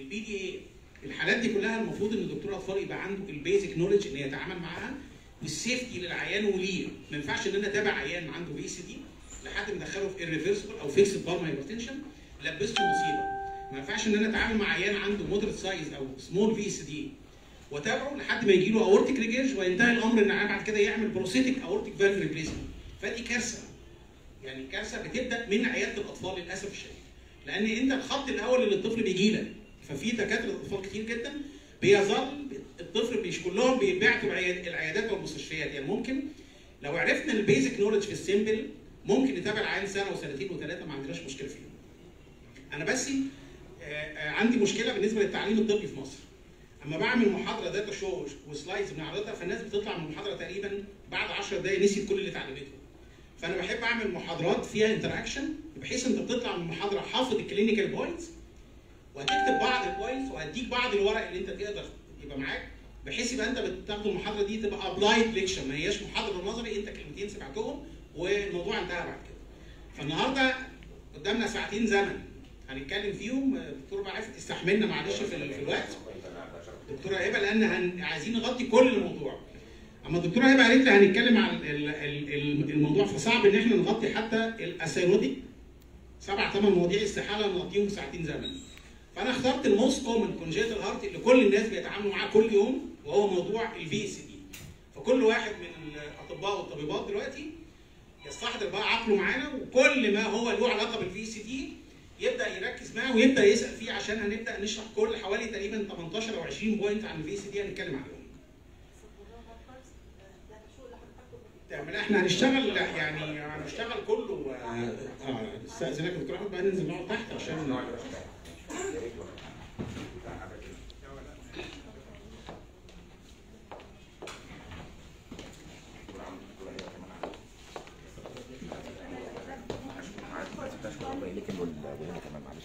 البي دي اي الحالات دي كلها المفروض ان دكتور الاطفال يبقى عنده البيزك نولج ان يتعامل معاها والسيفتي للعيان وليه ما ينفعش ان انا اتابع عيان عنده بي سي دي لحد ما ادخله في irreversible او فيكس بالم هايبرتنشن لبسته مصيبه ما ينفعش ان انا اتعامل مع عيان عنده مودريت سايز او سمول في سي دي واتابعه لحد ما يجي له اورتيك ريجيرج وينتهي الامر ان العيان بعد كده يعمل بروسيتك اورتيك فالف ريبليسمنت فدي كارثه يعني كارثه بتبدا من عياده الاطفال للاسف الشديد لان انت الخط الاول اللي الطفل بيجي لك ففي دكاتره اطفال كتير جدا بيظل الطفل مش كلهم بيبعتوا العياد- العيادات والمستشفيات يعني ممكن لو عرفنا البيزك نولج في السيمبل ممكن نتابع العيان سنه وسنتين وثلاثه ما عندناش مشكله فيهم. انا بس آه، آه، عندي مشكله بالنسبه للتعليم الطبي في مصر. اما بعمل محاضره داتا شو وسلايدز بنعرضها فالناس بتطلع من المحاضره تقريبا بعد 10 دقائق نسيت كل اللي اتعلمته. فانا بحب اعمل محاضرات فيها انتراكشن بحيث انت بتطلع من المحاضره حافظ الكلينيكال بوينتس وهتكتب بعض البوينتس وهديك بعض الورق اللي انت تقدر يبقى معاك بحيث يبقى انت بتاخد المحاضره دي تبقى ابلايد ليكشر ما هياش محاضره نظري انت كلمتين سمعتهم والموضوع انتهى بعد كده. فالنهارده قدامنا ساعتين زمن هنتكلم فيهم الدكتور بقى عارف تستحملنا معلش في, ال- في الوقت دكتوره هبه لان هن... عايزين نغطي كل الموضوع اما الدكتوره هبه قالت لي هنتكلم عن ال- ال- ال- الموضوع فصعب ان احنا نغطي حتى الاسيروتيك سبع ثمان مواضيع استحاله نغطيهم في ساعتين زمن فانا اخترت الموست كومن كونجيتال هارت اللي كل الناس بيتعاملوا معاه كل يوم وهو موضوع الفي سي دي فكل واحد من الاطباء والطبيبات دلوقتي يستحضر بقى عقله معانا وكل ما هو له علاقه بالفي سي دي يبدا يركز معاه ويبدا يسال فيه عشان هنبدا نشرح كل حوالي تقريبا 18 او 20 بوينت عن الفي سي دي هنتكلم عليهم. تعمل احنا هنشتغل يعني هنشتغل كله اه آه، استاذنك يا دكتور احمد بقى ننزل نقعد تحت عشان لكن وهنا كمان معلش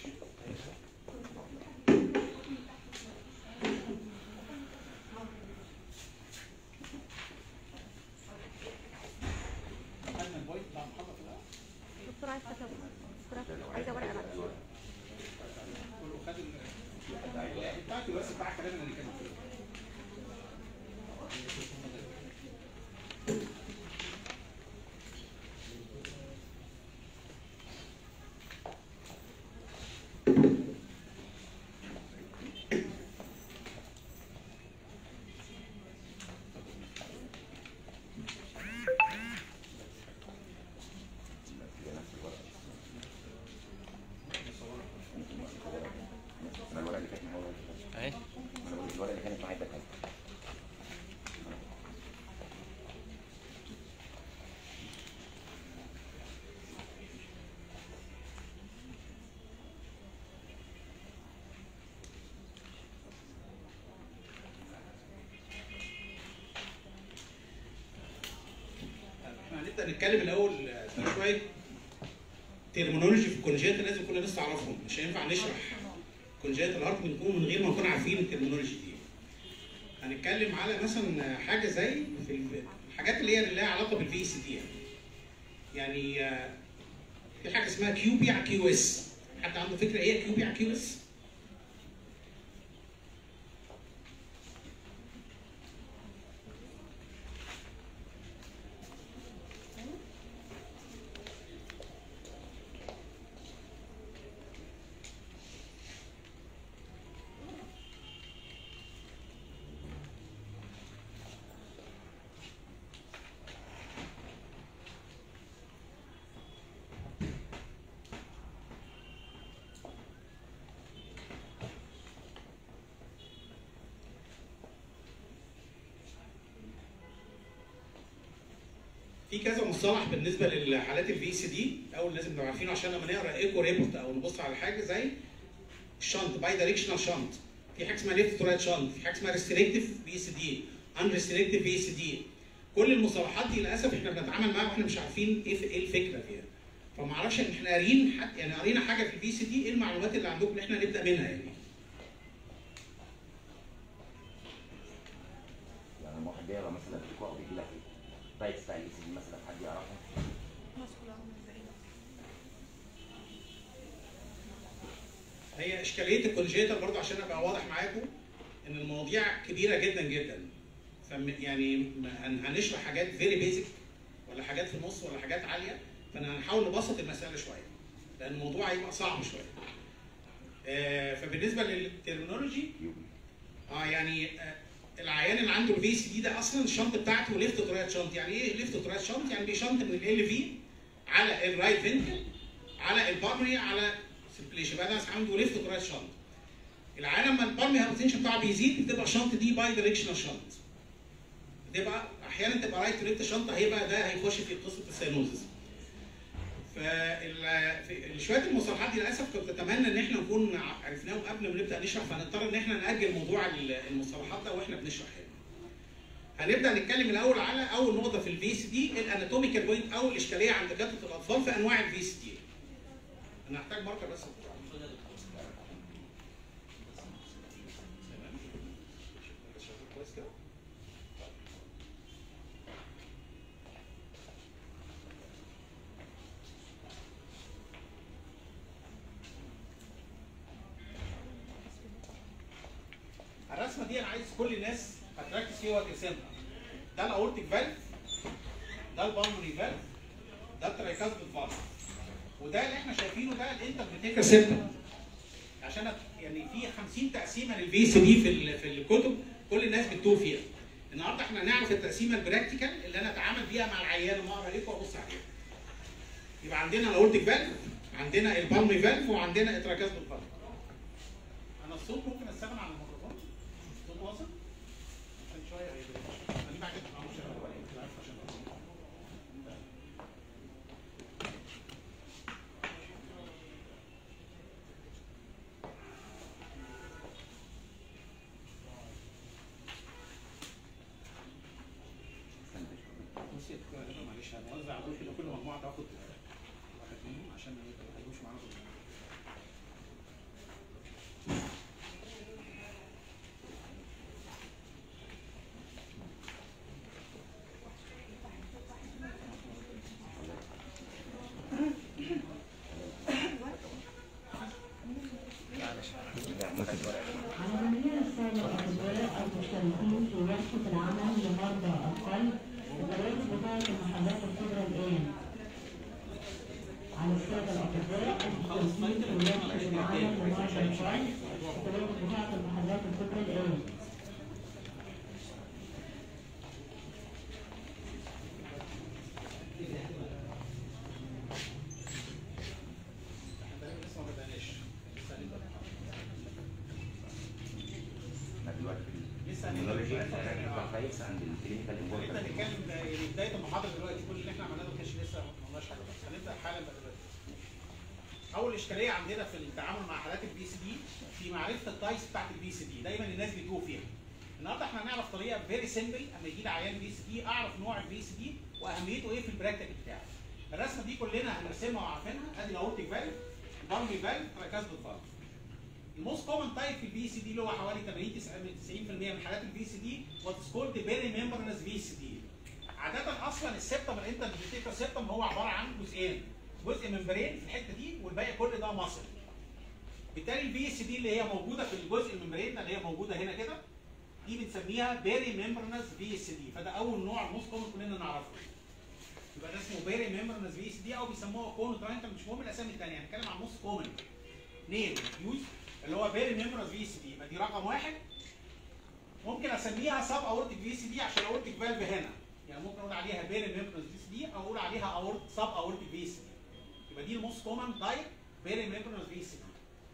دكتور عايز كتب دكتور عايزه ورقه بعد كله خد ال- بتاعتي بس بتاع الكلام اللي هنتكلم فيه. انا الورقه اللي كانت معايا اهي انا بقول الورقه اللي كانت معايا ده كانت احنا هنبدا نتكلم الاول آه، في شويه ترمينولوجي في الكونجيت لازم كل الناس تعرفهم مش هينفع نشرح كونجيت الهارت بنكون من غير ما نكون عارفين الترمينولوجي دي هنتكلم على مثلا حاجه زي في الحاجات اللي هي اللي لها علاقه بالفي سي دي يعني آه، في حاجه اسمها كيو بي على كيو اس حد عنده فكره ايه كيو بي على كيو اس؟ في كذا مصطلح بالنسبه للحالات الفي سي دي اول لازم نبقى عارفينه عشان لما نقرا ايكو ريبورت او نبص على حاجه زي الشنط باي دايركشنال شنط في حاجه اسمها ليفت تو رايت شنط في حاجه اسمها ريستريكتيف في سي دي ان ريستريكتيف في سي دي كل المصطلحات دي للاسف احنا بنتعامل معاها واحنا مش عارفين ايه ايه الفكره فيها فما اعرفش ان احنا قاريين حد- يعني قرينا حاجه في الفي سي دي ايه المعلومات اللي عندكم اللي احنا نبدا منها يعني يعني لما واحد بيقرا مثلا في لقاء بيجي لك تايتس بتاع الاي سي دي مثلا حد يعرفها هي اشكاليه الكونجيتال برضه عشان ابقى واضح معاكم ان المواضيع كبيره جدا جدا فم يعني ما- هن- هنشرح حاجات فيري بيزك ولا حاجات في النص ولا حاجات عاليه فانا هنحاول نبسط المساله شويه لان الموضوع هيبقى صعب شويه آه، فبالنسبه للترمينولوجي اه يعني آه، العيان اللي عنده الفي سي دي ده اصلا الشنط بتاعته ليفت رايت شنط يعني ايه ليفت رايت شنط يعني بيشنط من ال في على الرايت فينتل على البارمري على سيركيليشن بقى ده عنده ليفت رايت شنط العيان لما البارمري هايبرتنشن بتاعه بيزيد بتبقى الشنط دي باي دايركشنال شنط بتبقى احيانا تبقى رايت ليفت شنطه هيبقى ده هيخش في قصه السينوزس فال شويه المصطلحات دي للاسف كنت اتمنى ان احنا نكون عرفناهم قبل ما نبدا نشرح فهنضطر ان احنا ناجل موضوع المصطلحات ده واحنا بنشرح هنا. هنبدا نتكلم الاول على اول نقطه في الفي سي دي الاناتوميكال بوينت او الاشكاليه عند جلطه الاطفال في انواع الفي سي دي. انا هحتاج ماركر بس تمام. كويس كده. الرسمه دي انا عايز كل الناس هتركز فيها وترسمها ده الاورتيك فالف ده البالموني فالف ده الترايكاسبل فالف وده اللي احنا شايفينه ده الانتربريتيكال سيستم عشان أت- يعني في 50 تقسيمه للفي سي دي في ال- في الكتب كل الناس بتتوه فيها النهارده احنا هنعرف التقسيمه البراكتيكال اللي انا اتعامل بيها مع العيان وما اقرا لكم وابص عليها يبقى عندنا الاورتيك فالف عندنا البالمي فالف وعندنا الترايكاسبل فالف انا الصوت ممكن استغنى عن الميكروفون الصوت واصل عشان شويه خليه بعد كده معلش أنا عارف عشان بصي يا دكتور أنا معلش هنوزع دول كده كل مجموعه تاخد واحد منهم عشان ما يبقوش معانا كلهم على جميع السادة الأطباء المشتركين في ورشة العمل لمرضى القلب الجوائز بتاعة المحلات الكبرى الآن على السادة الأطباء المشتركين في ورشة العمل لمرضى القلب الجوائز بتاعة المحلات الكبرى الآن احنا لسه ما بدأناش لسه هنبدأ. احنا دلوقتي في لسه التكنولوجي هنبدأ. هنركز كويس عند الكلينيكال هنبدا امبورتنت نتكلم ده- يعني بدايه المحاضره دلوقتي كل اللي احنا عملناه ما كانش لسه ما قلناش حاجه بس هنبدا حالا بقى دلوقتي. اول اشكاليه عندنا في التعامل مع حالات البي سي دي في معرفه التايبس بتاعت البي سي دي دايما الناس بيتوه فيها. النهارده احنا هنعرف طريقه فيري سيمبل اما يجي لي عيان بي سي دي اعرف نوع البي سي دي واهميته ايه في البراكتيك بتاعه. الرسمه دي كلنا هنرسمها وعارفينها ادي الاورتيك فالف بالمي فالف تراكاسبل فالف. الموست كومن تايب في البي سي دي اللي هو حوالي 80 90% من حالات البي سي دي واتس كولد بيري ممبرنس في سي دي عاده اصلا السبتم الانترفيتيكال سبتم هو عباره عن جزئين جزء ممبرين في الحته دي والباقي كل ده مصل بالتالي البي سي دي اللي هي موجوده في الجزء الممبرين اللي هي موجوده هنا كده دي بنسميها بيري ممبرنس في سي دي فده اول نوع موست كومن كلنا نعرفه يبقى ده اسمه بيري ممبرنس في سي دي او بيسموها كون ترانكل مش مهم الاسامي الثانيه هنتكلم عن موست كومن نيم يوز اللي هو بيري ممبرنس في سي دي يبقى دي رقم واحد ممكن اسميها سب اورتيك في سي دي عشان اورتيك فالف هنا يعني ممكن اقول عليها بيري ممبرنس في سي دي او اقول عليها اورت سب اورتيك في سي دي يبقى دي الموست كومن تايب بيري ممبرنس في سي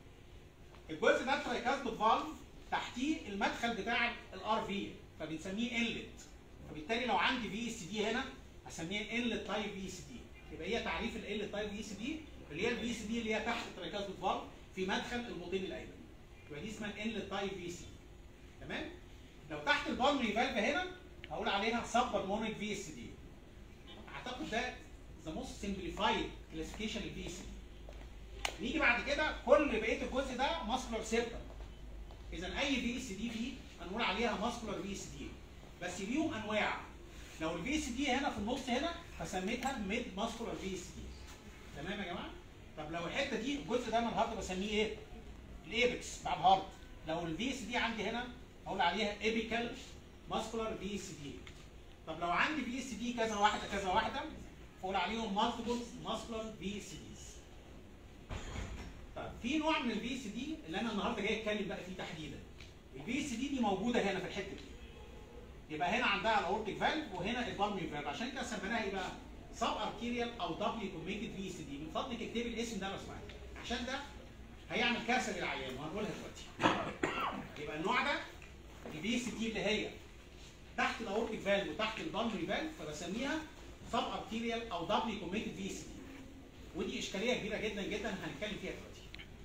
دي الجزء ده ترايكاسبت فالف تحتيه المدخل بتاع الار في فبنسميه انلت فبالتالي لو عندي في سي دي هنا هسميها انلت تايب في سي دي يبقى هي تعريف الانلت تايب في سي دي اللي هي الفي سي دي اللي هي تحت الترايكاسبت فالف في مدخل البطين الايمن يبقى دي اسمها انلت تايب في سي تمام لو تحت البالمري فالف هنا هقول عليها سب بالمونيك في اس دي اعتقد ده ذا موست سمبليفايد كلاسيفيكيشن للفي اس دي نيجي بعد كده كل بقيه الجزء ده ماسكولار سيركل اذا اي في اس دي فيه هنقول عليها ماسكولار في اس دي بس ليهم انواع لو الفي اس دي هنا في النص هنا فسميتها ميد ماسكولار في اس دي تمام يا جماعه طب لو الحته دي الجزء ده انا النهارده بسميه ايه الايبكس بتاع الهارت لو الفي اس دي عندي هنا هقول عليها ايبيكال ماسكولار في اس دي طب لو عندي في اس دي كذا واحده كذا واحده فاقول عليهم مالتيبل ماسكولار في اس ديز طيب في نوع من الفي اس دي اللي انا النهارده جاي اتكلم بقى فيه تحديدا الفي اس دي دي موجوده هنا في الحته دي يبقى هنا عندها الاورتيك فالف وهنا البالمي فالف عشان كده سميناها ايه بقى؟ سب ارتيريال او دبليو كوميتد في اس دي من فضلك اكتبي الاسم ده لو سمحت عشان ده هيعمل كارثه للعيان وهنقولها دلوقتي يبقى النوع ده الفي اس دي اللي هي تحت الاورتيك فالف وتحت البالمي فالف فبسميها سب ارتيريال او دبليو كوميتد في اس دي ودي اشكاليه كبيره جدا جدا هنتكلم فيها دلوقتي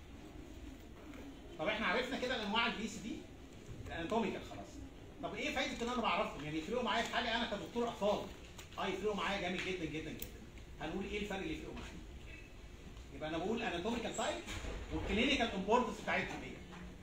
طب احنا عرفنا كده الانواع الفي اس دي الاناتوميكال خلاص طب ايه فايده ان انا بعرفهم يعني يفرقوا معايا في حاجه انا كدكتور اطفال اه يفرقوا معايا جامد جدا جدا جدا هنقول ايه الفرق اللي يفرقوا معايا يبقى انا بقول اناتوميكال تايب والكلينيكال امبورتنس بتاعتهم ايه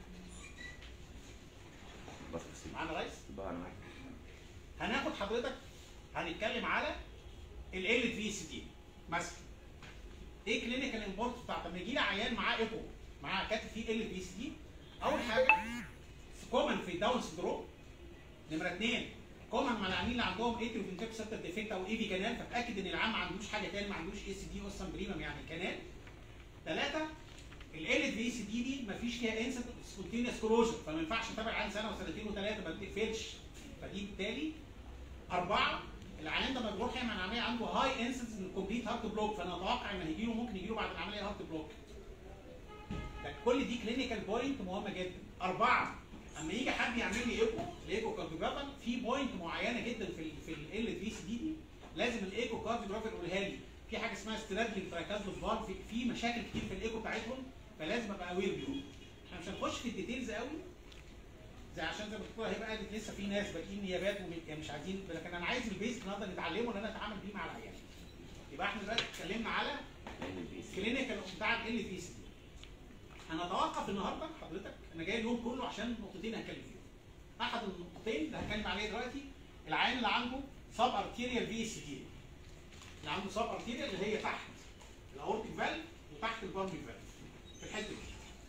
بس بس معانا ريس بقى انا معاك هناخد حضرتك هنتكلم على ال ال في سي دي مثلا ايه كلينيكال امبورت بتاع لما يجي لي عيان معاه ايكو معاه كاتب فيه ال في سي دي اول حاجه كومن في داون سندروم نمره اثنين كومن مع العيانين اللي عندهم اتريو فينتيك سيبتر ديفكت او اي في كانال فتاكد ان العام ما عندوش حاجه تاني ما عندوش اي سي دي اوسم بريمم يعني كانال ثلاثه ال في سي دي دي ما فيش فيها انسنت سبونتينيوس كلوجر فما ينفعش اتابع عيان سنه وسنتين وثلاثه ما بتقفلش فدي بالتالي اربعه العيان ده لما بيروح يعمل عمليه عنده هاي انسنس من كومبليت هارت بلوك فانا اتوقع ان هيجي له ممكن يجي له بعد العمليه هارت بلوك ده كل دي كلينيكال بوينت مهمه جدا اربعه اما يجي حد يعمل لي ايكو الايكو كارديوجرافر في بوينت معينه جدا في ال في ال في سي دي دي لازم الايكو كارديوجرافر يقولها لي في حاجه اسمها سترادلينج تراكازلوس فالف في, في مشاكل كتير في الايكو بتاعتهم فلازم ابقى اوير بيهم احنا مش هنخش في الديتيلز قوي زي عشان زي ما الدكتوره هبه قالت لسه في ناس باقيين نيابات وم- يعني مش عايزين لكن انا عايز البيزك نقدر نتعلمه ان انا اتعامل بيه مع العيان يبقى احنا دلوقتي اتكلمنا على الكلينيكال بتاع ال في سي هنتوقف النهارده حضرتك انا جاي اليوم كله عشان نقطتين هتكلم فيهم احد النقطتين اللي هتكلم عليها دلوقتي العيان اللي عنده سب ارتيريال في سي دي اللي عنده سب ارتيريال اللي هي تحت الاورتيك فالف وتحت البالمي فالف في الحته دي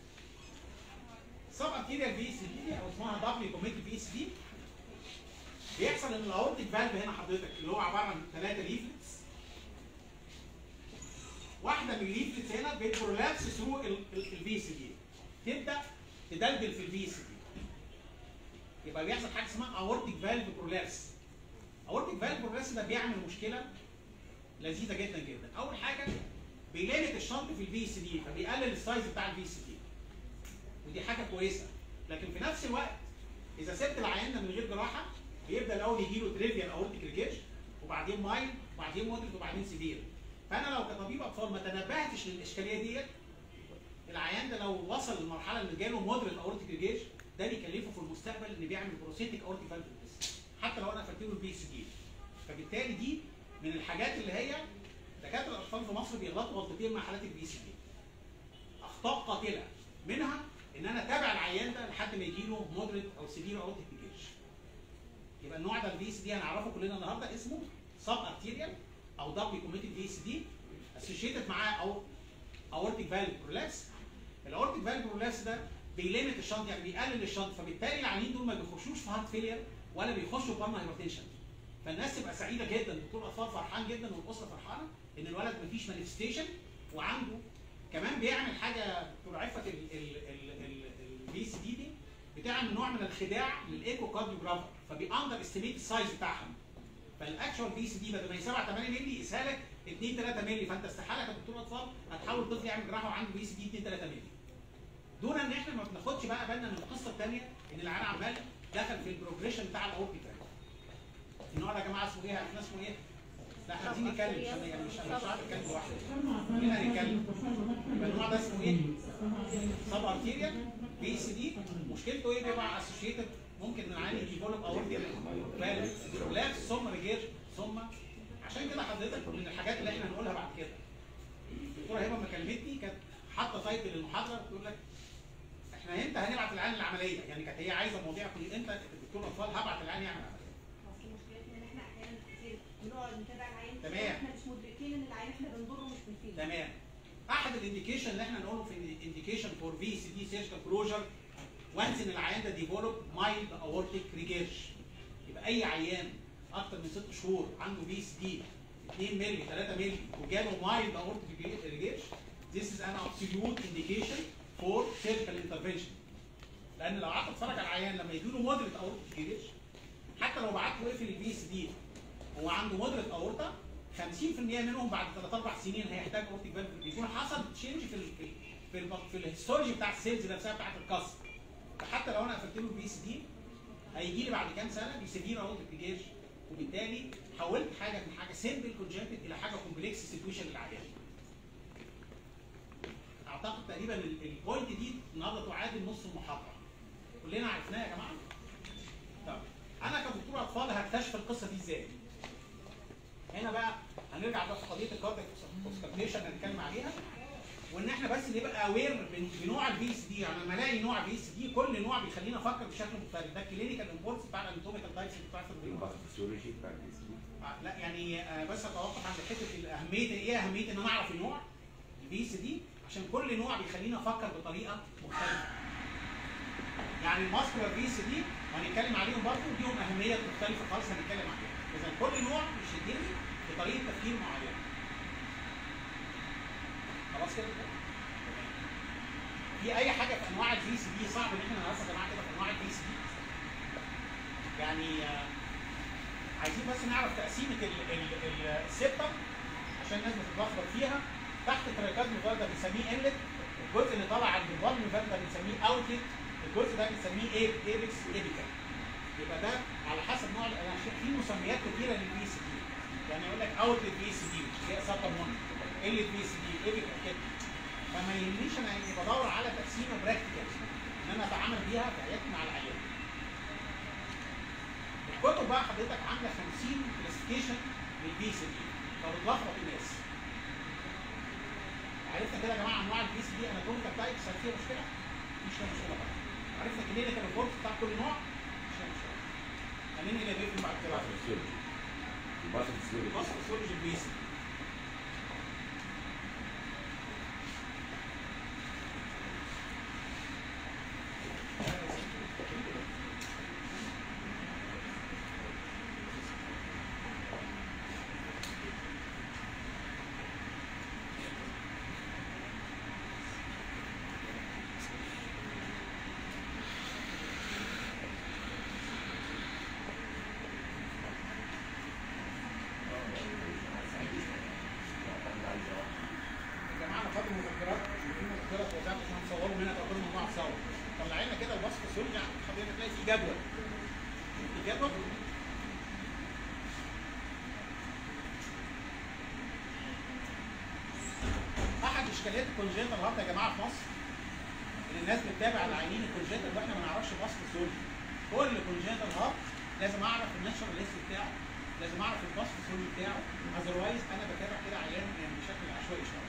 سب ارتيريال في سي دي او اسمها دبليو كوميتد في سي دي بيحصل ان الاورتيك فالف هنا حضرتك اللي هو عباره عن ثلاثه ليفلتس واحده من الليفلتس هنا بتبرولابس ثرو الفي سي دي تبدا تدلدل في الفي سي دي يبقى بيحصل حاجه اسمها اورتيك فالف برولابس اورتيك فالف برولابس ده بيعمل مشكله لذيذه جدا جدا اول حاجه بيليمت الشنط في الفي سي دي فبيقلل السايز بتاع الفي سي دي ودي حاجه كويسه لكن في نفس الوقت اذا سبت العيان ده من غير جراحه بيبدا الاول يجي له تريفيال اورتيك ريجيج وبعدين مايل وبعدين مودريت وبعدين سيفير فانا لو كطبيب اطفال ما تنبهتش للاشكاليه ديت العيان ده لو وصل للمرحله اللي جاله مودريت اورتيك ريجيج ده بيكلفه في المستقبل ان بيعمل بروسيتيك اورتيك فالف حتى لو انا قفلت له البي سي دي فبالتالي دي من الحاجات اللي هي دكاتره الاطفال في مصر بيغلطوا غلطتين مع حالات البي سي دي اخطاء قاتله منها ان انا اتابع العيان ده لحد ما يجي له مودريت او سيفير اورتيك ريجيج يبقى النوع ده الفي سي دي هنعرفه كلنا النهارده اسمه سب ارتيريال او دبليو كوميتد في سي دي اسوشيتد معاه او اورتيك فالف برولابس الاورتيك فالف برولابس ده بيليمت الشنط يعني بيقلل الشنط فبالتالي العيانين دول ما بيخشوش في هارت فيلير ولا بيخشوا في بالما هايبرتنشن فالناس تبقى سعيده جدا دكتور الاطفال فرحان جدا والاسره فرحانه ان الولد مفيش مانيفستيشن وعنده كمان بيعمل حاجه دكتور عفت البي سي دي دي بتعمل نوع من الخداع للايكو كارديوجرافر فبيأندر استيميت السايز بتاعها فالاكشوال بي سي دي بدل ما هي 7 8 مللي يقيسها لك 2 3 مللي فانت استحاله كدكتور اطفال هتحاول طفل يعمل جراحه وعنده بي سي دي 2 3 مللي دون ان احنا ما بناخدش بقى بالنا من القصه الثانيه ان العيان عمال دخل في البروجريشن بتاع الاوربي تراك النوع ده يا جماعه اسمه ايه؟ عارفين اسمه ايه؟ لا احنا عايزين نتكلم مش أنا- يعني مش أنا مش عارف اتكلم لوحدي كلنا هنتكلم يبقى النوع ده اسمه ايه؟ سب ارتيريال بي سي دي مشكلته ايه بيبقى اسوشيتد ممكن العيان يديفلوب اورتيال فالف ثم ريجير ثم عشان كده حضرتك من الحاجات اللي احنا هنقولها بعد كده الدكتوره هبه لما كلمتني كانت حاطه تايتل للمحاضره بتقول لك احنا امتى هنبعت العيان العمليه يعني كانت هي عايزه مواضيع كل امتى الدكتور الاطفال هبعت العيان يعمل عمليه اصل مشكلتنا ان احنا احيانا كتير بنقعد نتابع العيان تمام. احنا مش مدركين ان العيان احنا بنضره مش بنفيده تمام احد الانديكيشن اللي احنا نقوله في الانديكيشن فور في سي دي سيرجيكال كلوجر وانس ان العيان ده ديفلوب مايلد اورتيك ريجيرش يبقى اي عيان اكتر من ست شهور عنده في سي دي 2 مللي 3 مللي وجاله مايلد اورتيك ريجيرش This is an absolute indication for surgical intervention. لان لو قعدت اتفرج على العيان لما يجي له مودريت اورتيك ريجيرش حتى لو بعت له اقفل البي اس دي هو عنده مودريت اورتا 50% منهم بعد 3 4 سنين هيحتاج اورتيك فالف بيكون حصل تشينج في ال في في, ال في الهيستولوجي بتاع السيلز نفسها بتاعت الكسر فحتى لو انا قفلت له البي اس دي هيجي لي بعد كام سنه بسيفير اورتيك ريجيرش وبالتالي حولت حاجه من حاجه سيمبل كونجنتد الى حاجه كومبلكس سيتويشن للعيان اعتقد تقريبا ال- البوينت دي النهارده تعادل نص المحاضره كلنا عرفناها يا جماعه طب انا كدكتور اطفال هكتشف القصه دي ازاي هنا بقى هنرجع بقى في قضيه الكاردياك اوسكابليشن اللي هنتكلم عليها وان احنا بس نبقى اوير بنوع البي اس دي يعني لما الاقي نوع بي اس دي كل نوع بيخليني افكر بشكل مختلف ده الكلينيكال امبورتس بتاع الاناتوميكال تايبس بتاع الفسيولوجي بتاع الجسم آه، لا يعني آه، بس اتوقف عند حته اهميه ايه اهميه ان انا اعرف النوع البي اس دي عشان كل نوع بيخليني افكر بطريقه مختلفه يعني الماسكولار بي اس دي هنتكلم عليهم برضه ليهم اهميه مختلفه خالص هنتكلم عليها اذا كل نوع بيشدني بطريقه تفكير معينه خلاص كده في اي حاجه في انواع البي سي دي صعب ان احنا ندرسها يا جماعه كده في انواع البي سي دي يعني آه، عايزين بس نعرف تقسيمه ال- ال- ال- السبتم عشان الناس بتتلخبط فيها تحت تراكات مفرده بنسميه انلت الجزء اللي طالع عند البال مفرده بنسميه اوتلت الجزء ده بنسميه ايه ايبكس ايبيكال يبقى ده على حسب نوع انا شايف في مسميات كتيره للبي سي دي يعني يقول لك اوتلت بي سي دي اللي هي سبتم مون انلت بي سي دي ايبيكال كده فما يهمنيش انا يعني بدور على تقسيمه براكتيكال ان انا اتعامل بيها في عيادتي مع العيان الكتب بقى حضرتك عامله 50 كلاسيفيكيشن للبي سي دي فبتلخبط الناس عرفنا كده يا جماعه انواع البي سي دي اناتوميكال تايبس هل فيها مشكله؟ مفيش فيها مشكله طبعا عرفنا كلينيكال ريبورت بتاع كل نوع مفيش فيها مشكله هننقل يا بيه بعد كده الفسيولوجي الفسيولوجي بص فسيولوجي البي سي يا جماعه انا فاضل مذكرات في مذكرات وزعت عشان نصوروا منها تبقى كل مجموعه تصور طلع لنا كده الوصف السوري حضرتك تلاقي في جدول في جدول احد اشكاليات الكونجنتال هارت يا جماعه في مصر ان الناس بتتابع العيانين الكونجنتال واحنا ما نعرفش الوصف السوري كل كونجنتال هارت لازم اعرف الناتشرال ليست بتاعه لازم اعرف الوصف السوري بتاعه اذروايز انا بتابع كده عيان يعني بشكل عشوائي شويه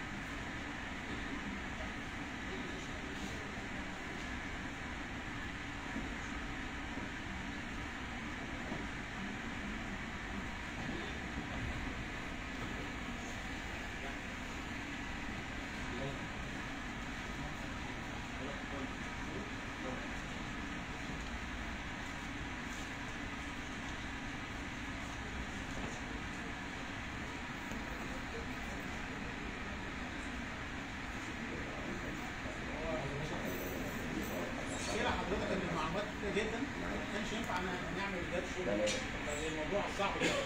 المشكله حضرتك ان المعلومات كتير جدا ما كانش ينفع ن- نعمل ده شغل لا، لا. لأن الموضوع صعب جدا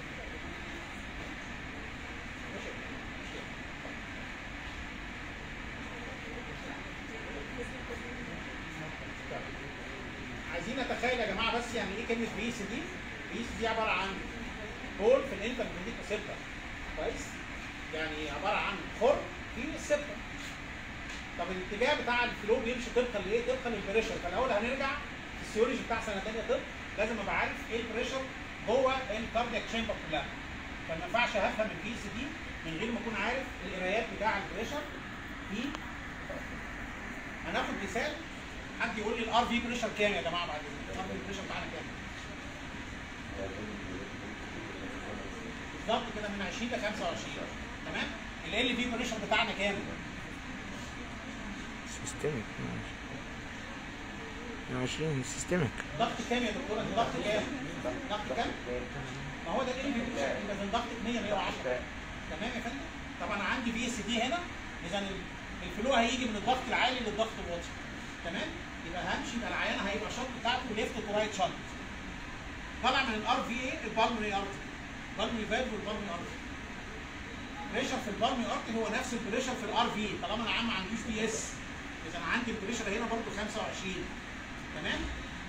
عايزين نتخيل يا جماعه بس يعني ايه كلمه بي سي دي؟ بي سي دي عباره عن هول في الانترميديت سيبتا كويس؟ يعني عباره عن خر في السيبتا طب الاتجاه بتاع الفلو بيمشي طبقا لايه؟ طبقا للبريشر فالاول هنرجع في السيولوجي بتاع سنه ثانيه طب لازم ابقى عارف ايه البريشر جوه الكاردياك تشامبر كلها فما ينفعش افهم البي سي دي من غير ما اكون عارف القرايات بتاع البريشر في هناخد مثال حد يقول لي الار في بريشر كام يا جماعه بعد اذنك الار في بريشر بتاعنا كام؟ بالظبط كده من 20 ل 25 تمام؟ ال ال في بريشر بتاعنا كام؟ سيستمك 120 سيستمك ضغط كام يا دكتور؟ انت ضغط كام؟ ضغط كام؟ ما هو ده اللي بيقول يبقى من ضغط 100 110 تمام يا فندم؟ طب انا عندي في اس دي هنا اذا ال- الفلو هيجي من الضغط العالي للضغط الواطي تمام؟ يبقى همشي يبقى العيان هيبقى الشنط بتاعته ليفت تو رايت شنط طالع من الار في ايه؟ البالمري ارتري بالمري فالف والبالمري ارتري بريشر في البالمري ارتري هو نفس البريشر في الار في طالما انا عم ما عنديش بي اس اذا عندي البريشر هنا برضو 25 تمام؟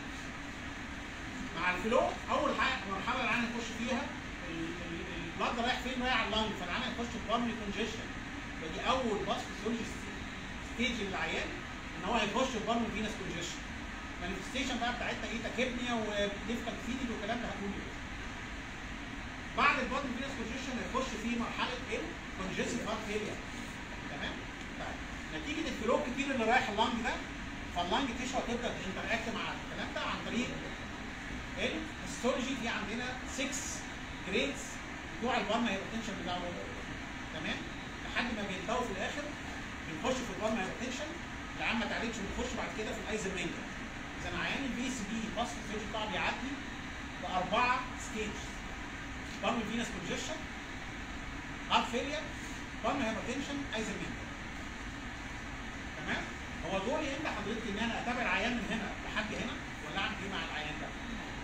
مع الفلو اول حاجه المرحله اللي العيان يخش فيها ال- ال- البلد رايح فين؟ رايح على اللنج فالعيان يخش في بالمري كونجيشن ودي اول باس فيسيولوجي ستيج للعيان ان هو هيخش في بالمري فينس كونجيشن المانيفستيشن بقى بتاعتنا ايه تاكيبنيا وديفكال فيدنج والكلام ده هنقول ايه بعد البالمري فينس كونجيشن هيخش في مرحله ايه؟ كونجيسيف هارت فيلير تمام؟ طيب نتيجه الفلو الكتير اللي رايح اللنج ده فاللنج تيشو هتبدا تنتراكت مع الكلام ده عن طريق الهيستولوجي في عندنا 6 جريدز بتوع البالما هايبرتنشن بتاعهم تمام لحد ما بينتهوا في الاخر بنخش في البالما هايبرتنشن اللي عم ما تعالجش بنخش بعد كده في الايزرمينجر اذا عيان البي سي بي باست الفيج بتاعه بيعدي باربعه ستيج بالما فينس كونجيشن هارت فيلير بالما هايبرتنشن ايزرمينجر تمام هو دول امتى حضرتك ان انا اتابع العيان من هنا لحد هنا ولا اعمل ايه مع العيان ده؟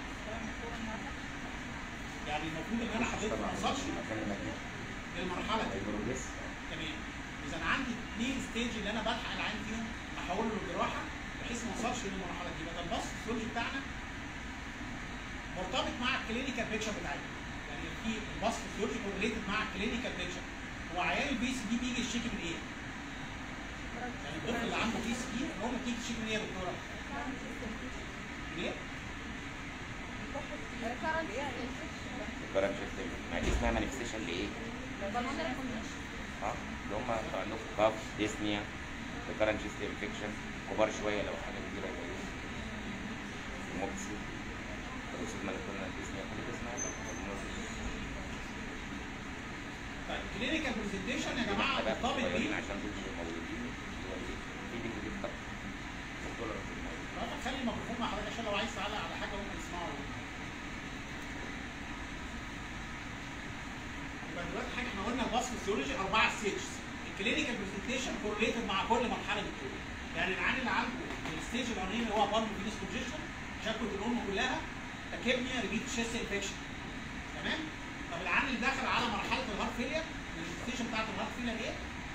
يعني المفروض ان انا حضرتك ما اوصلش للمرحله دي البروجريس تمام اذا انا عندي اثنين ستيج اللي انا بلحق العين فيهم احوله للجراحه بحيث ما اوصلش للمرحله دي يبقى الباص الفيسيولوجي بتاعنا مرتبط مع الكلينيكال بيكشر بتاعتنا يعني في الباص الفيسيولوجي كورليتد مع الكلينيكال بيكشر هو عيان البي سي دي بيجي يشتكي من ايه؟ يعني الطفل اللي عنده بي سي دي هو ما بتيجي تشتكي من ايه يا دكتوره؟ من ايه؟ الكرنت سيستم ما دي اسمها مانيفستيشن لايه؟ اه اللي هم بتوع اللوك كاف ديسنيا الكرنت سيستم انفكشن كبار شويه لو حاجه كبيره زي موكسي الرسوم مالكونا ديسنيا كل ده اسمها طيب الكلينيكال برزنتيشن يا جماعه مرتبط بيه عشان دول مش موجودين في دي دي طب دول طب خلي الميكروفون مع حضرتك عشان لو عايز تعلق على حاجه هم يسمعوا يبقى دلوقتي حاجه احنا قلنا الباص فيسيولوجي اربعه ستيجز الكلينيكال برزنتيشن كورليتد مع كل مرحله من دول يعني العيان اللي عنده الستيج الاولاني اللي هو بالم فينس كونجيشن شكوى الام كلها تاكيبنيا ريبيت شيست انفكشن تمام طب العيان اللي داخل على مرحله الهارت فيلير الستيج بتاعت الهارت فيلير ايه؟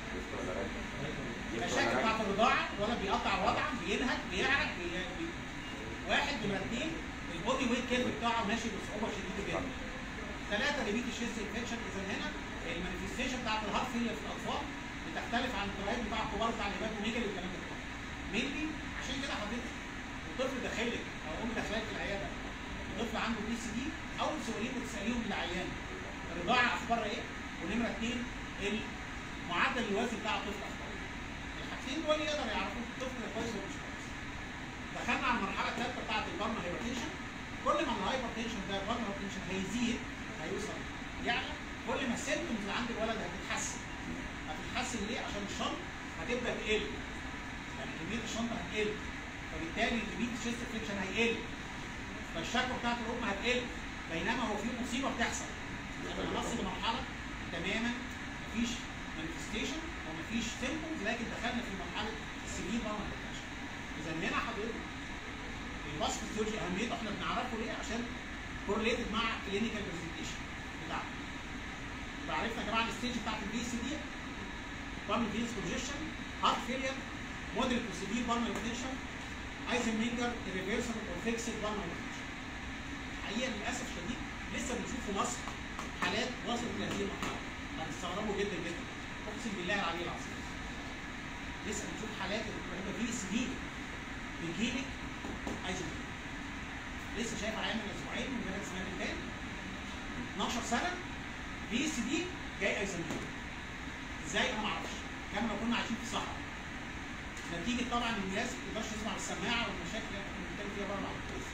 المشاكل بتاعت الرضاعه الولد بيقطع الوضع بينهك بيعرق بي... بي... واحد نمرة اثنين البودي ويت كيرف بتاعه ماشي بصعوبه شديده جدا. ثلاثه ريبيت الشيست انفكشن اذا هنا المانيفستيشن بتاعت الهارت فيلير في الاطفال بتختلف عن الطبيعي بتاع الكبار بتاع الهيباتوميجالي والكلام ده كله. مينلي عشان كده حضرتك الطفل داخلك او ام داخلك في العياده الطفل عنده بي سي دي اول سؤالين بتساليهم للعيان الرضاعه اخبارها ايه؟ ونمره اثنين معدل الوزن بتاع الطفل اخباره ايه؟ الحاجتين دول يقدر يعرفوا الطفل ده كويس ولا مش كويس. دخلنا على المرحله الثالثه بتاعت البارما هايبرتنشن كل ما الهايبرتنشن ده البارما هايبرتنشن هيزيد هيوصل يعني كل ما السيمتومز اللي عند الولد هتتحسن هتتحسن ليه؟ عشان الشنط هتبدا تقل يعني كميه الشنطه هتقل فبالتالي كميه الشيست فليكشن هيقل فالشكوى بتاعت الام هتقل بينما هو في مصيبه بتحصل لما نصل لمرحله تماما مفيش مانيفستيشن ومفيش سيمبتومز لكن دخلنا في مرحله السبيل بقى ما بقاش اذا هنا حضرتك الباس فيسيولوجي اهميته احنا بنعرفه ليه عشان كورليتد مع كلينيكال برزنتيشن بتاعته يبقى عرفنا يا جماعه الستيج بتاعت البي سي دي بالم فينس كونجيشن هارت فيلير مودريت وسيفير بالم هايبرتنشن ايزنمينجر irreversible or fixed بالم هايبرتنشن حقيقه للاسف شديد لسه بنشوف في مصر حالات وصلت لهذه المرحله هتستغربوا جدا جدا اقسم بالله العلي العظيم لسه بنشوف حالات اللي في اس دي بيجيلك ايزنمينجر لسه شايف عيان من اسبوعين من بلد اسمها بلدان 12 سنه بي اس دي جاي ايزنمينجر ازاي انا ما اعرفش كان لو كنا عايشين في الصحراء نتيجه طبعا ان الناس ما تقدرش تسمع السماعه والمشاكل اللي احنا بنتكلم فيها بره مع الكويس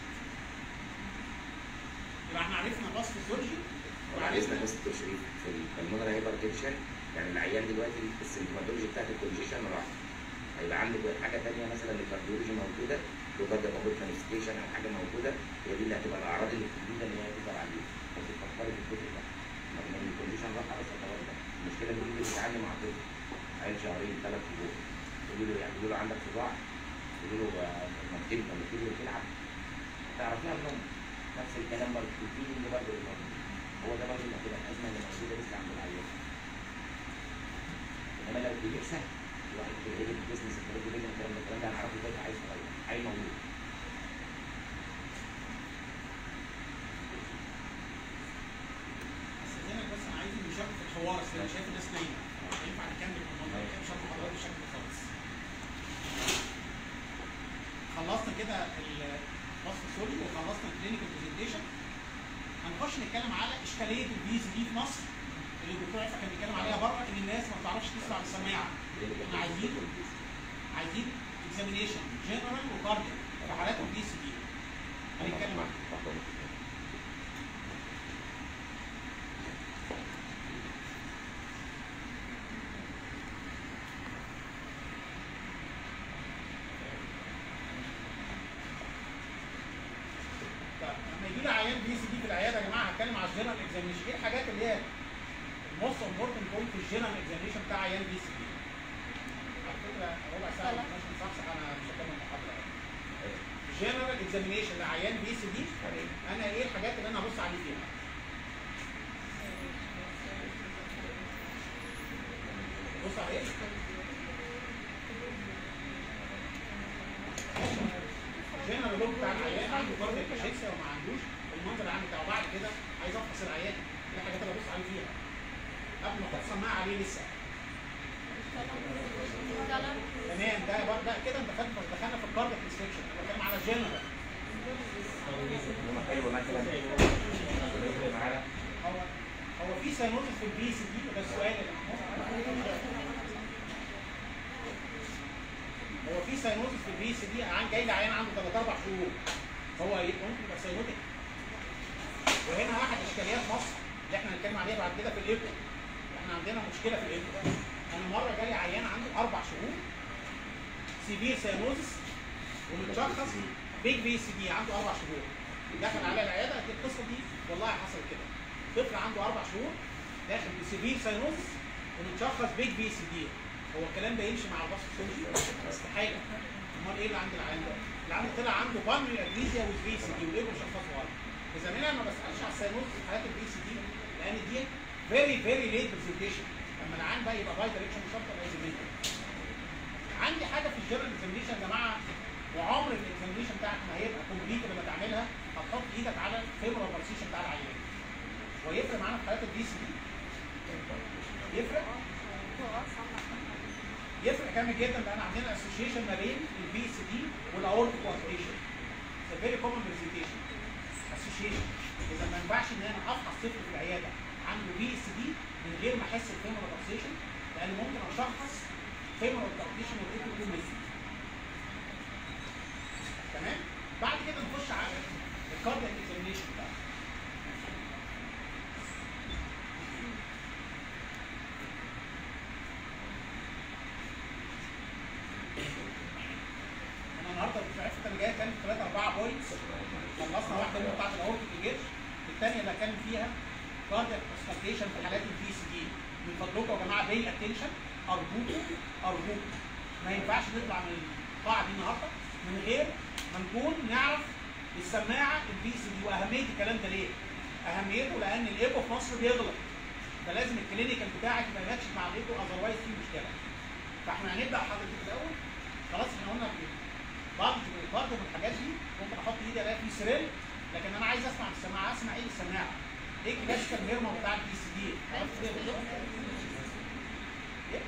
يبقى احنا عرفنا باص فيسيولوجي وعرفنا بس التشريف في البلمونري هايبرتنشن يعني العيان دلوقتي السيمتوماتولوجي بتاعت الكونجيشن راح هيبقى عنده حاجه ثانيه مثلا الكارديولوجي موجوده لو بدا موجود مانيفستيشن او حاجه موجوده هي دي اللي هتبقى الاعراض اللي الجديده اللي هي هتظهر عليه بس تفكري في الجزء ده لما الكونديشن راح بس تتوضا المشكله ان اللي بيتعلم مع طفل عيل شهرين ثلاث شهور يقولوا له يعني يقولوا له عندك صداع يقولوا له آه، لما بتبدا لما بتبدا تلعب تعرفيها منهم نفس الكلام برضه الفيلينج برضه اللي موجود. هو ده برضه اللي هتبقى الازمه اللي موجوده لسه عند العيان انما لو كبير سهل الواحد في العيد البيزنس الكلام ده الكلام ده الكلام ده هنعرفه ازاي في عيل صغير عيل مولود بس هنا بس انا عايز نشارك في الحوار اصل انا شايف الناس نايمه ينفع نكمل في الموضوع ده مش هاخد حضرتك بشكل خالص خلصنا كده الفصل سوري وخلصنا الكلينيكال برزنتيشن هنخش نتكلم على اشكاليه البي سي دي في مصر اللي الدكتور عيسى كان بيتكلم عليها بره ان الناس ما بتعرفش تسمع بالسماعه احنا عايزين عايزين اكزامينيشن جنرال وكاردياك في حالات البي سي دي هنتكلم عنها طيب لما يجي لي عيان بي سي دي في العياده يا جماعه هتكلم على الجنرال اكزامينشن ايه الحاجات اللي هي الموست امبورتنت بوينت في الجنرال اكزامينشن بتاع عيان بي سي دي على فكره ربع ساعه لا. مش مصحصح انا مش هكمل المحاضره جنرال اكزامينشن لعيان بي سي دي انا ايه الحاجات اللي انا هبص عليه فيها بص على ايه جنرال لوك بتاع العيان عنده برضه كاشيكسيا وما عندوش المنظر العام بتاعه بعد كده عايز افحص العيان دي الحاجات اللي ابص عليه فيها قبل ما احط سماعه عليه لسه تمام ده بقى- ده كده انت دخلنا دخلنا في الكاردياك ريستريكشن انا بتكلم على جنرال ايوه مثلا يفرق معانا هو هو في ساينوزس في البي سي دي ده السؤال اللي محمود. هو في ساينوزس في البي سي دي عن جاي لي عيان عنده 3 4 شهور هو ي- ممكن يبقى ساينوتيك وهنا واحد اشكاليات مصر اللي احنا هنتكلم عليها بعد كده في الايكو احنا عندنا مشكله في الايكو انا مره جالي عيان عنده اربع شهور سيفير ساينوزس ومتشخص بيج بي سي دي عنده اربع شهور دخل على العياده قالت لي القصه دي والله حصل كده طفل عنده اربع شهور داخل بسيفير ساينوزس ومتشخص بيج بي سي دي هو الكلام ده يمشي مع الباص السوري استحاله امال ايه اللي عند العيان ده؟ العيان طلع عنده بالمري اجريزيا والبي سي دي والايجو شخصه غلط اذا انا ما بسالش على الساينوزس في حالات البي سي دي لان دي فيري فيري ليت برزنتيشن لما العيان بقى يبقى باي دايركشن مش اكتر لازم ينتهي عندي حاجه في الجنرال اكزامينشن يا جماعه وعمر الاكزامينشن بتاعك ما هيبقى كومبليت لما تعملها هتحط ايدك على الفيبرال بالسيشن بتاع العيان ويفرق معانا في حالات البي سي دي يفرق يفرق جامد جدا لان عندنا اسوشيشن ما بين البي سي دي والاورتيك كوارتيشن فيري كومن برزنتيشن اسوشيشن اذا ما ينفعش ان انا افحص طفل في العياده عنده بي سي دي من غير ما احس الفيمورال بالسيشن لان ممكن اشخص فيمورال بالسيشن والايكو تو ميسي تمام بعد كده نخش على الكاردياك اكزامينشن بقى انا النهارده مش عارف انا جاي اتكلم في 3 4 بوينتس خلصنا واحده منهم بتاعت الاورتيك الجيش الثانيه اللي اتكلم فيها كاردياك اوسكالتيشن في حالات البي سي دي من فضلكم يا جماعه بي اتنشن ارجوكم ارجوكم ما ينفعش نطلع من القاعه دي النهارده من غير ما نكون نعرف السماعه البي سي دي واهميه الكلام ده ليه؟ اهميته لان الايكو في مصر بيغلط فلازم الكلينيكال بتاعك ما يماتش مع الايكو اذروايز في مشكله فاحنا هنبدا حضرتك الاول خلاص احنا قلنا برضه برضه من الحاجات دي ممكن احط ايدي الاقي في سرير لكن انا عايز اسمع السماعه اسمع ايه السماعه؟ ايه الكلاسيكال ميرمر بتاع البي سي دي؟ عرفت ليه بالظبط؟ إيه؟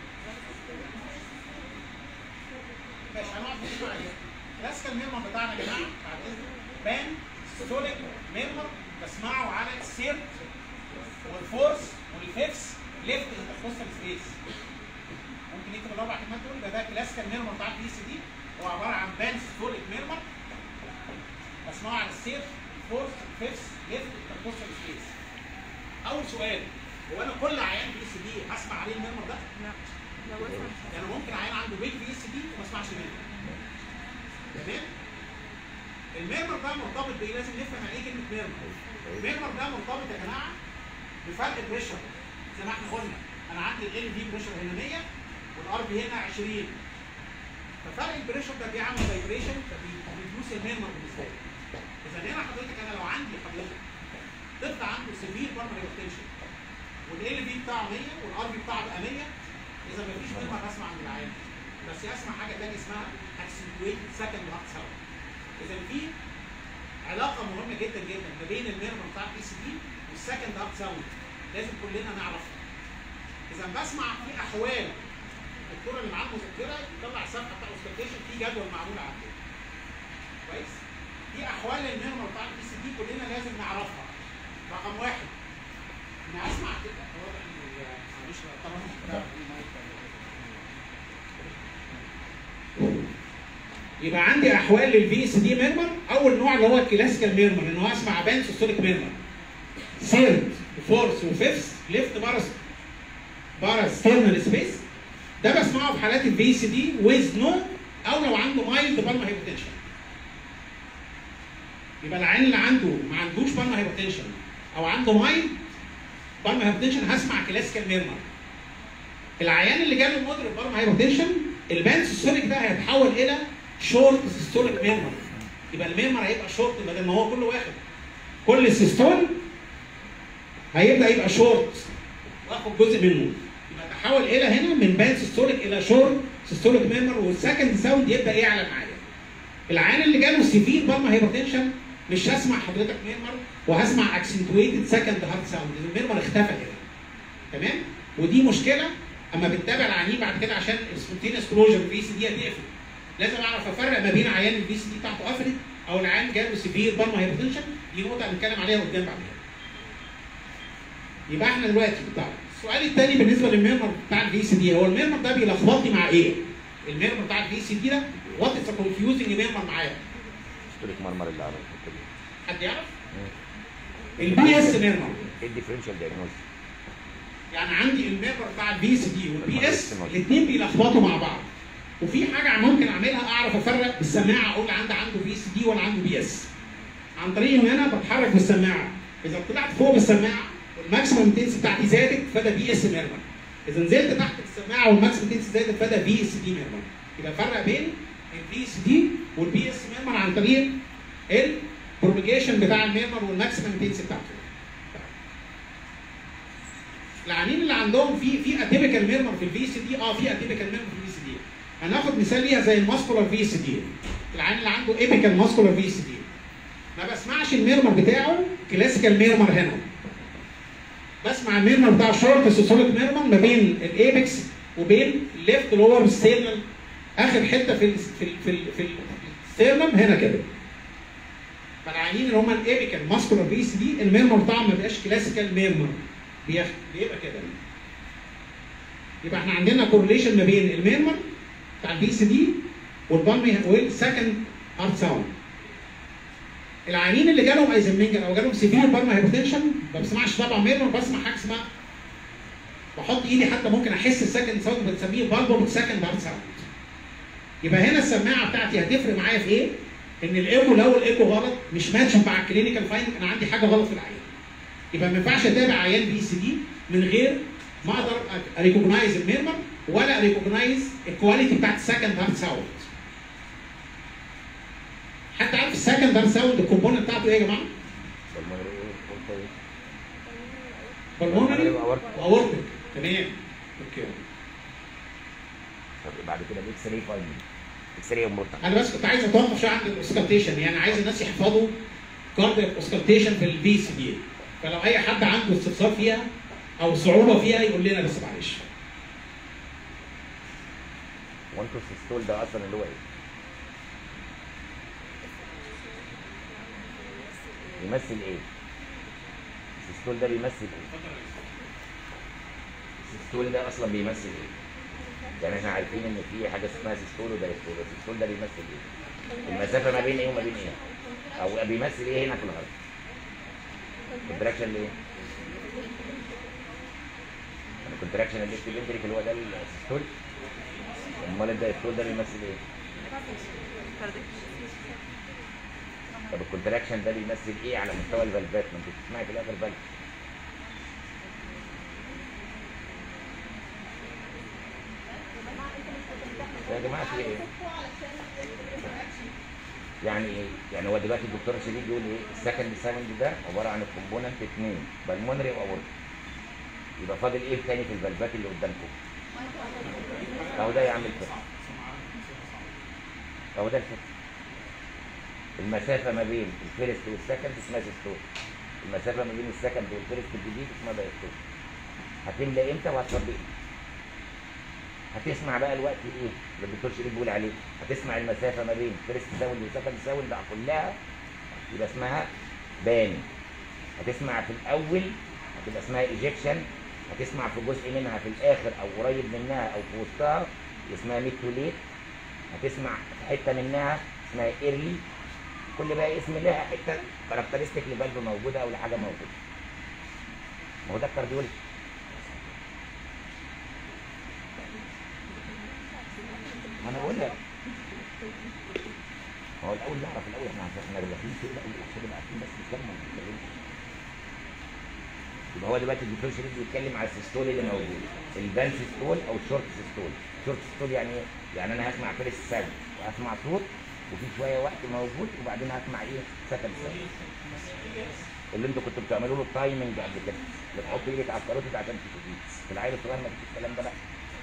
ماشي هنقعد نسمع ايه؟ الكلاسيكال ميرمر بتاعنا يا جماعه بعد اذنك بان ستوليك ميرمر بسمعه على السيرت والفورس والفيفس ليفت انتركوستال سبيس ممكن يكتب الاربع كلمات دول يبقى ده كلاسيكال ميرمر بتاع البي سي دي هو عباره عن بان ستوليك ميرمر بسمعه على السيرت الفورس الفيفس ليفت انتركوستال سبيس اول سؤال هو انا كل عيان بي سي دي هسمع عليه الميرمر ده؟ لا يعني ممكن عيان عنده بيج في اس دي وما اسمعش منه تمام الميرمر ده مرتبط بايه لازم نفهم يعني ايه كلمه ميرمر الميرمر ده مرتبط يا جماعه بفرق البريشر زي ما احنا قلنا انا عندي ال في بريشر هنا 100 والار بي هنا 20 ففرق البريشر ده بيعمل فايبريشن فبيدوس الميرمر بالنسبه لي اذا هنا حضرتك انا لو عندي حضرتك طفل عنده سيفير بارمر هايبرتنشن والال في بتاعه 100 والار بي بتاعه بقى 100 اذا ما فيش ميرمر اسمع عند العيان بس اسمع حاجه ثانيه اسمها اكسنتويت سكند هارت ساوند اذا في علاقه مهمه جدا جدا ما بين الميرمر بتاع البي سي دي والسكند هارت ساوند لازم كلنا نعرفها اذا بسمع في احوال الدكتور اللي معاه المذكره يطلع الصفحه بتاع اوسكالتيشن في جدول معمول عنده كويس دي احوال الميرمر بتاع البي سي دي كلنا لازم نعرفها رقم واحد انا اسمع كده واضح انه معلش طبعا يبقى عندي احوال للفي اس دي ميرمر اول نوع اللي هو الكلاسيكال ميرمر ان هو اسمع بان سيستوليك ميرمر ثيرد وفورث وفيفث ليفت بارس بارس ستيرنال سبيس ده بسمعه في حالات الفي اس دي ويز نو او لو عنده مايلد بالما هايبوتنشن يبقى العيان اللي عنده ما عندوش بالما هايبوتنشن او عنده مايلد بالما هايبوتنشن هسمع كلاسيكال ميرمر العيان اللي جاله مودريت بالما هايبوتنشن البان سيستوليك ده هيتحول الى شورت سيستوليك ميرمر يبقى الميرمر هيبقى شورت بدل ما هو كل واحد كل سيستول هيبدا يبقى شورت واخد جزء منه يبقى تحول الى هنا من بان سيستوليك الى شورت سيستوليك ميرمر والسكند ساوند يبدا يعلى معايا العيان اللي جاله سيفير بالما هايبرتنشن مش هسمع حضرتك ميرمر وهسمع اكسنتويتد سكند هارت ساوند الميرمر اختفى هنا تمام ودي مشكله اما بنتابع العيانين بعد كده عشان السبونتينيوس كلوجر الفي سي دي هتقفل لازم اعرف افرق ما بين عيان الفي سي دي بتاعته قفلت او العيان جاله سيفير بالما هايبرتنشن دي نقطه هنتكلم عليها قدام بعد كده يبقى احنا دلوقتي بتاع السؤال الثاني بالنسبه للميرمر بتاع الفي سي دي هو الميرمر ده بيلخبطني مع ايه؟ الميرمر بتاع الفي سي دي ده وات از كونفيوزنج ميرمر معايا ستوريك مرمر اللي عمل الحته دي حد يعرف؟ البي اس ميرمر ايه الديفرنشال دايجنوز يعني عندي الميرمر بتاع البي اس دي والبي اس الاثنين بيلخبطوا مع بعض وفي حاجه ممكن اعملها اعرف افرق بالسماعه اقول عندي عنده بي اس دي ولا عنده بي اس عن طريق ان انا بتحرك بالسماعه اذا طلعت فوق بالسماعه والماكسيمم انتنس بتاعتي زادت فده بي اس ميرمر اذا نزلت تحت السماعه والماكسيمم انتنس زادت فده بي اس دي ميرمر يبقى فرق بين البي اس دي والبي اس ميرمر عن طريق البروبيجيشن بتاع الميرمر والماكسيمم انتنس بتاعته العيانين اللي عندهم في في اتيبيكال ميرمر في الفي سي دي اه في اتيبيكال ميرمر في الفي سي دي هناخد مثال ليها زي الماسكولار في سي دي العيان اللي عنده ايبيكال ماسكولار في سي دي ما بسمعش الميرمر بتاعه كلاسيكال ميرمر هنا بسمع الميرمر بتاع شورت سيستوليك ميرمر ما بين الايبكس وبين الليفت لور ستيرنال اخر حته في ال في ال في, ال في الستيرنم هنا كده فالعيانين اللي هم الايبيكال ماسكولار في سي دي الميرمر بتاعهم ما بيبقاش كلاسيكال ميرمر بيبقى كده يبقى احنا عندنا كورليشن ما بين الميرمر بتاع البي سي دي والبالمي والسكند هارت ساوند العيانين اللي جالهم ايزنمنجر او جالهم سيفير بالما هايبوتنشن ما بسمعش طبعا ميرمر بسمع حاجه اسمها بحط ايدي حتى ممكن احس السكند ساوند بنسميه بالبو سكند هارت ساوند يبقى هنا السماعه بتاعتي هتفرق معايا في ايه؟ ان الايكو لو الايكو غلط مش ماتش مع الكلينيكال فايندنج انا عندي حاجه غلط في العيان يبقى ما ينفعش اتابع عيان بي سي دي من غير ما اقدر اريكوجنايز الميرمر ولا اريكوجنايز الكواليتي بتاعت السكند هارت ساوند حتى عارف السكند هارت ساوند الكومبوننت بتاعته ايه يا جماعه؟ بالمونري واورتك تمام اوكي طب بعد كده الاكس راي فايندنج اكس راي امورتا انا بس كنت عايز اتوقف شويه عند الاوسكالتيشن يعني عايز الناس يحفظوا كاردياك اوسكالتيشن في البي سي دي فلو اي حد عنده استفسار فيها او صعوبه فيها يقول لنا بس معلش وانتو السيستول ده اصلا اللي هو ايه؟ بيمثل ايه؟ السيستول ده بيمثل ايه؟ السيستول ده اصلا بيمثل ايه؟ يعني احنا عارفين ان في حاجه اسمها سيستول ودايستول السيستول ده بيمثل ايه؟ المسافه ما بين ايه وما بين ايه؟ او بيمثل ايه هنا في الهارت؟ الدراكشن ليه؟ الكونتراكشن الليفت فنتريكل هو ده السيستول امال الدايستول ده بيمثل ايه؟ طب الكونتراكشن ده بيمثل ايه على مستوى الفالفات ما انت بتسمعي في الاخر فالف يا جماعه في ايه؟ يعني ايه؟ يعني هو دلوقتي الدكتور شديد بيقول ايه؟ السكند ساوند ده عباره عن الكومبوننت اثنين بالمونري واورت يبقى فاضل ايه تاني في الفالفات اللي قدامكم؟ اهو ده يا عم الفرق اهو ده الفرق المسافة ما بين الفيرست والسكند اسمها سيستول المسافة ما بين السكند والفيرست الجديد اسمها دايستول هتملى امتى وهتفضي امتى هتسمع بقى الوقت ايه اللي الدكتور شريف بيقول عليه هتسمع المسافة ما بين فيرست ساوند وسكند ساوند بقى كلها يبقى اسمها بان هتسمع في الاول هتبقى اسمها ايجكشن هتسمع في جزء منها في الاخر او قريب منها او في وسطها اسمها ميد تو ليت هتسمع في حته منها اسمها ايرلي كل بقى اسم لها حته كاركترستيك لفالف موجوده او لحاجه موجوده ما هو ده الكارديولوجي ما انا بقول لك هو الاول نعرف الاول احنا احنا داخلين في الاول عشان نبقى عارفين بس نتكلم ما نتكلمش يبقى هو دلوقتي الدكتور شريف بيتكلم على السيستول اللي موجود البان سيستول او الشورت سيستول شورت سيستول يعني ايه؟ يعني انا هسمع فيرست ساوند وهسمع صوت وفي شويه وقت موجود وبعدين هسمع ايه سكند ساوند اللي انتوا كنتوا بتعملوا له تايمنج قبل كده بتحط ايدك على الكاروتيد عشان تشوفيه في العيل الصغير ما فيش الكلام ده بقى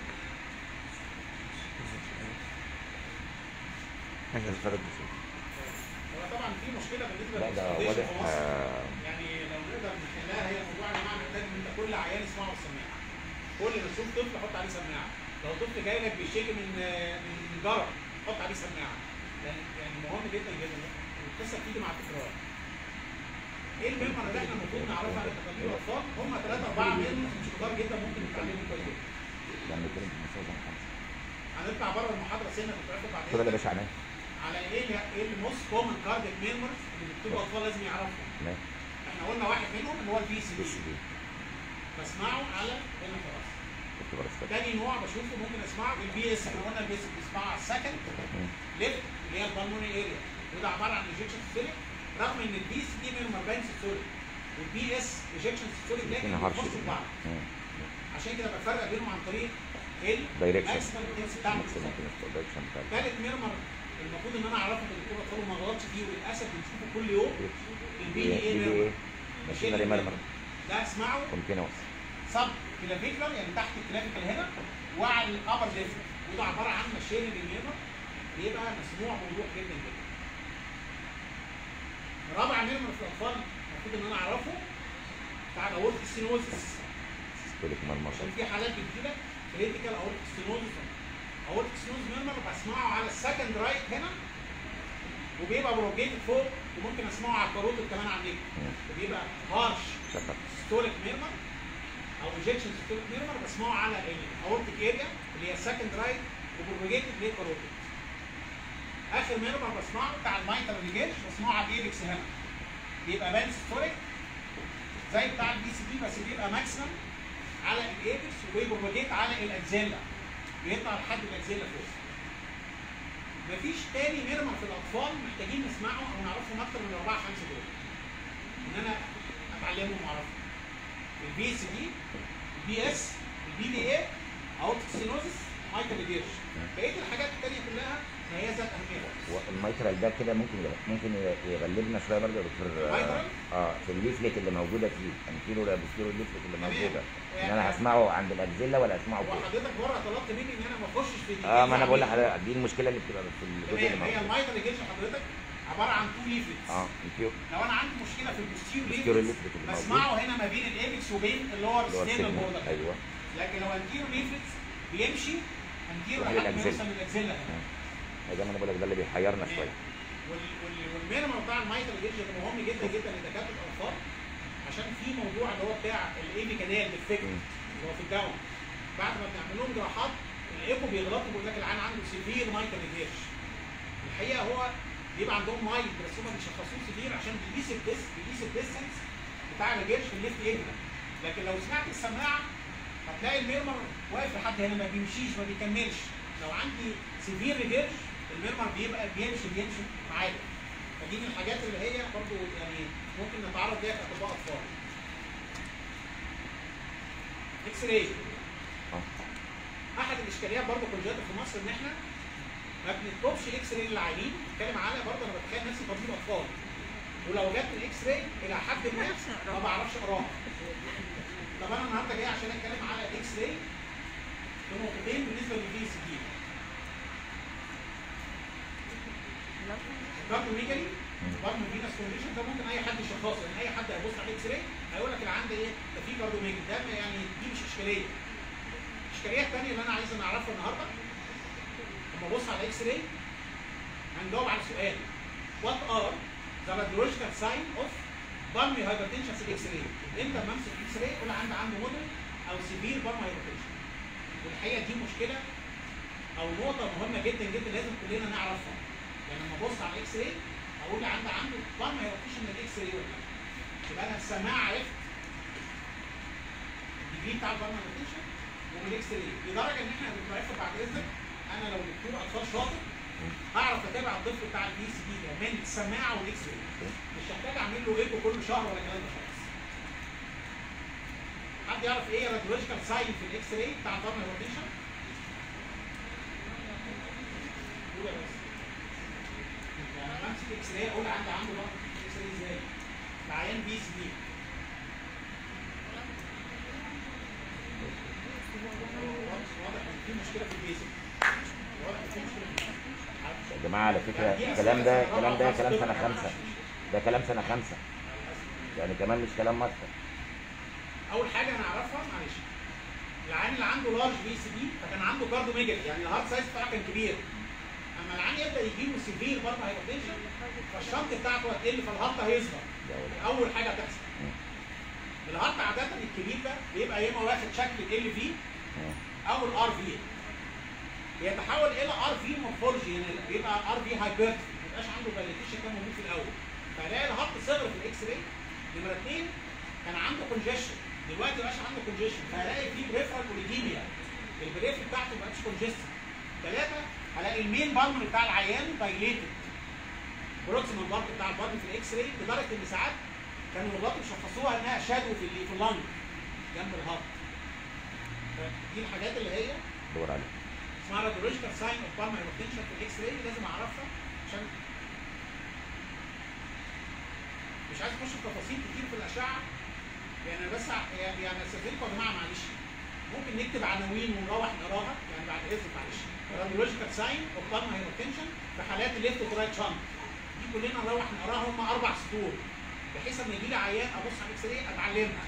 هو طبعا في مشكله بالنسبه لا ده للإكسبلويشن واضح في مصر. آه، يعني لو نقدر نحلها هي موضوع يا جماعه محتاج ان انت كل عيان يسمعه بالسماعه. كل ما تشوف طفل حط عليه سماعه. لو طفل جاي لك بيشتكي من من جرب حط عليه سماعه. يعني يعني مهم جدا جدا القصه بتيجي مع التكرار. ايه المهمه اللي احنا المفروض نعرفها على تقديم الاطفال؟ هم ثلاثه اربعه منهم مش كتار جدا ممكن نتعلمهم كويس جدا. لما يتكلم في المستوى ده خمسة. هنطلع بره المحاضره سنه كنت عارفه اتفضل يا بعدين باشا عناية على ايه ايه الموست كومن كارديك ميمورز اللي بيكتبوا الاطفال لازم يعرفوا. ماشي احنا قلنا واحد منهم اللي هو البي سي بس دي دي بسمعه على هنا خلاص كنت برستك تاني نوع بشوفه ممكن اسمعه البي اس احنا قلنا البي اس بنسمعه على السكند ليفت اللي هي البالموني اريا وده عباره عن ايجكشن سيستوليك رغم ان البي سي دي منهم 40 سيستوليك والبي اس ايجكشن سيستوليك لكن هنا هرش بيخشوا في بعض عشان كده بفرق بينهم عن طريق ال Direction. maximum intensity بتاعهم ماكسيمم برودكشن بتاع تالت ميرمر المفروض ان انا اعرفه بالدكتور اطفال ما غلطش فيه وللاسف بنشوفه كل يوم البي دي اي ميرمر ماشينري مرمر ده اسمعه كونتينوس سب كلافيكولار يعني تحت الكلافيكال هنا وعلى الابر ليفت وده عباره عن ماشين النيمر بيبقى مسموع بوضوح جدا جدا. رابع نمر في الاطفال المفروض ان انا اعرفه بتاع الاورتيك ستينوزس ستوليك مرمر عشان في حالات بتجيلك كريتيكال اورتيك ستينوزس اورتيك ستينوز ميرمر بسمعه على السكند رايت هنا وبيبقى بروجيتد فوق وممكن اسمعه على الكاروتيد كمان على النجم وبيبقى هارش شكرا ستوليك ميرمر او انجكشن ستوليك ميرمر بسمعه على الاورتيك اريا اللي هي السكند رايت وبروجيتد ليه كاروتيد اخر ميرمر بسمعه بتاع المايتر ريجيج بسمعه على الايبكس هنا بيبقى بان ستوليك زي بتاع البي سي بي بس بيبقى ماكسيمم على الايبكس وبيبروجيت على الاكزيلا بيطلع لحد الاكزيلا فوق مفيش تاني ميرمر في الاطفال محتاجين نسمعه او نعرفهم اكتر من الاربعه خمسه دول ان انا اتعلمهم واعرفهم البي اس دي البي اس البي دي اي اورتيك سينوزس مايكل ديرش بقيه الحاجات التانيه كلها ما هي ذات اهميه والميترال ده كده ممكن يغ- ممكن يغلبنا شويه برضه يا دكتور الميترال؟ اه في الليفلت اللي موجوده فيه انتيرو ولا بوستيرو الليفلت اللي تمام. موجوده ان انا هسمعه عند الاجزله ولا اسمعه هو فوق حضرتك مره طلبت مني ان انا ما اخشش في اه ما انا بقول ديتيلز لحضرتك دي المشكله اللي بتبقى في الجزء اللي تمام هي موجود المايتر ريجيش حضرتك عباره عن تو ليفلتس اه انتيرو لو انا عندي مشكله في البوستيرو البوستيرو ليفلتس ليفلت اللي موجود بسمعه هنا ما بين الايبكس وبين اللور اللي هو ستيبل السيجنال بوردر ايوه لكن لو انتيرو ليفلتس بيمشي انتيرو يروح لحد ما للأكزيلا. يوصل للاكزيلا هنا زي ما انا بقول لك ده اللي بيحيرنا شويه وال- وال- والمينيمم بتاع المايتر ريجيش ده مهم جدا جدا لدكاتره الاطفال عشان في موضوع اللي هو بتاع الايبي كانال ديفكت مم. اللي هو في الداون بعد ما بنعمل لهم جراحات الايكو بيغلطوا بيقول لك العيان عنده سيفير مايتر ريجيش الحقيقه هو بيبقى عندهم مايل بس هم بيشخصوه سيفير عشان بيقيس الديس بيقيس الديستنس بتاع الريجيش في الليفت ايجنا لكن لو سمعت السماعه هتلاقي الميرمر واقف لحد هنا ما بيمشيش ما بيكملش لو عندي سيفير ريفيرش الميرمر بيبقى بيمشي بيمشي معايا فدي من الحاجات اللي هي برضو يعني ممكن نتعرض ليها كاطباء اطفال اكس راي احد الاشكاليات برضو كونجنتال في مصر ان احنا ما بنطلبش اكس راي للعيانين بتكلم على برضه انا بتخيل نفسي طبيب اطفال ولو جت الاكس راي الى حد ما ما بعرفش اقراها طب انا النهارده جاي عشان اتكلم على الاكس راي في نقطتين بالنسبه للفي سي دي برضه ميجالي برضه فينس كونديشن ده ممكن اي حد يشخصه يعني اي حد هيبص على الاكس راي هيقول لك اللي عندي ايه ده في برضه ميجالي ده يعني دي مش اشكاليه الاشكاليه الثانيه اللي انا عايز نعرفها النهارده لما ابص على الاكس راي هنجاوب على سؤال وات ار ذا radiological sign اوف بالمي hypertension في الاكس راي امتى لما امسك الاكس راي اقول عندي عنده مودرن او سيفير بالمي hypertension والحقيقه دي مشكله او نقطه مهمه جدا جدا لازم كلنا نعرفها يعني لما ابص على الاكس راي اقول عندي عنده بالمي hypertension من الاكس راي ولا لا يبقى انا السماعه عرفت الديجري بتاع البالمي hypertension ومن الاكس راي لدرجه ان احنا بنعرفها بعد اذنك انا لو دكتور اطفال شاطر هعرف اتابع الطفل بتاع البي سي دي ده من السماعه والاكس راي مش هحتاج اعمل له ايكو كل شهر ولا الكلام ده خالص حد يعرف ايه راديولوجيكال ساين في الاكس راي بتاع الضرب روتيشن؟ قول يا بس يعني لما امسك اكس راي اقول عندي عنده ضغط اكس راي ازاي؟ العيان بي سي دي واضح ان في مشكله في البيزك واضح ان في مشكله في البيزك يا جماعه على فكره الكلام ده الكلام ده كلام سنه خمسه ده كلام سنه خمسه يعني كمان مش كلام ماستر اول حاجه انا اعرفها معلش العيان اللي عنده لارج بي سي دي فكان عنده كاردو ميجل يعني الهارت سايز بتاعه كان كبير اما العيان يبدا يجيله سيفير برضه هايبرتنشن فالشنط بتاعته هتقل فالهارت هيصغر دي اول حاجه هتحصل الهارت عاده الكبير ده بيبقى يا اما واخد شكل ال في او الار في بيتحول الى ار في مورفولوجي يعني بيبقى ار في هايبرت ما بيبقاش عنده فاليديشن كان موجود في الاول فلاقي الهارت صغر في الاكس راي نمره اثنين كان عنده كونجيشن دلوقتي ما بقاش عنده كونجيشن فهلاقي في بريفرال اوليديميا البريف بتاعته ما بقتش كونجستد ثلاثه هلاقي المين بالمون بتاع العيان دايليتد بروكسيمال بارت بتاع البادي في الاكس راي لدرجه ان ساعات كانوا الرباط بيشخصوها انها شادو في ال- في اللنج جنب الهارت دي الحاجات اللي هي دور عليه اسمها راديولوجيكال ساين اوف بالمر هايبرتنشن في الاكس راي لازم اعرفها عشان مش عايز اخش في تفاصيل كتير في الاشعه يعني أنا بس ع- يعني يعني استاذنكم يا جماعه معلش ممكن نكتب عناوين ونروح نقراها يعني بعد اذنك معلش راديولوجيكال ساين اوف بالمر هايبرتنشن في حالات الليفت ورايت شانت دي كلنا نروح نقراها هم اربع سطور بحيث لما يجي لي عيان ابص على الاكس راي اتعلمها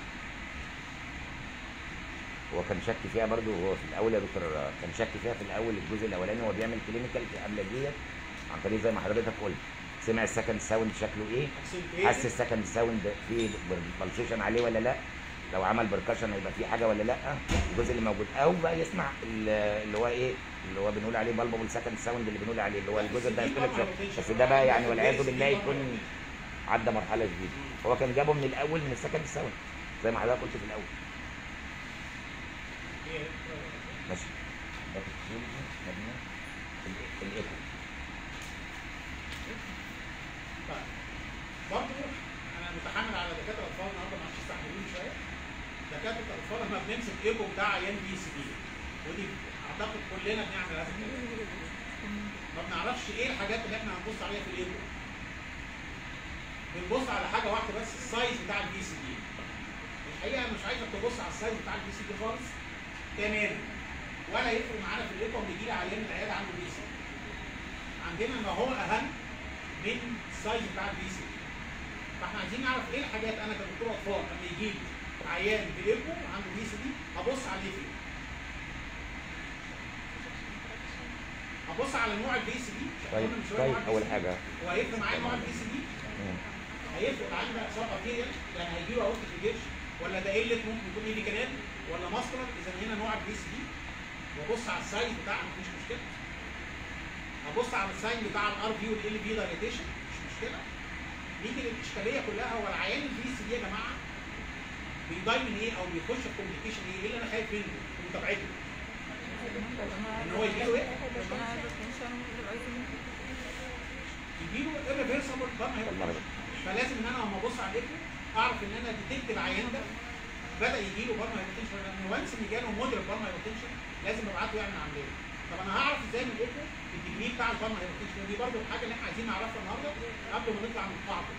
هو كان شك فيها برضو هو في الاول يا دكتور كان شك فيها في الاول الجزء الاولاني هو بيعمل كلينيكال في قبل ديت عن طريق زي ما حضرتك قلت سمع السكند ساوند شكله ايه حس السكند ساوند فيه بلسيشن عليه ولا لا لو عمل بركشن هيبقى فيه حاجه ولا لا الجزء اللي موجود او بقى يسمع ال- اللي هو ايه اللي هو بنقول عليه بالبابل سكند ساوند اللي بنقول عليه اللي هو الجزء ده يختلف شوية. بس ده بقى يعني والعياذ بالله يكون عدى مرحله جديده هو كان جابه من الاول من السكند ساوند زي ما حضرتك قلت في الاول ماشي ده تكنولوجي مبني في الايكو طيب برضه انا متحمل على دكاتره الاطفال النهارده ما عادش يستحملوني شويه دكاتره الاطفال لما بنمسك ايكو بتاع عيان بي سي دي ودي اعتقد كلنا بنعمل هذا الكلام ما بنعرفش ايه الحاجات اللي احنا هنبص عليها في الايكو بنبص على حاجه واحده بس السايز بتاع البي سي دي الحقيقه انا مش عايزك تبص على السايز بتاع البي سي دي خالص تماما ولا يفرق معانا في الايكو لما يجي لي عيان من العياده عنده بي سي عندنا ما هو اهم من السايز بتاع البي سي فاحنا عايزين نعرف ايه الحاجات انا كدكتور اطفال لما يجي لي عيان بايكو عنده بي سي دي هبص عليه فين؟ هبص على نوع البي سي دي طيب طيب اول حاجه هو هيفرق معايا نوع البي سي دي مم. هيفرق معايا ده اصابه ارتيريال يعني هيجي له اورتيك ريجيرش ولا ده قله ممكن يكون ايدي كنال ولا ماسكولار اذا هنا نوع البي سي دي وابص على السايز بتاعها مفيش مشكله هبص على الساين بتاع الار في والال في دايليتيشن مش مشكله نيجي للاشكاليه كلها هو العيان البي سي دي يا جماعه بيضاي من ايه او بيخش في كومبليكيشن ايه؟ ايه اللي انا خايف منه في متابعته؟ ان هو يجي له ايه؟ يجي له irreversible بالما هيبقى فلازم ان انا لما ابص على الايكو اعرف ان انا ديتكت العيان ده بدا يجي له بالما هايبوتنشن لان وانس ان جاله مودريت بالما هايبوتنشن لازم ابعته يعمل عمليه طب انا هعرف ازاي من الايكو الديجري بتاع البالما هايبوتنشن دي برضه الحاجه اللي احنا عايزين نعرفها النهارده قبل ما نطلع من القاعده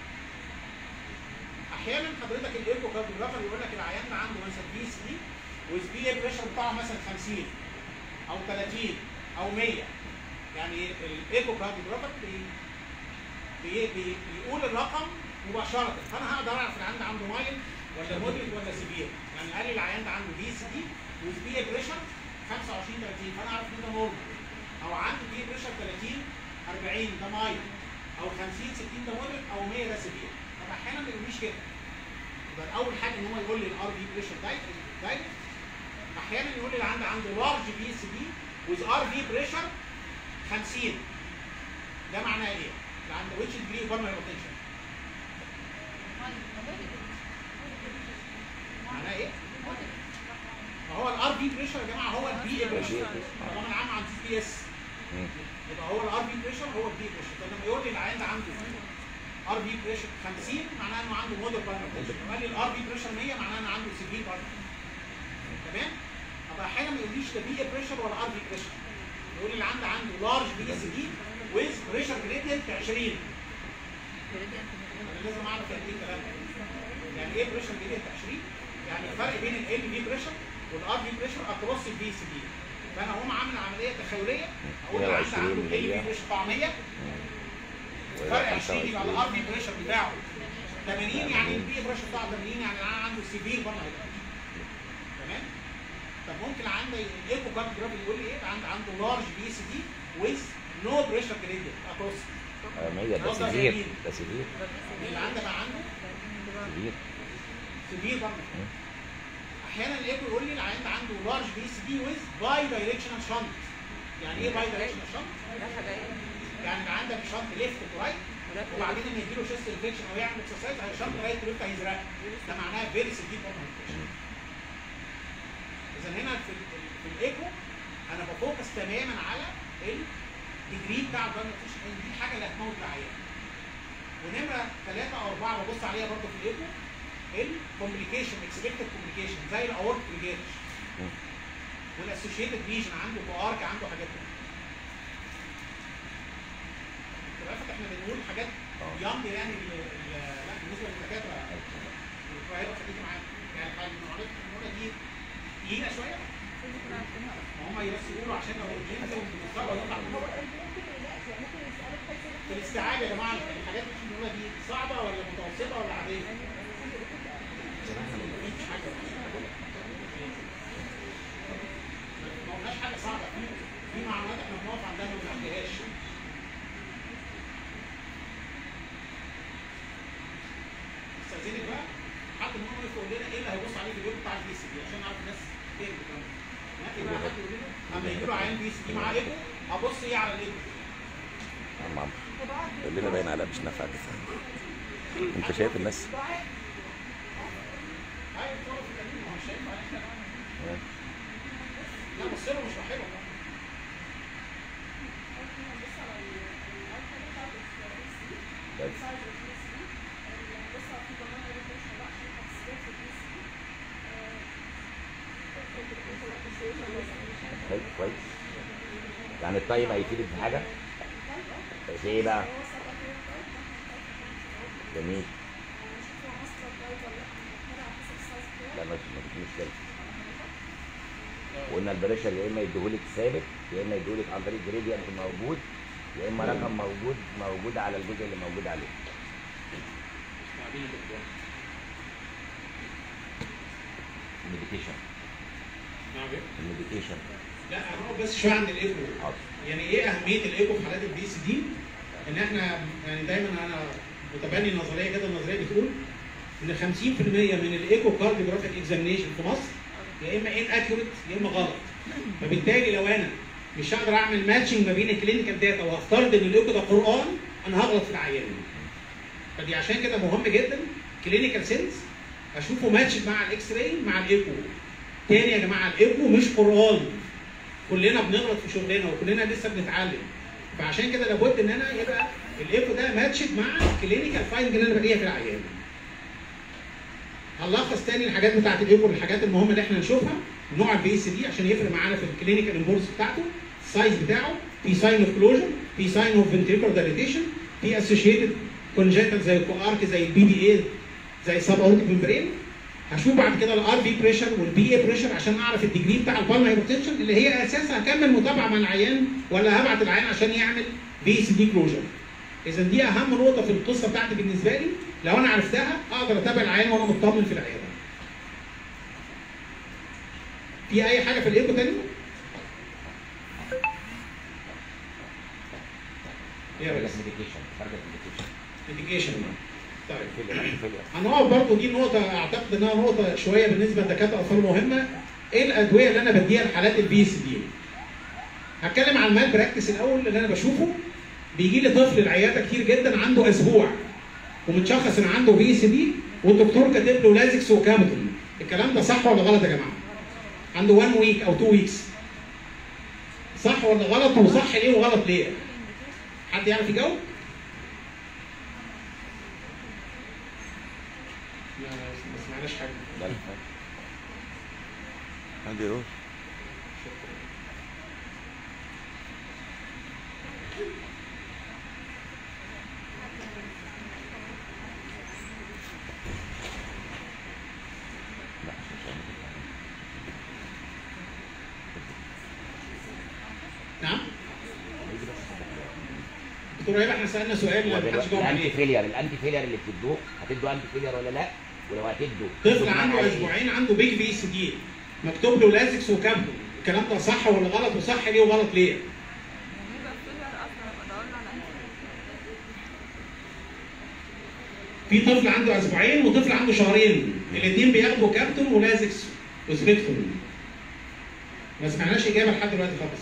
احيانا حضرتك الايكو كارديوجرافر يقول لك العيان ده عنده مثلا بي اس دي والبي اي بريشر بتاعه مثلا 50 او 30 او 100 يعني الايكو كارديوجرافر بي بي بي بيقول الرقم مباشره فانا هقدر اعرف العيان ده عنده مايل ولا مودريت ولا سيفير يعني قال لي العيان ده عنده بي اس دي والبي اي بريشر 25 30 فانا اعرف ان ده نورمال او عنده بي بريشر 30 40 ده مايل او 50 60 ده مودريت او 100 ده سيفير طب احيانا ما يقوليش كده يبقى اول حاجه ان هو يقول لي الار في بريشر دايركت احيانا يقول لي العيان ده عنده لارج بي اس دي ويز ار في بريشر 50 ده معناه ايه؟ اللي عنده ويتش ديجري بالما هايبوتنشن معناه ايه؟ ما هو الار بي بريشر يا جماعه هو البي بريشر طالما انا عامل عن بي اس يبقى هو الار بي بريشر هو البي بريشر فلما يقول لي العيان ده عنده ار بي بريشر 50 معناه انه عنده مودر بالما بريشر قال لي الار بي بريشر 100 معناه انه عنده سيفير بالما تمام؟ طب احيانا ما يقوليش ده بي بريشر ولا ار بي بريشر يقول لي العيان ده عنده لارج بي اس دي ويز بريشر جريدينت 20 انا لازم اعرف يعني ايه الكلام ده يعني ايه بريشر جريدينت 20 يعني الفرق بين ال بي بريشر والار بي بريشر اكروس البي سي بي فانا اقوم عامل عمليه تخيليه اقول له عنده عنده ال بي بريشر بتاع 100 فرق 20 يبقى الار بي بريشر بتاعه 80 يعني البي بريشر بتاعه 80 يعني انا عنده سيفير برضه تمام طب ممكن عنده الايكو كارديوجرافي يقول لي ايه عنده عنده لارج بي سي دي ويز نو بريشر جريدينت اكروس مية ده سيفير ده سيفير اللي عندك عنده سيفير كبير برضه احيانا الايكو يقول لي العيان ده عنده لارج بي سي دي ويز باي دايركشنال شنت يعني ايه باي دايركشنال شنت؟ يعني العيان ده شنت ليفت ورايت وبعدين لما يجي له شيست انفكشن او يعمل اكسرسايز هيشنط رايت وليفت هيزرق ده معناها فيري سيفير اذا هنا في, ال- في الايكو انا بفوكس تماما على الديجري بتاع البلد دي الحاجه اللي هتموت العيان ونمره ثلاثه او اربعه ببص عليها برضه في الايكو الكومبليكيشن اكسبكتد كومبليكيشن زي الاورت ريجيرش والاسوشيتد ليجن عنده كوارك عنده حاجات كده تبقى فاكر احنا بنقول حاجات يامب يعني ال- ال- لا بالنسبه للدكاتره القاهره خليكي معايا يعني حاجه المعلومات المهمه دي تقيله شويه ما هم بس يقولوا عشان لو ننزل بالظبط نطلع من هو في الاستيعاب يا جماعه الحاجات اللي بنقولها دي صعبه ولا متوسطه ولا عاديه؟ مفيش حاجه ما قلناش حاجه صعبه في في معلومات احنا بنقف عندها ما بنعديهاش استاذنك بقى حد منهم يقول لنا ايه اللي هيبص عليه في اليوم بتاع البي سي دي عشان نعرف الناس فين الكلام ده. ممكن بقى حد يقول لنا اما يجي له عيان بي سي دي معاه ايكو ابص ايه على الايكو عم عمرو قول لنا باين على مش نافع كده انت شايف الناس ايوه بتقعد في التمرين ما هو مش هينفع احنا لا بص له مش حلو بس حلو كويس يعني الطيب هيفيدك في حاجه في ايه بقى جميل لا مش مش مشكله قلنا البريشر يا اما يديهولك ثابت يا اما يديهولك عن طريق جريدينت موجود يا اما رقم موجود موجود على الجزء اللي موجود عليه الميديكيشن الميديكيشن لا هنقعد بس شويه عند الايكو حاضر يعني ايه اهميه الايكو في حالات البي سي دي؟ ان احنا يعني دايما انا متبني النظريه كده النظريه بتقول ان 50% من الايكو كارديوجرافيك اكزامينيشن في مصر يا اما ان اكيوريت يا اما غلط فبالتالي لو انا مش هقدر اعمل ماتشنج ما بين الكلينيكال داتا وافترض ان الايكو ده قران انا هغلط في العيان فدي عشان كده مهم جدا كلينيكال سينس اشوفه ماتش مع الاكس راي مع الايكو تاني يا جماعه الايكو مش قران كلنا بنغلط في شغلنا وكلنا لسه بنتعلم فعشان كده لابد ان انا يبقى الايكو ده ماتشد مع الكلينيكال فايندنج اللي انا بلاقيها في العيان هنلخص تاني الحاجات بتاعت الايكو الحاجات المهمه اللي احنا نشوفها نوع البي سي دي عشان يفرق معانا في الكلينيكال امبورس بتاعته السايز بتاعه في ساين اوف كلوجن في ساين اوف فنتريكولار دايليتيشن في اسوشيتد كونجنتال زي الكوارك زي البي دي اي زي سب اورتيك ممبرين هشوف بعد كده الار بي بريشر والبي اي بريشر عشان اعرف الديجري بتاع البالما هايبرتنشن اللي هي اساسها هكمل متابعه مع العيان ولا هبعت العيان عشان يعمل بي سي دي كلوجر اذا دي اهم نقطه في القصه بتاعتي بالنسبه لي لو انا عرفتها اقدر اتابع العيان وانا مطمن في العياده في اي حاجه في الايكو تاني؟ ايه يا ريس؟ ميديكيشن تارجت ميديكيشن ميديكيشن طيب فيلير فيلير هنقف برضه دي نقطة أعتقد إنها نقطة شوية بالنسبة لدكاترة الأطفال مهمة. إيه الأدوية اللي أنا بديها لحالات البي اس دي؟ هتكلم عن المال براكتس الأول اللي أنا بشوفه. بيجي لي طفل العيادة كتير جدا عنده أسبوع ومتشخص إن عنده بي اس دي والدكتور كاتب له لازكس وكامتون. الكلام ده صح ولا غلط يا جماعة؟ عنده 1 ويك أو 2 ويكس. صح ولا غلط وصح ليه وغلط ليه؟ حد يعرف يجاوب؟ لا ما سمعناش حاجة. ده الفرق. حد يقول لا مش هعمل كده. نعم؟ دكتور هبه احنا سالنا سؤال هو ما حدش دلوقتي جاوب الانتي عليه فيلير الانتي فيلير اللي بتدوه هتدوا انتي فيلير ولا لا؟ ولو هتدوا طفل تدوا عنده على إيه؟ اسبوعين عنده بيج في اس دي مكتوب له لازكس وكابتون الكلام ده صح ولا غلط وصح ليه وغلط ليه؟ في طفل عنده اسبوعين وطفل عنده شهرين الاثنين بياخدوا كابتون ولازكس وسبيكتون ما سمعناش اجابه لحد دلوقتي خالص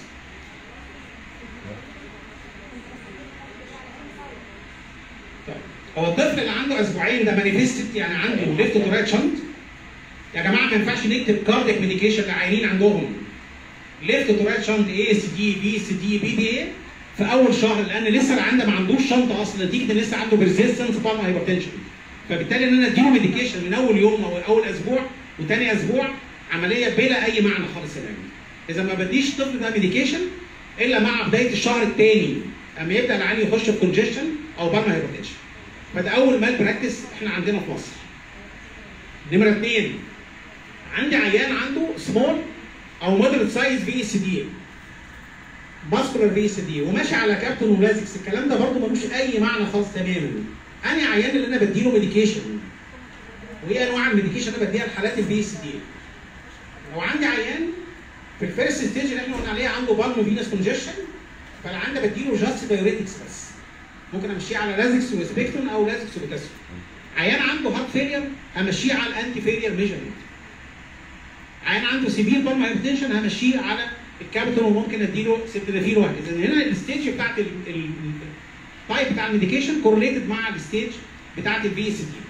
طيب هو الطفل اللي عنده اسبوعين ده مانيفيستد يعني عنده ليفت تو رايت شنت يا جماعه ما ينفعش نكتب كارديك ميديكيشن لعيانين عندهم ليفت تو رايت شنت اي اس دي بي اس دي بي دي اي في اول شهر لان لسه العيان ده ما عندوش شنط اصلا نتيجه ان لسه عنده بيرسيستنس بالما هايبرتنشن فبالتالي ان انا اديله ميديكيشن من اول يوم او اول اسبوع وثاني اسبوع عمليه بلا اي معنى خالص يا جماعه اذا ما بديش الطفل ده ميديكيشن الا مع بدايه الشهر الثاني اما يبدا العيان يخش في كونجيشن او بالما هايبرتنشن فده اول مال براكتس احنا عندنا في مصر نمره اثنين عندي عيان عنده سمول او مودريت سايز في اس دي ماسكولار في اس دي وماشي على كابتون ولازكس الكلام ده برضه ملوش اي معنى خالص تماما انا عيان اللي انا بديله ميديكيشن وايه انواع الميديكيشن اللي انا بديها لحالات البي اس دي لو عندي عيان في الفيرست ستيج اللي احنا قلنا عليها عنده بالمو فينس كونجيشن فالعيان ده بديله جاست دايوريتكس بس ممكن امشيه على لازكس وسبيكتون او لازكس وبوتاسيوم عيان عنده هارت فيلير همشيه على الانتي فيلير ميجرمنت عيان عنده سيفير بالم هايبرتنشن همشيه على الكابتون وممكن اديله سبتدافيل وهكذا هنا الستيج بتاعت التايب بتاع الميديكيشن كورليتد مع الستيج بتاعت الفي اس دي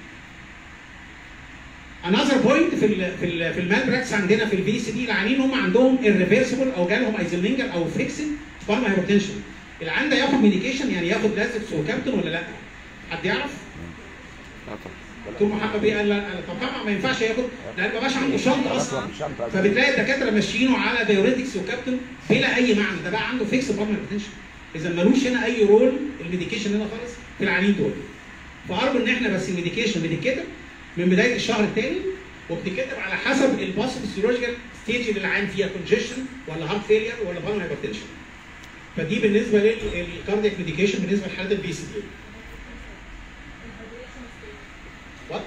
انذر بوينت في ال في ال في المال براكس عندنا في الفي اس دي العيانين هم عندهم الريفرسبل او جالهم ايزلمنجر او فيكسد بالم هايبرتنشن العيان ده ياخد ميديكيشن يعني ياخد لازكس وكابتون ولا لا؟ حد يعرف؟ اه طبعا دكتور محمد بيه قال لا لا، طب طبعا ما ينفعش ياخد لان ما بقاش عنده شنط اصلا شنطة. فبتلاقي الدكاتره ماشيينه على دايوريتكس وكابتون بلا اي معنى ده بقى عنده فيكس بالم هايبرتنشن اذا ملوش هنا اي رول الميديكيشن هنا خالص في العيانين دول فارجو ان احنا بس الميديكيشن بتتكتب من بدايه الشهر الثاني وبتتكتب على حسب الباسف فيسيولوجيكال ستيج اللي العيان فيها كونجيشن ولا هارت فيلير ولا بالم هايبرتنشن فدي بالنسبه للكاردياك ميديكيشن بالنسبه لحالات البي سي دي وات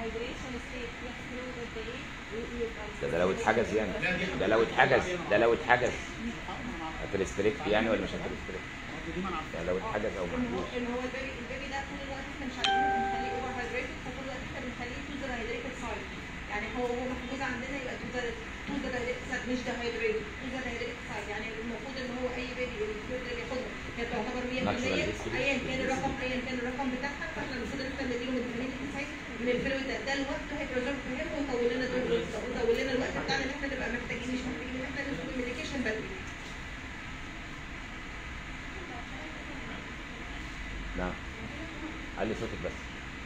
ده, ده لو اتحجز يعني ده لو اتحجز ده لو اتحجز هتريستريكت يعني ولا مش هتريستريكت؟ ده لو اتحجز او محجوز اللي هو البيبي البيبي ده طول الوقت احنا مش عارفين بنخليه اوفر هايدريتد فطول الوقت احنا بنخليه تو ذا هايدريتد سايد يعني هو هو محجوز عندنا يبقى تو ذا تو ذا هايدريتد سايد مش ده هايدريتد تو ذا هايدريتد سايد يعني المفروض ان هو اي بيبي الفلويد اللي بياخدها هي تعتبر 100% Natural history. ايا كان الرقم ايا كان الرقم بتاعها فاحنا المفروض ان احنا نديله ميديكامنت سايد من الفلويد ده ده الوقت هيبريزرف هيك ويطول لنا دول ويطول لنا الوقت بتاعنا ان احنا نبقى محتاجين مش محتاجين ان احنا ندخل الميديكيشن بدري نعم علي صوتك بس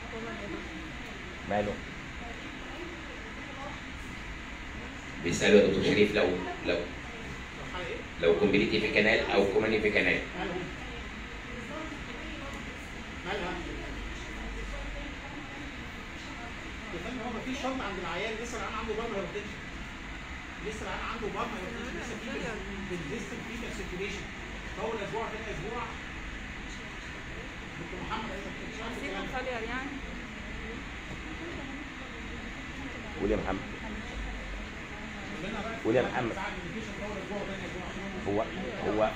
ماله بيسالوا يا دكتور شريف لو لو لو كومبليتي في كانال او كوماني في كانال مالهم مالها يا فندم هو مفيش شرط عند العيان لسه العيان عنده بار ما يرتدش لسه العيان عنده بار ما يرتدش لسه في بنزيستنت في سيركيليشن اول اسبوع تاني اسبوع دكتور محمد عايزك تشرح لي الكلام ده. قول يا محمد قلنا بقى قول يا محمد. بعد الميديكيشن اول اسبوع وتاني اسبوع عشان هم هو هو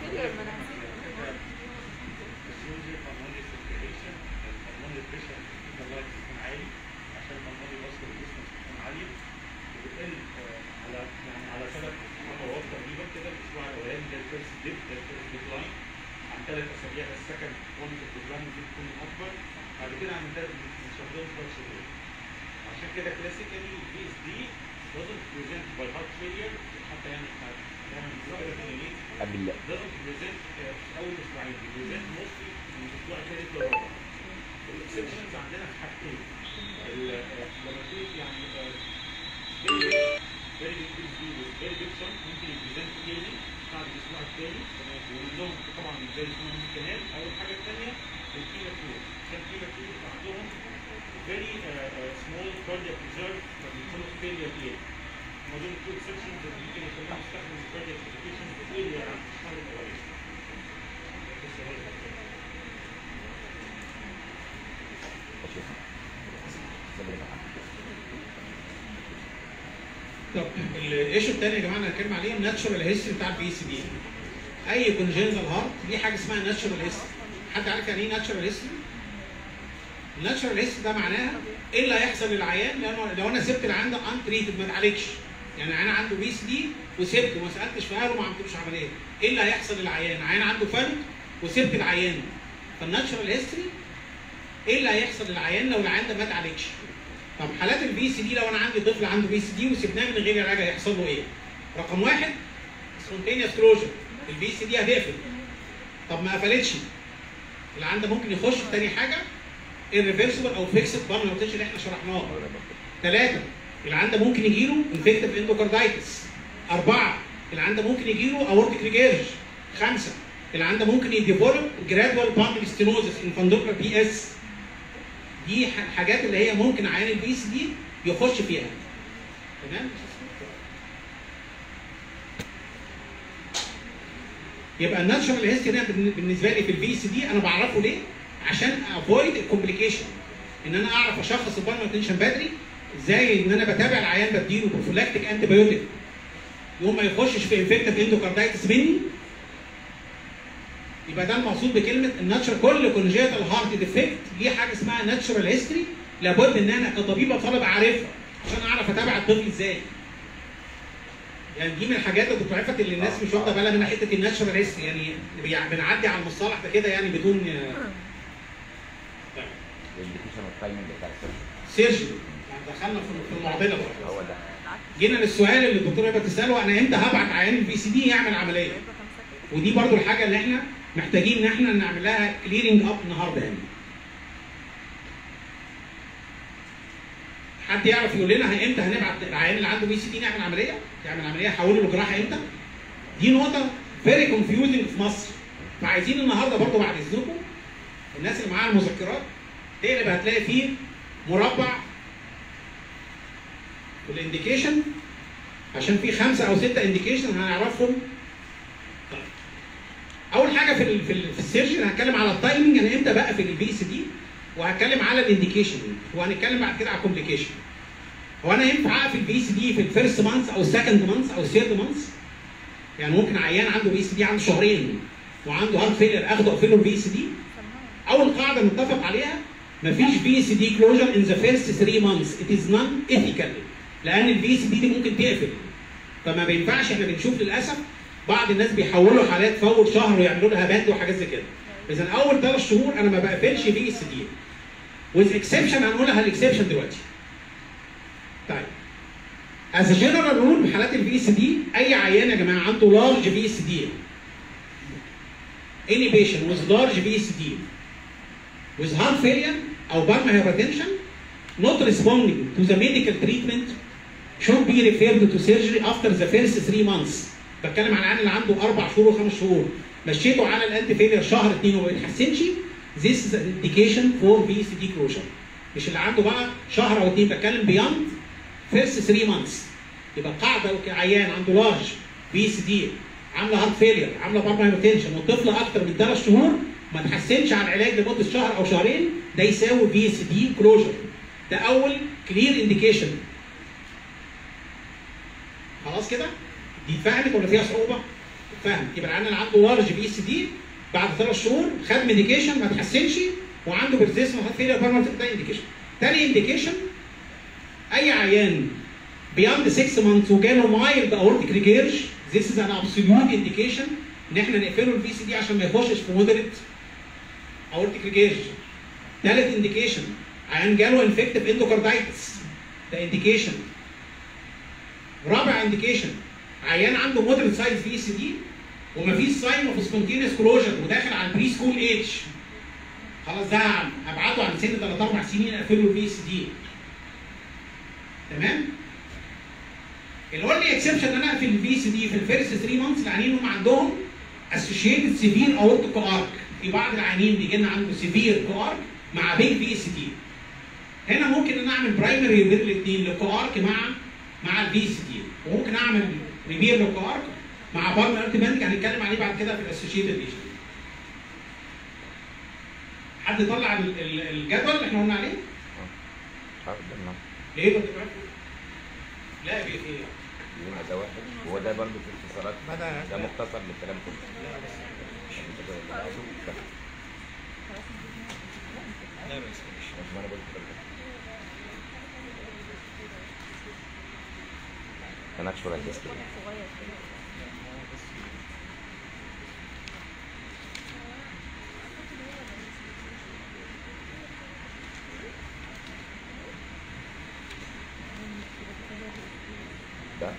الفسيولوجي هرمون السيركيليشن هرمون البريشر اللايت يكون عالي عشان هرمون البصر الجسم تكون عاليه وبتقل آه، على يعني على ثلاث خطوات تقريبا كده الاسبوع الاولاني ده الفيرست ديب ده الفيرست ديكلاين عن ثلاث اسابيع ده السكند بوينت اوف ديكلاين دي بتكون اكبر بعد كده عن ده من شهرين ثلاث شهور عشان كده كلاسيكالي البي اس دي doesn't present by heart failure حتى يعني احنا دايما بنقول كده في الانجليزي قبل doesn't present uh, في اول اسبوعين present mostly من الاسبوع الثالث للرابع الاكسبشنز عندنا في حاجتين ال- آه، لما تيجي يعني آه، very big very big piece دي with very big chunk ممكن يبريزنت تاني بعد الاسبوع الثاني ومنهم طبعا زي اسمهم الكنال او الحاجه الثانيه الكيما تيوب عشان الكيما تيوب عندهم very uh, uh, small cardiac reserve فبيكونوا في failure area هما دول التو اكسبشنز اللي ممكن يخلينا نستخدم الكاردياك ابلكيشن في area عن الشهر الاولاني بس هو ده. طب الايشو الثاني يا جماعه انا هتكلم عليه الناتشورال هيستوري بتاع البي سي دي اي كونجنتال هارت ليه حاجه اسمها ناتشورال هيستوري حد عارف يعني ايه ناتشورال هيستوري؟ الناتشورال هيستوري ده معناها ايه اللي هيحصل للعيان لو لو انا سبت العيان ده ان تريتد ما اتعالجش يعني عيان عنده بي سي دي وسبته وما سالتش في اهله وما عملتلوش عمليه ايه اللي هيحصل للعيان؟ عيان عنده فلت وسبت العيان فالناتشورال هيستوري ايه اللي هيحصل للعيان لو العيان ده ما اتعالجش؟ طب حالات البي سي دي لو انا عندي طفل عنده بي سي دي وسبناه من غير علاج هيحصل له ايه؟ رقم واحد سبونتينيوس كلوجر البي سي دي هتقفل طب ما قفلتش اللي عنده ممكن يخش في تاني حاجه irreversible او فيكسد بالمر اللي احنا شرحناه ثلاثه اللي عنده ممكن يجي له انفكتيف اندوكاردايتس اربعه اللي عنده ممكن يجي له اورتيك ريجيرج خمسه اللي عنده ممكن يديفولب جرادوال بالمر ستينوزس انفاندوكلر بي اس دي ح- الحاجات اللي هي ممكن عيان البي سي دي يخش فيها تمام يبقى الناتشورال هيستوري بالنسبه لي في البي سي دي انا بعرفه ليه؟ عشان افويد الكومبليكيشن ان انا اعرف اشخص البالمر تنشن بدري ازاي ان انا بتابع العيان بديله بروفلاكتيك انتي بايوتيك يوم ما يخشش في انفكتيف اندوكاردايتس مني يبقى ده المقصود بكلمه الناتشر كل كونجيتال هارت ديفكت ليه حاجه اسمها ناتشورال هيستوري لابد ان انا كطبيب اطالب اعرفها عشان اعرف اتابع الطفل ازاي. يعني دي من الحاجات اللي دكتور عفت اللي الناس مش واخده بالها منها حته الناتشورال هيستوري يعني بيع- بنعدي على المصطلح ده كده يعني بدون الانديكيشن والتايمنج بتاع السيرجن سيرجري يعني دخلنا في في المعضله بقى. هو ده جينا للسؤال اللي الدكتور هبه تساله انا امتى هبعت عيان البي سي دي يعمل عمليه؟ ودي برضو الحاجه اللي احنا محتاجين ان احنا نعمل لها كليرنج اب النهارده يعني. حد يعرف يقول لنا امتى هنبعت العيان اللي عنده بي سي دي نعمل عمليه؟ يعمل عمليه يحوله لجراحه امتى؟ دي نقطه فيري كونفيوزنج في مصر. فعايزين النهارده برضو بعد اذنكم الناس اللي معاها المذكرات تقلب هتلاقي فيه مربع في الانديكيشن عشان في خمسه او سته انديكيشن هنعرفهم طيب. اول حاجه في ال في, ال في السيرجن هتكلم على التايمنج انا امتى بقى في البي سي دي وهتكلم على الانديكيشن وهنتكلم بعد كده على الكومبليكيشن هو انا ينفع اقفل البي سي دي في الفيرست مانث او السكند مانث او الثيرد مانث يعني ممكن عيان عنده بي سي دي عنده شهرين وعنده هارت فيلر اخده اقفله البي سي دي اول قاعده متفق عليها مفيش بي سي دي كلوجر ان ذا فيرست 3 مانثs ات از نون ايثيكال لان البي سي دي دي ممكن تقفل فما بينفعش احنا بنشوف للاسف بعض الناس بيحولوا حالات فوت شهر ويعملوا لها بند وحاجات زي كده اذا اول ثلاث شهور انا ما بقفلش بي سي دي with exception هنقولها الاكسبشن دلوقتي طيب as a general rule في حالات الفي اس دي اي عيان يا جماعه عنده large في اس دي any patient with large VCD with heart failure او pulmonary hypertension not responding to the medical treatment should be referred to surgery after the first three months بتكلم عن العيان اللي عنده اربع شهور وخمس شهور مشيته على الانتي فيلير شهر اثنين وما بيتحسنش this is an indication for VCD closure مش اللي عنده بقى شهر او اثنين بتكلم beyond first three months يبقى قاعده عيان عنده لارج بي سي دي عامله هارت فيلير عامله بارما هايبرتنشن والطفل اكتر من ثلاث شهور ما تحسنش على العلاج لمده شهر او شهرين ده يساوي بي سي دي كلوجر ده اول كلير انديكيشن خلاص كده دي اتفهمت ولا فيها صعوبه؟ فاهم يبقى العيان اللي عنده لارج بي سي دي بعد ثلاث شهور خد ميديكيشن ما تحسنش وعنده بيرزيستنت هارت فيلير بارما ده انديكيشن تاني انديكيشن اي عيان beyond 6 months وجاله مايلد اورتيك ريجيرج this is an absolute indication ان احنا نقفله الفي سي دي عشان ما يخشش في مودريت اورتيك ريجيرج ثالث انديكيشن عيان جاله انفكتيف اندوكاردايتس ده انديكيشن رابع انديكيشن عيان عنده مودريت سايز في سي دي ومفيش ساين اوف سبونتينيوس كلوجر وداخل على البري سكول ايج خلاص ده ابعده عن سن 3 4 سنين اقفله الفي سي دي تمام الاونلي اكسبشن ان انا اقفل الفي سي دي في الفيرست 3 مانثس العيانين هم عندهم اسوشيتد سيفير اورتيك ارك في بعض العيانين بيجي لنا عنده سيفير ارك مع بيج في سي دي هنا ممكن ان انا اعمل برايمري ريبير الاثنين لكوارك مع مع الفي سي دي وممكن اعمل ريبير لكوارك مع بارم ارتباندك هنتكلم عليه بعد كده في الاسوشيتد ليشن حد طلع ال- ال- الجدول اللي احنا قلنا عليه؟ ليه ده بتبقى لا يا بيه ايه؟ يبقى ده واحد هو ده برضه في اختصارات ده مختصر للكلام كله ما انا قلت كده. natural history ده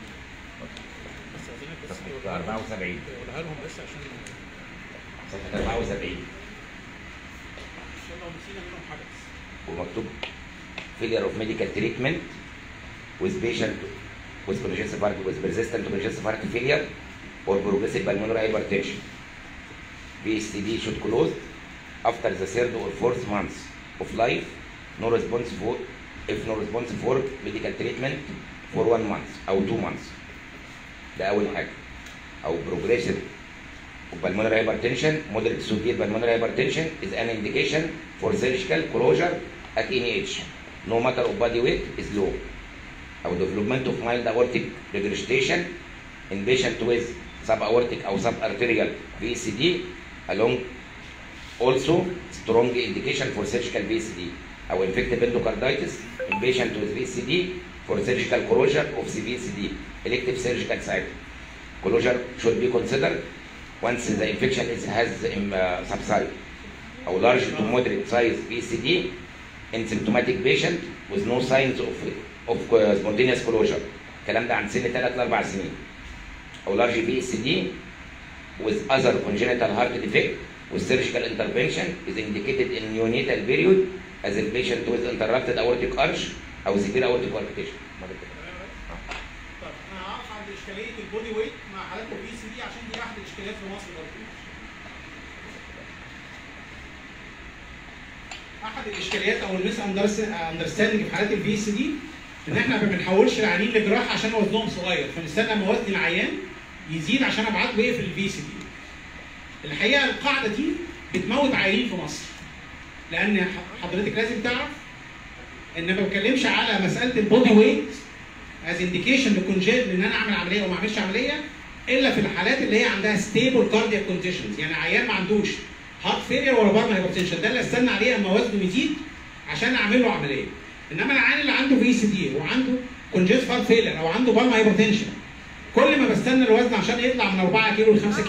ده 74 قولها لهم بس عشان صفحة 74 عشان لو نسينا منهم حاجه بس ومكتوب failure of medical treatment with patient with congestive heart with persistent congestive heart failure or progressive pulmonary hypertension. PSTD should close after the third or fourth month of life. No response for if no response for medical treatment for one month أو two months. ده أول حاجة. أو progressive pulmonary hypertension, moderate to severe pulmonary hypertension is an indication for surgical closure at any age. No matter of body weight is low. أو development of mild aortic regurgitation in patient with subaortic أو subarterial VCD along also strong indication for surgical VCD أو infective endocarditis in patient with VCD for surgical closure of CVCD elective surgical site. Closure should be considered once the infection is, has um, uh, subsided. أو large to moderate size VCD in symptomatic patient with no signs of of uh, spontaneous closure. الكلام ده عن سن 3 ل 4 سنين. أو large VCD with other congenital heart defect with surgical intervention is indicated in neonatal period as a patient with interrupted aortic arch أو severe aortic coarctation. طب انا هقف عند اشكاليه البودي ويت مع حالات البي سي دي عشان دي احد الاشكاليات في مصر برضه. احد الاشكاليات او المس اندرستاندنج في حالات البي سي دي ان احنا ما بنحولش العيانين لجراحه عشان وزنهم صغير فنستنى اما وزن العيان يزيد عشان ابعته ايه في البي سي دي. الحقيقه القاعده دي بتموت عيانين في مصر. لان حضرتك لازم تعرف ان ما بتكلمش على مساله البودي ويت از انديكيشن لكونجيت ان انا اعمل عمليه وما اعملش عمليه الا في الحالات اللي هي عندها ستيبل كاردياك كونديشنز يعني عيان ما عندوش هارت فيلير ولا بارما هايبرتنشن ده اللي استنى عليه اما وزنه يزيد عشان اعمل له عمليه انما العيان اللي عنده في سي دي وعنده كونجيت هارت فيلير او عنده بارما هايبرتنشن كل ما بستنى الوزن عشان يطلع من 4 كيلو ل 5 كيلو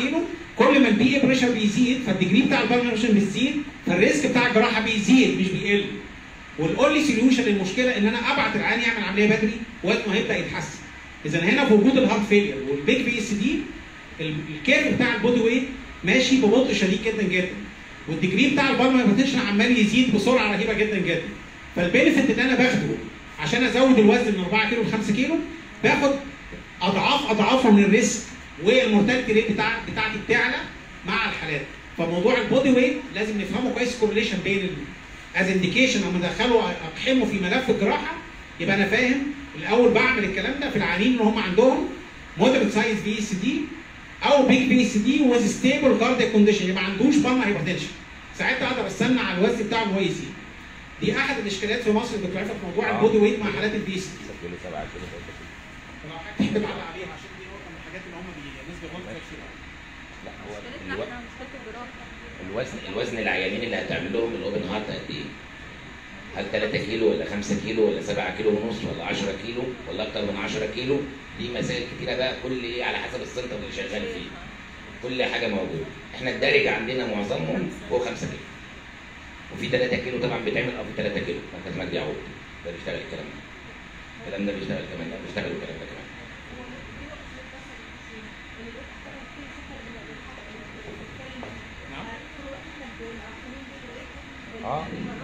كل ما البي اي بريشر بيزيد فالديجري بتاع البالمر بريشر بيزيد فالريسك بتاع الجراحه بيزيد مش بيقل والاونلي سوليوشن للمشكله ان انا ابعت العيان يعمل عمليه بدري وزنه هيبدا يتحسن اذا هنا في وجود الهارت فيلير والبيج بي اس دي الكيرف بتاع البودي ويت ماشي ببطء شديد جدا جدا والديجري بتاع البالمر هايبرتنشن عمال يزيد بسرعه رهيبه جدا جدا فالبينفيت اللي انا باخده عشان ازود الوزن من 4 كيلو ل 5 كيلو باخد اضعاف اضعافه من الريسك والمورتاليتي ريت بتاع بتاعتي بتعلى مع الحالات فموضوع البودي ويت لازم نفهمه كويس كورليشن بين از انديكيشن اما ادخله اقحمه في ملف الجراحه يبقى انا فاهم الاول بعمل الكلام ده في العيانين اللي هم عندهم مودريت سايز بي اس دي او بيج بي اس دي ويز ستيبل كاردياك كونديشن يبقى ما عندوش بالما هايبرتنشن ساعتها اقدر استنى على الوزن بتاعه ان هو يزيد دي احد الاشكاليات في مصر اللي بتعرفها في موضوع آه. البودي ويت مع حالات البي اس دي كيلو 7 كيلو 8 كيلو لو حضرتك تحب تعلق عليها عشان دي نقطه من الحاجات اللي هم بي- الناس بيغلطوا فيها كتير قوي. لا هو مشكلتنا الو... احنا مشكله الجراحه الوزن الوزن العيانين اللي هتعمل لهم الاوبن هارت قد ايه؟ هل 3 كيلو ولا 5 كيلو ولا 7 كيلو ونص ولا 10 كيلو ولا اكتر من 10 كيلو؟ دي مسائل كتيره بقى كل ايه على حسب السنتر اللي شغال فيه. كل حاجه موجوده. احنا الدارج عندنا معظمهم هو 5 كيلو. وفي 3 كيلو طبعا بيتعمل اه في 3 كيلو مركز مجدي يعقوب ده بيشتغل الكلام ده. الكلام ده بيشتغل كمان ده بيشتغل الكلام ده كمان. نعم اه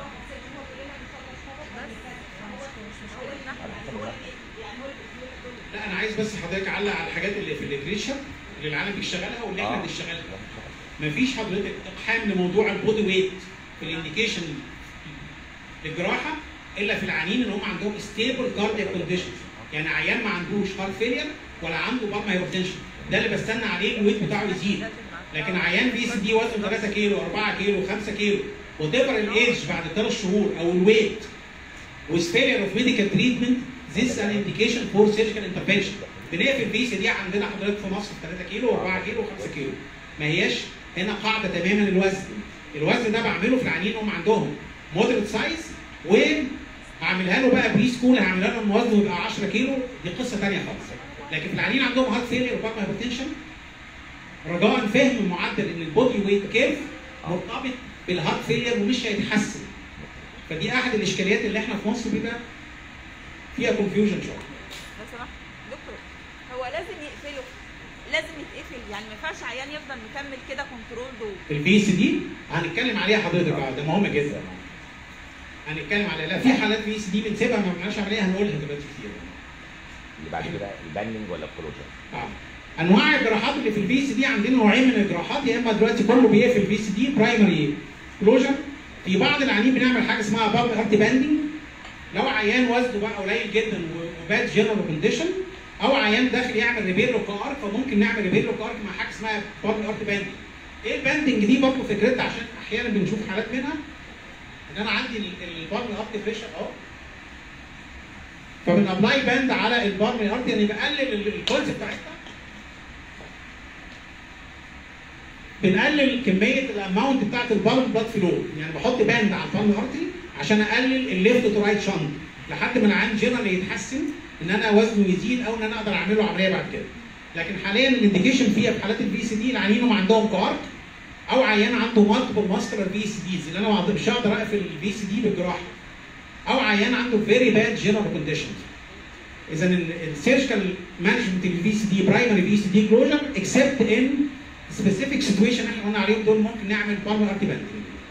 لا انا عايز بس حضرتك اعلق على الحاجات اللي في الليتريشر اللي العالم بيشتغلها واللي احنا آه. بنشتغلها مفيش حضرتك اقحام لموضوع البودي ويت في الانديكيشن للجراحه الا في العيانين اللي هم عندهم ستيبل كاردياك كونديشن يعني عيان ما عندوش هارت فيلير ولا عنده بالما هايبرتنشن ده اللي بستنى عليه الويت بتاعه يزيد لكن عيان بي سي دي وزنه 3 كيلو 4 كيلو 5 كيلو وات ايفر الايدج بعد ثلاث شهور او الويت with failure of medical treatment this is an indication for surgical intervention بنقفل البي سي دي عندنا حضرتك في مصر في 3 كيلو و4 كيلو و5 كيلو ما هياش هنا قاعده تماما الوزن الوزن ده بعمله في العيانين هم عندهم مودريت سايز وهعملها له بقى بري سكول هعملها له ان وزنه يبقى 10 كيلو دي قصه ثانيه خالص لكن في العيانين عندهم هارت فيلير وبالما هايبرتنشن رجاء فهم معدل ان البودي ويت كيرف مرتبط بالهارت فيلير ومش هيتحسن فدي احد الاشكاليات اللي احنا في مصر بيبقى فيها كونفيوجن شويه لو سمحت دكتور هو لازم يقفله لازم يتقفل يعني ما ينفعش عيان يفضل مكمل كده كنترول دو البي سي دي هنتكلم عليها حضرتك اه ده مهم جدا هنتكلم عليها لا في حالات بي سي دي بنسيبها ما بنعملش عليها هنقولها دلوقتي كتير اللي بعد كده الباننج ولا الكلوجر؟ اه انواع الجراحات اللي في البي سي دي عندنا نوعين من الجراحات يا اما دلوقتي كله بيقفل البي سي دي برايمري كلوجر في بعض العيانين بنعمل حاجه اسمها بالم هارت باندنج لو عيان وزنه بقى قليل جدا وباد جنرال كونديشن او عيان داخل يعمل ريبيرو كار فممكن نعمل ريبيرو كار مع حاجه اسمها بالم هارت باندنج ايه الباندنج دي برضه فكرتها عشان احيانا بنشوف حالات منها ان انا عندي البالم هارت بريشر اهو فبنابلاي باند على البالم هارت يعني بقلل الكونز بتاعتها بنقلل كميه الاماونت بتاعت البالم بلاد فلو يعني بحط باند على البالم ارتري عشان اقلل الليفت تو رايت شنط لحد ما العين جنرال يتحسن ان انا وزنه يزيد او ان انا اقدر اعمل له عمليه بعد كده لكن حاليا الانديكيشن فيها في حالات البي سي دي العيانين هم عندهم كارت او عيان عنده مالتيبل ماسكولار بي سي ديز اللي انا ما أقدر- مش هقدر اقفل البي سي دي بالجراحه او عيان عنده فيري باد جنرال كونديشنز اذا السيرجيكال مانجمنت البي سي دي برايمري بي سي دي كلوجر اكسبت ان سبيسيفيك سيتويشن احنا قلنا عليهم دول ممكن نعمل بالمر ارتي باند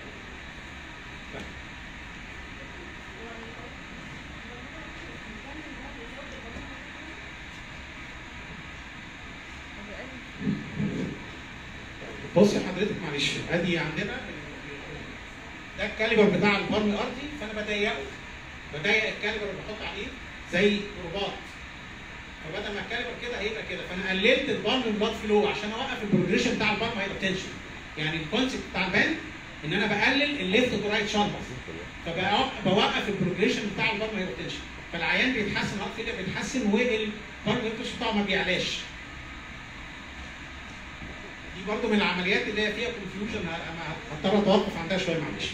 بص يا حضرتك معلش ادي عندنا ده الكاليبر بتاع البالم الارضي فانا بضيقه بضيق الكاليبر اللي بحط عليه زي رباط فبدل ما الكاليبر كده هيبقى كده فانا قللت البالم بلاد فلو عشان اوقف البروجريشن بتاع البالم هايبرتنشن يعني الكونسيبت بتاع الباند ان انا بقلل الليفت تو رايت شامبر فبوقف البروجريشن بتاع البالم هايبرتنشن فالعيان بيتحسن هارت فيلير بيتحسن والبالم هايبرتنشن بتاعه ما بيعلاش دي برضو من العمليات اللي هي فيها كونفيوجن هضطر اتوقف عندها شويه معلش.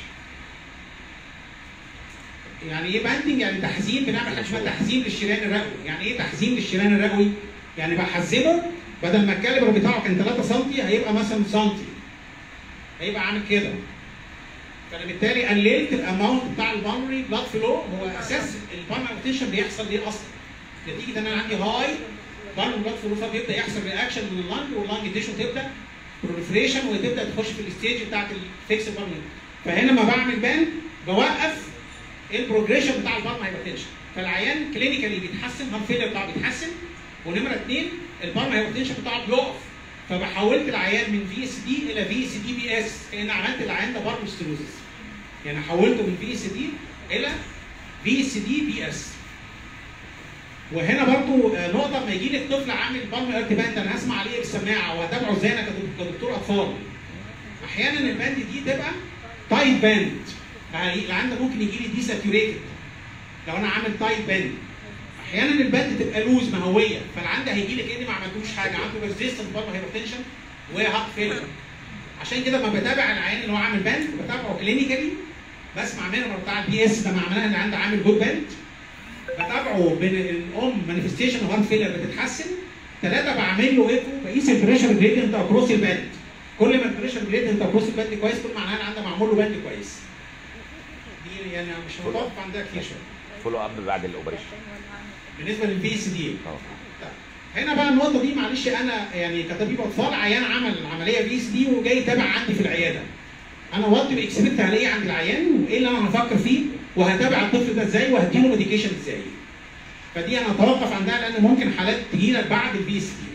يعني ايه باندنج؟ يعني تحزين بنعمل حاجه اسمها تحزين للشريان الرئوي، يعني ايه تحزين للشريان الرئوي؟ يعني بحزمه بدل ما الكاليبر بتاعه كان 3 سم هيبقى مثلا سم هيبقى عامل كده فانا بالتالي قللت الاماونت بتاع البالمري بلاد فلو هو اساس البالمري روتيشن بيحصل ليه اصلا؟ نتيجه ان انا عندي هاي بالمري بلاد فلو فبيبدا يحصل رياكشن من اللنج واللنج تيشو تبدا بروليفريشن وتبدا تخش في الستيج بتاعت الفيكس بالمري فهنا لما بعمل باند بوقف البروجريشن بتاع البالمري هايبرتنشن فالعيان كلينيكالي بيتحسن هارت فيلر بتاعه بيتحسن ونمره اثنين البالمري هايبرتنشن بتاعه بيقف فبحولت العيان من في اس دي الى في اس دي بي اس كان عملت العيان ده بارمو ستيروزس يعني حولته من في اس دي الى في اس دي بي اس وهنا برضو آه، نقطه لما يجي لك طفل عامل بالم ارتباند انا هسمع عليه بالسماعه وهتابعه ازاي انا كدك- كدكتور اطفال احيانا الباند دي تبقى تايت باند يعني العيان ده ممكن يجي لي دي ساتوريتد لو انا عامل تايت باند احيانا الباند تبقى لوز مهويه فالعيان ده هيجي لي كاني ما عملتوش حاجه عنده ريزيستنت بالم هايبرتنشن وهارت فيلر عشان كده لما بتابع العيان اللي هو عامل باند بتابعه كلينيكالي بسمع منه بتاع البي اس ده معناها ان عنده عامل جود باند بتابعه بين الام مانيفستيشن هارت فيلر بتتحسن ثلاثه بعمل له ايكو بقيس البريشر جريدينت اكروس الباند كل ما البريشر جريدينت اكروس الباند كويس كل معناها ان عنده معمول له باند كويس دي يعني مش متوقع عندها كتير شويه فولو اب بعد الاوبريشن بالنسبه للبي اس دي اه هنا بقى النقطه دي معلش انا يعني كطبيب اطفال عيان عمل عمليه بي اس دي وجاي يتابع عندي في العياده انا وات الاكسبكت عليه ايه عند العيان وايه اللي انا هفكر فيه وهتابع الطفل ده ازاي وهديله ميديكيشن ازاي فدي انا اتوقف عندها لان ممكن حالات تجي لك بعد البي اس دي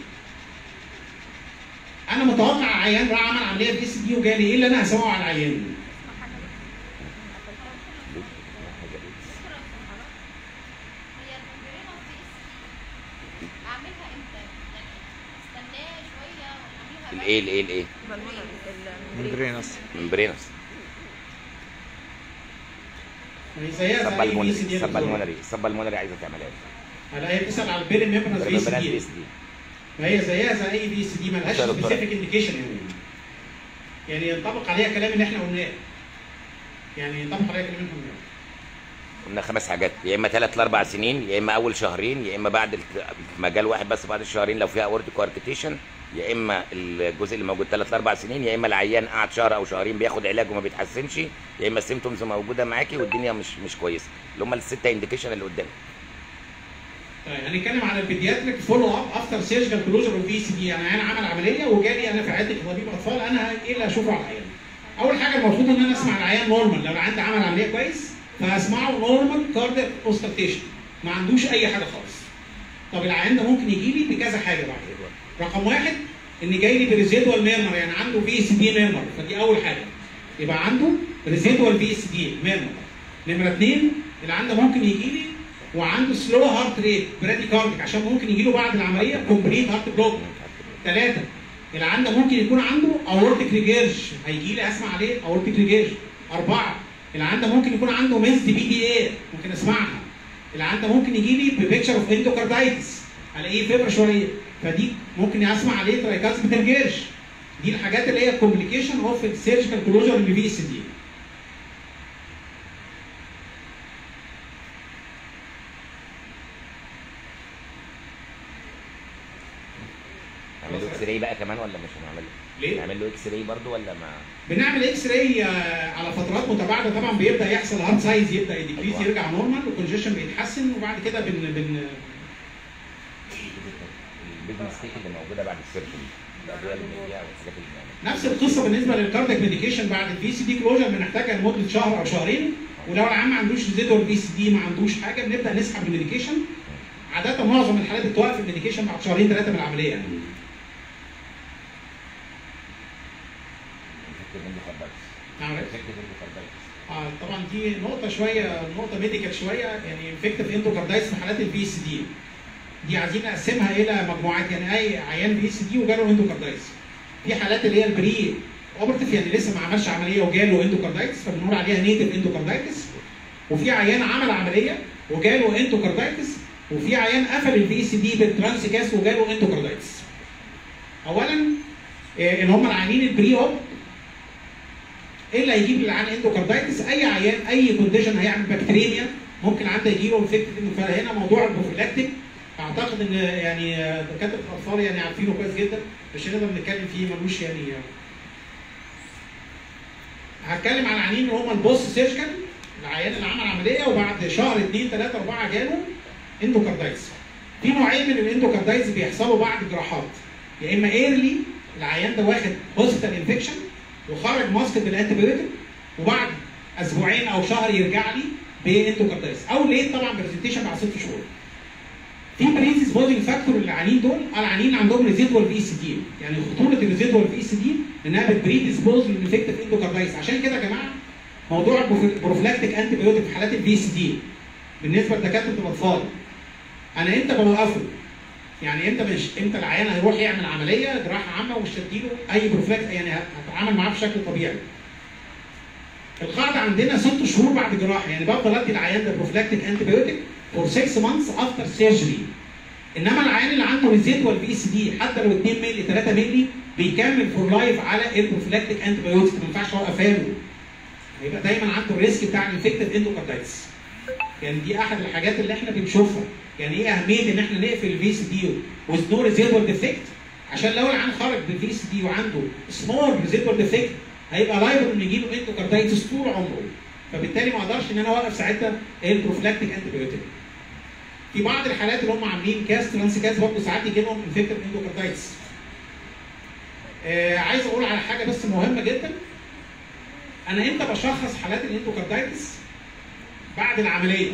انا متوقع عيان راح عمل عمليه بي اس دي وجالي ايه اللي انا هسويه على العيان هي البنجرينوس دي اعملها امتى؟ يعني استناه شويه واعملها الايه الايه الايه ممبرينس ممبرينس هي زيها سبا زي البي اس المونري دي سبا المونري سبا المونري عايزه تعملها هلا هي بتسال على البيري ميمبرنس بي اس بنات دي بي اس دي ما هي زيها زي اي بي اس دي مالهاش دكتور، دكتور. سبيسيفيك انديكيشن يعني يعني ينطبق عليها كلام اللي احنا قلناه يعني ينطبق عليها كلام اللي احنا قلناه قلنا خمس حاجات يا اما ثلاث لاربع سنين يا اما اول شهرين يا اما بعد الت- مجال واحد بس بعد الشهرين لو فيها اورتيك اركتيشن يا اما الجزء اللي موجود ثلاث لاربع سنين يا اما العيان قعد شهر او شهرين بياخد علاج وما بيتحسنش يا اما السيمتومز موجوده معاكي والدنيا مش مش كويسه اللي هم السته انديكيشن اللي قدامك طيب هنتكلم على البيدياتريك فولو اب افتر سيرجيكال كلوجر اوف بي سي دي يعني انا عامل عمليه وجالي انا في عيادتي كطبيب اطفال انا ايه اللي هشوفه على العيان؟ اول حاجه المفروض ان انا اسمع العيان نورمال لو العيان ده عمل عمليه كويس فهسمعه نورمال كاردياك اوستالتيشن ما عندوش اي حاجه خالص. طب العيان ده ممكن يجي لي بكذا حاجه بعد كده. رقم واحد ان جاي لي بريزيدوال ميرمر يعني عنده في اس دي ميرمر فدي اول حاجه. يبقى عنده ريزيدوال في اس دي ميرمر. نمره اثنين اللي عنده ممكن يجي لي وعنده سلو هارت ريت برادي كارديك عشان ممكن يجي له بعد العمليه كومبليت هارت بلوك ثلاثه اللي عنده ممكن يكون عنده اورتيك ريجيرش هيجي لي اسمع عليه اورتيك ريجيرش اربعه اللي عنده ممكن يكون عنده ميز بي دي اي ممكن اسمعها اللي عنده ممكن يجي لي ببيكتشر اوف اندوكاردايتس الاقيه فيبر شويه فدي ممكن اسمع عليه ترايكاز بترجيرش دي الحاجات اللي هي كومبليكيشن اوف السيرجيكال كلوجر اللي في اس دي نعمل له اكس راي بقى كمان ولا مش هنعمل له؟ ليه؟ نعمل له اكس راي برضه ولا ما بنعمل اكس راي على فترات متباعده طبعا بيبدا يحصل هارت سايز يبدا يديكريز أيوة. يرجع نورمال والكونجيشن بيتحسن وبعد كده بن بن البيج ميستيك اللي موجوده بعد السيرجري الادويه اللي بنديها والحاجات اللي بنعملها نفس القصه بالنسبه للكاردياك ميديكيشن بعد البي سي دي كلوجر بنحتاجها لمده شهر او شهرين ولو العيان ما عندوش ريزيدوال بي سي دي ما عندوش حاجه بنبدا نسحب الميديكيشن عاده معظم الحالات بتوقف الميديكيشن بعد شهرين ثلاثه من العمليه يعني انفكتيف اندوكاردايتس نعم انفكتيف اندوكاردايتس آه طبعا دي نقطة شوية نقطة ميديكال شوية يعني انفكتيف اندوكاردايتس في حالات البي اس دي دي عايزين نقسمها إلى مجموعات يعني أي عيان بي اس دي وجاله اندوكاردايتس في حالات اللي هي البري اوبرتيف يعني لسه ما عملش عملية وجاله اندوكاردايتس فبنقول عليها نيتف اندوكاردايتس وفي عيان عمل عملية وجاله اندوكاردايتس وفي عيان قفل البي اس دي بالترانسيكاس وجاله اندوكاردايتس اولا إيه، اللي هم العيانين البري اوب ايه اللي هيجيب للعيان اندوكاردايتس اي عيان اي كونديشن هيعمل بكتيريميا ممكن عنده يجي له انفكتد فهنا موضوع البروفيلاكتيك اعتقد ان يعني دكاتره الاطفال يعني عارفينه كويس جدا مش هنقدر نتكلم فيه ملوش يعني هتكلم عن العيانين اللي هم البوست سيرجيكال العيان اللي عمل عمليه وبعد شهر اثنين ثلاثه اربعه جاله اندوكاردايتس. في نوعين من الاندوكاردايتس بيحصلوا بعد جراحات يا اما ايرلي العيان ده واخد هوسبيتال انفكشن وخرج ماسك بالانتيبيوتيك وبعد اسبوعين او شهر يرجع لي باندوكاردايتس او ليت طبعا برزنتيشن بعد ست شهور. في بريزيس بودنج فاكتور العيانين دول العيانين عندهم ريزيدوال في سي دي يعني خطوره الريزيدوال في سي دي انها بتبريديسبوز للانفكتيف اندوكاردايتس عشان كده يا جماعه موضوع البروفلاكتيك انتي بايوتيك في حالات الفي سي دي بالنسبه لدكاتره الاطفال انا امتى بوقفه؟ يعني امتى مش امتى العيان هيروح يعمل عمليه جراحه عامه ومش هديله اي بروفلاكت يعني هتعامل معاه بشكل طبيعي. القاعده عندنا ست شهور بعد جراحه يعني بفضل ادي العيان ده بروفلاكتيك انتي بايوتيك فور 6 مانثس افتر سيرجري. انما العيان اللي عنده ريزيدوال في سي دي حتى لو 2 مللي 3 مللي بيكمل فور لايف على البروفلاكتيك انتي بايوتيك ما ينفعش اوقفها له. هيبقى دايما عنده الريسك بتاع الانفكتيف اندوكاردايتس. يعني دي احد الحاجات اللي احنا بنشوفها يعني ايه اهميه ان احنا نقفل الفي سي دي وذ نو ريزيدوال ديفكت عشان لو العيان خرج بالفي سي دي وعنده سمول ريزيدوال ديفكت هيبقى لايبل ان يجيله اندوكاردايتس طول عمره فبالتالي ما اقدرش ان انا اوقف ساعتها البروفلاكتيك انتيبيوتيك في بعض الحالات اللي هم عاملين كاس ترانس كاس برضه ساعات يجي لهم انفكتيف اندوكاردايتس آه عايز اقول على حاجه بس مهمه جدا انا امتى بشخص حالات الاندوكاردايتس بعد العمليه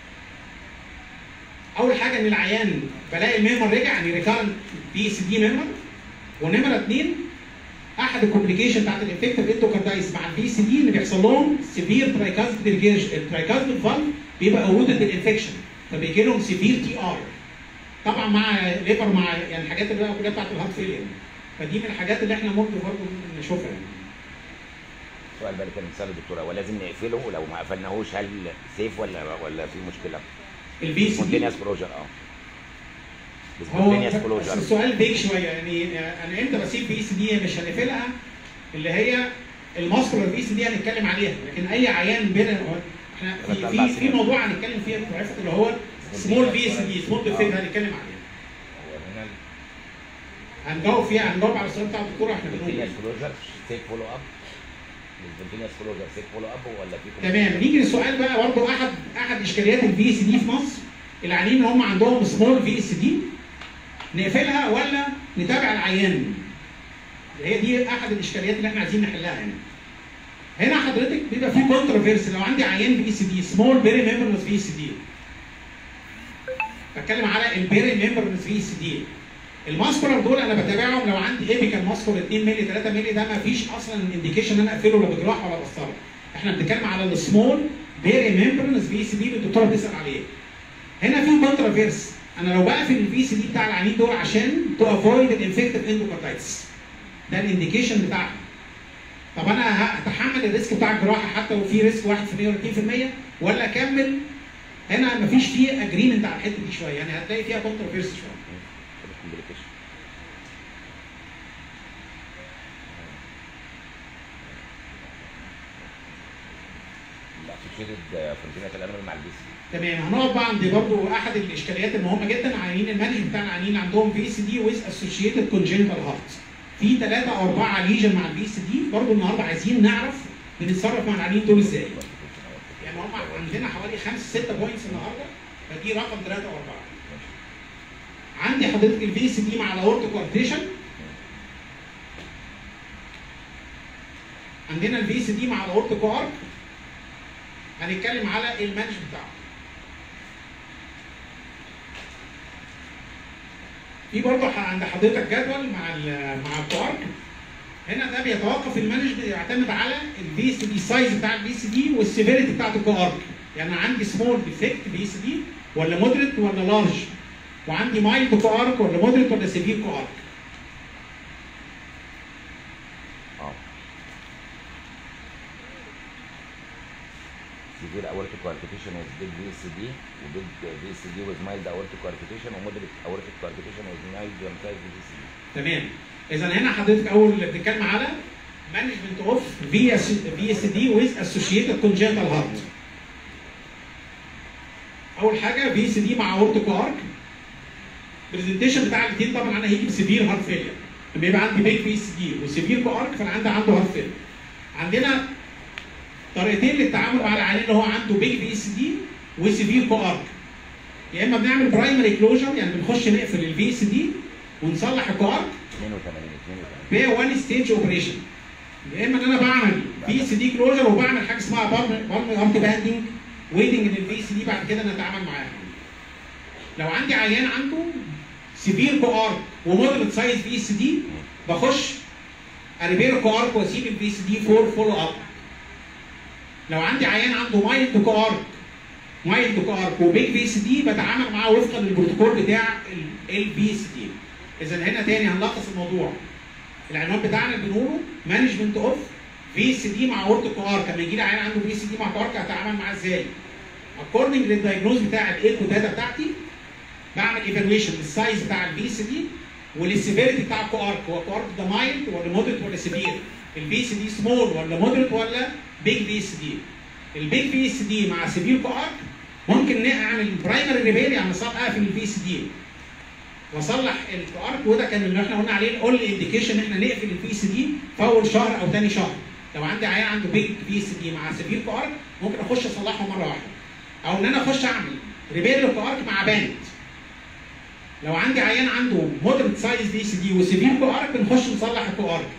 اول حاجه ان العيان بلاقي الميمر رجع يعني ريكارنت بي سي دي ميمر ونمره اثنين احد الكومبليكيشن بتاعت الانفكتيف اندوكاردايتس مع البي سي دي ان بيحصل لهم سيفير ترايكاسبيد ريجيرش الترايكاسبيد فالف بيبقى اورودد بالانفكشن فبيجي لهم سيفير تي ار طبعا مع ليفر مع يعني الحاجات اللي بقى كلها بتاعت الهارت فيلير فدي من الحاجات اللي احنا ممكن برضه نشوفها يعني سؤال بقى كان بيسأله الدكتور هو لازم نقفله ولو ما قفلناهوش هل سيف ولا ولا في مشكله؟ البي سي دي سبونتينيوس كلوجر اه هو سبونتينيوس بس كلوجر السؤال بيك شويه يعني انا امتى بسيب بي سي دي مش هنقفلها اللي هي الماسكولار بي سي دي هنتكلم عليها لكن اي عيان بين احنا في في, في موضوع هنتكلم فيه عرفت اللي هو سمول بي سي دي سمول ديفكت هنتكلم عليها هنا هنجاوب فيها هنجاوب على السؤال بتاع الدكتور احنا بنقول سبونتينيوس كلوجر سيف فولو اب السبونتينيوس كلوجر سيف فولو اب ولا في تمام نيجي للسؤال بقى برضه احد احد اشكاليات الفي سي دي في مصر العيانين اللي هم عندهم سمول في اس دي نقفلها ولا نتابع العيان هي دي احد الاشكاليات اللي احنا عايزين نحلها يعني هنا حضرتك بيبقى في كونتروفيرسي لو عندي عيان في سي دي سمول بيري ميمبرنس في سي دي بتكلم على البيري ميمبرنس في سي دي الماسكولار دول انا بتابعهم لو عندي ايبيكال ماسكولار 2 مللي 3 مللي ده ما فيش اصلا انديكيشن ان انا اقفله لا بجراحه ولا بقسطره احنا بنتكلم على السمول بيري ميمبرنس في سي دي اللي الدكتوره بتسال عليه هنا في كونتروفيرس انا لو بقفل الفي سي دي بتاع العيانين دول عشان تو افويد الانفكتيف اندوكاردايتس ده الانديكيشن بتاعها طب انا هتحمل الريسك بتاع الجراحه حتى لو في ريسك 1% ولا 2% ولا اكمل هنا مفيش فيه اجريمنت على الحته دي شويه يعني هتلاقي فيها كونتروفيرسي شويه complication. الاسوشيتد فونتينات الانيمال مع البي سي تمام هنقعد بقى عند برضو احد الاشكاليات المهمه جدا عيانين المنهج بتاع العيانين اللي عندهم في سي دي ويز اسوشيتد كونجنتال هارت في ثلاثه او اربعه ليجن مع البي سي دي برضو النهارده عايزين نعرف بنتصرف مع العيانين دول ازاي يعني هم عندنا حوالي خمس ست بوينتس النهارده فدي رقم ثلاثه واربعه عندي حضرتك الفي سي دي مع الاورتو كوارتيشن عندنا الفي سي دي مع الاورتو كوارك هنتكلم على المانج بتاعه في برضه عند حضرتك جدول مع ال مع الكوارك هنا ده بيتوقف المانج بيعتمد على البي سي دي سايز بتاع البي سي دي والسيفيريتي بتاعت الكوارك يعني أنا عندي سمول ديفكت بي سي دي ولا مودريت ولا لارج وعندي مايلد كوارك ولا مودريت ولا سيفير كوارك اه severe aortic coarctation with big VCD وبيج VCD with mild aortic coarctation ومودريت aortic coarctation with mild lymphized VCD تمام اذا هنا حضرتك اول بتتكلم على مانجمنت اوف في اس في اس دي ويز اسوشيتد كونجنتال هارت اول حاجه في اس دي مع اورتيك ارك البرزنتيشن بتاع الاثنين طبعا انا هيجي بسيفير هارت فيلير لما يبقى عندي بيج في اس دي وسيفير كو ارك فانا عندي عنده هارت فيلير عندنا طريقتين للتعامل مع العيان اللي هو عنده بيج في اس دي وسيفير كو ارك يا اما بنعمل برايمري كلوجر يعني بنخش نقفل الفي اس دي ونصلح الكو ارك 82 82 ب 1 ستيج اوبريشن يا اما ان انا بعمل في اس دي كلوجر وبعمل حاجه اسمها بالم ارت باندنج ويتنج للفي اس دي بعد كده نتعامل معاها لو عندي عيان عنده سيفير كو ارك ومودريت سايز في اس دي بخش اريبير كو ارك واسيب الفي اس دي فور فولو اب لو عندي عيان عنده مايلد كو ارك مايلد كو ارك وبيج في اس دي بتعامل معاه وفقا للبروتوكول بتاع البي اس دي اذا هنا تاني هنلخص الموضوع العنوان بتاعنا بنقوله مانجمنت اوف في اس دي مع اورتو كو ارك لما يجي لي عيان عنده في اس دي مع كو ارك هتعامل معاه ازاي؟ اكوردنج للدايجنوز بتاع الايكو داتا بتاعتي بعمل ايفالويشن للسايز بتاع البي اس دي وللسيفيريتي بتاع الكو ارك هو كو ارك ده مايلد ولا مودريت ولا سيفير البي اس دي سمول ولا مودريت ولا بيج بي اس دي البيج بي اس دي مع سيفير كو ارك ممكن نعمل برايمري ريبير يعني صار اقفل البي اس دي واصلح الكو ارك وده كان اللي احنا قلنا عليه الاول انديكيشن ان احنا نقفل البي اس دي في اول شهر او ثاني شهر لو عندي عيان عنده بيج بي اس دي مع سيفير كو ارك ممكن اخش اصلحه مره واحده او ان انا اخش اعمل ريبير للكو ارك مع باند لو عندي عيان عنده مودريت سايز بي اس دي وسيفير كو ارك بنخش نصلح الكو ارك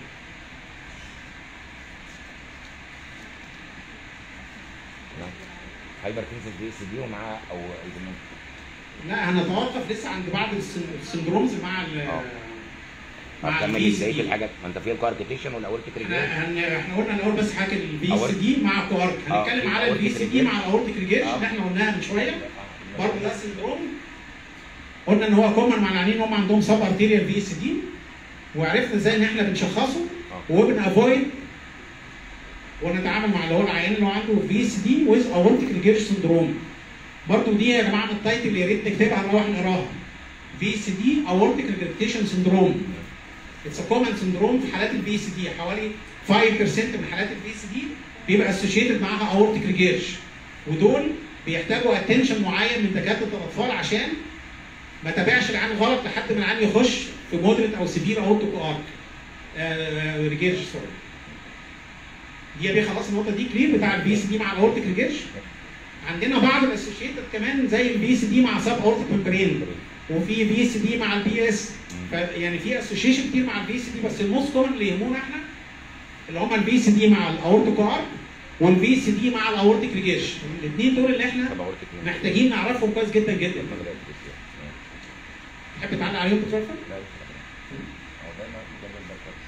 هايبر تنزل بي اس دي ومع او ايزومنت لا هنتوقف لسه عند بعض السن- السندرومز مع ال آه. مع هتكمل البي اس بقيه دي الحاجات ما انت في الكاركتيشن والاورتيك ريجير احنا هن- احنا قلنا الاول بس حاجه البي اس أورت. دي مع كوارك آه، هنتكلم على أورتيك البي اس دي ريجير. مع الاورتيك ريجيرش آه. اللي احنا قلناها من شويه برضه ده سندروم قلنا ان هو كومن مع العيانين ان هم عندهم سب ارتيريال بي اس دي وعرفنا ازاي ان احنا بنشخصه آه. وبنافويد ونتعامل مع اللي هو العيان اللي هو عنده بي اس دي ويز اورتيك ريجيرش سندروم برضه دي يا جماعه من التايتل يا ريت نكتبها نروح نقراها بي اس دي اورتيك ريجريتيشن سندروم اتس كومن سندروم في حالات البي اس دي حوالي 5% من حالات البي اس دي بيبقى اسوشيتد معاها اورتيك ريجيرش ودول بيحتاجوا اتنشن معين من دكاتره الاطفال عشان ما تابعش العيان غلط لحد ما العيان يخش في مودريت او سيفير اورتيك ارك ريجيرش سوري دي يا بيه خلاص النقطه دي كلير بتاع البي اس دي مع الاورتيك ريجيرش عندنا بعض الاسوشيتد كمان زي البي اس دي مع سب اورتيك ممبرين وفي بي اس دي مع البي اس يعني في اسوشيشن كتير مع البي اس دي بس الموست كومن اللي يهمونا احنا اللي هم البي اس دي مع الاورتيك ارك والبي اس دي مع الاورتيك ريجيرش الاثنين دول اللي احنا طب اورتيك مين؟ محتاجين نعرفهم كويس جدا جدا ما بدأت بس يعني. تحب تعلق عليهم دكتور أحمد؟ لا هو دايما بيجرب ده كويس.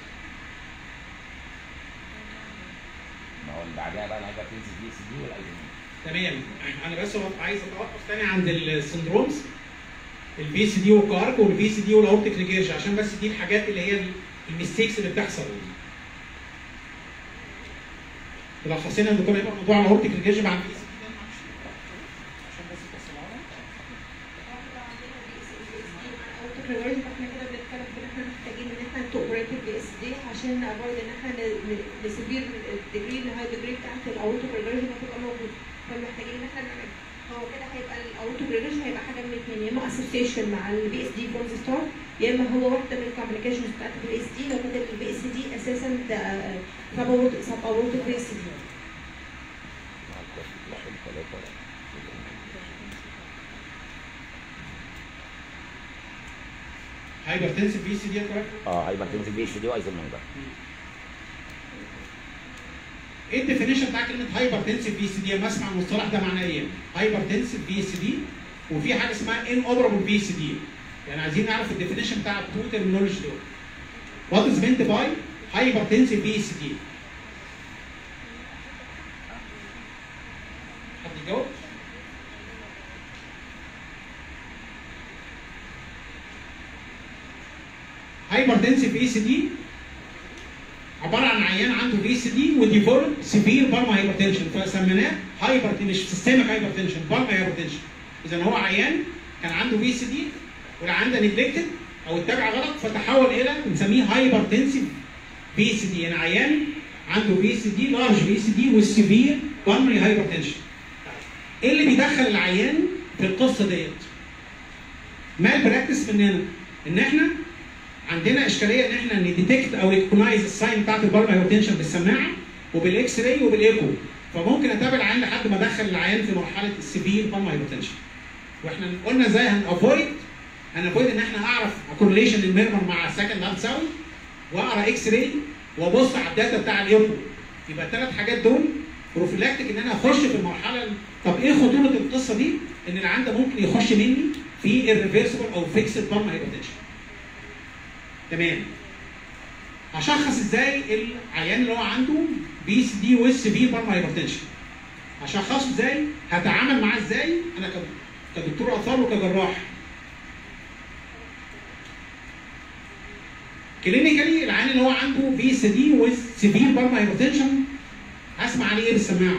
ما هو اللي بعدها بقى الهايبر تنزل بي اس دي والايزومنت تمام انا بس عايز اتوقف تاني عند السندرومز البي سي دي والكارك والبي سي دي والاورتيك ريجيرش عشان بس دي الحاجات اللي هي الميستيكس اللي بتحصل ملخصين يا دكتور يبقى موضوع الاورتيك ريجيرش مع البي سي دي عشان بس تفصلوها احنا كده بنتكلم ان احنا محتاجين ان احنا توبريت البي اس دي عشان نافويد ان احنا نسيفير الديجري الهاي ديجري بتاعت الاوتو بريجريشن هتبقى موجوده فمحتاجين ان احنا نعمل هو كده هيبقى الاوتو بريجريشن هيبقى حاجه من الاثنين يا اما اسوسيشن مع البي اس دي فروم ستارت يا اما هو واحده من الكومبليكيشنز بتاعت البي اس دي لو كانت البي اس دي اساسا سب اوتو بي اس دي مع الكاركتيشن ثلاثة هايبرتنسيف بي سي دي كوركت اه هايبر تنزل بي اس دي وايزومنت بقى ايه الديفينيشن بتاع كلمه هايبرتنسيف بي سي دي لما اسمع المصطلح ده معناه ايه؟ هايبرتنسيف بي سي دي وفي حاجه اسمها ان اوبرابل بي سي دي يعني عايزين نعرف الديفينيشن بتاع التو ترمينولوجي دول وات از مينت باي هايبرتنسيف بي سي دي حد يجاوب؟ هايبرتنسيف بي سي دي عباره عن عيان عنده بي سي دي وديفولت سيفير بالما هايبرتنشن فسميناه هايبر مش سيستميك هايبرتنشن بالما هايبرتنشن اذا هو عيان كان عنده بي سي دي والعيان ده نجلكتد او اتبع غلط فتحول الى بنسميه هايبرتنسيف بي سي دي يعني عيان عنده بي سي دي لارج بي سي دي والسيفير بالمري هايبرتنشن ايه اللي بيدخل العيان في القصه ديت؟ مال براكتس مننا ان احنا عندنا اشكاليه ان احنا نديتكت او ريكوجنايز الساين بتاعت البالما هايبرتنشن بالسماعه وبالاكس راي وبالايكو فممكن اتابع العيان لحد ما ادخل العيان في مرحله السيفير بالما هايبرتنشن واحنا قلنا ازاي هنافويد هنافويد ان احنا اعرف كورليشن الميرمر مع سكند هارت ساوند واقرا اكس راي وابص على الداتا بتاع الايكو يبقى الثلاث حاجات دول بروفيلاكتيك ان انا اخش في المرحله ال- طب ايه خطوره القصه دي؟ ان العيان ده ممكن يخش مني في الريفرسبل او فيكسد بالما هايبرتنشن تمام هشخص ازاي العيان اللي هو عنده بي سي دي ويز سيفير بالما هايبرتنشن هشخصه ازاي هتعامل معاه ازاي انا ك- كدكتور اطفال وكجراح كلينيكالي العيان اللي هو عنده بي سي دي ويز سيفير بالما هايبرتنشن هسمع عليه ايه بالسماعه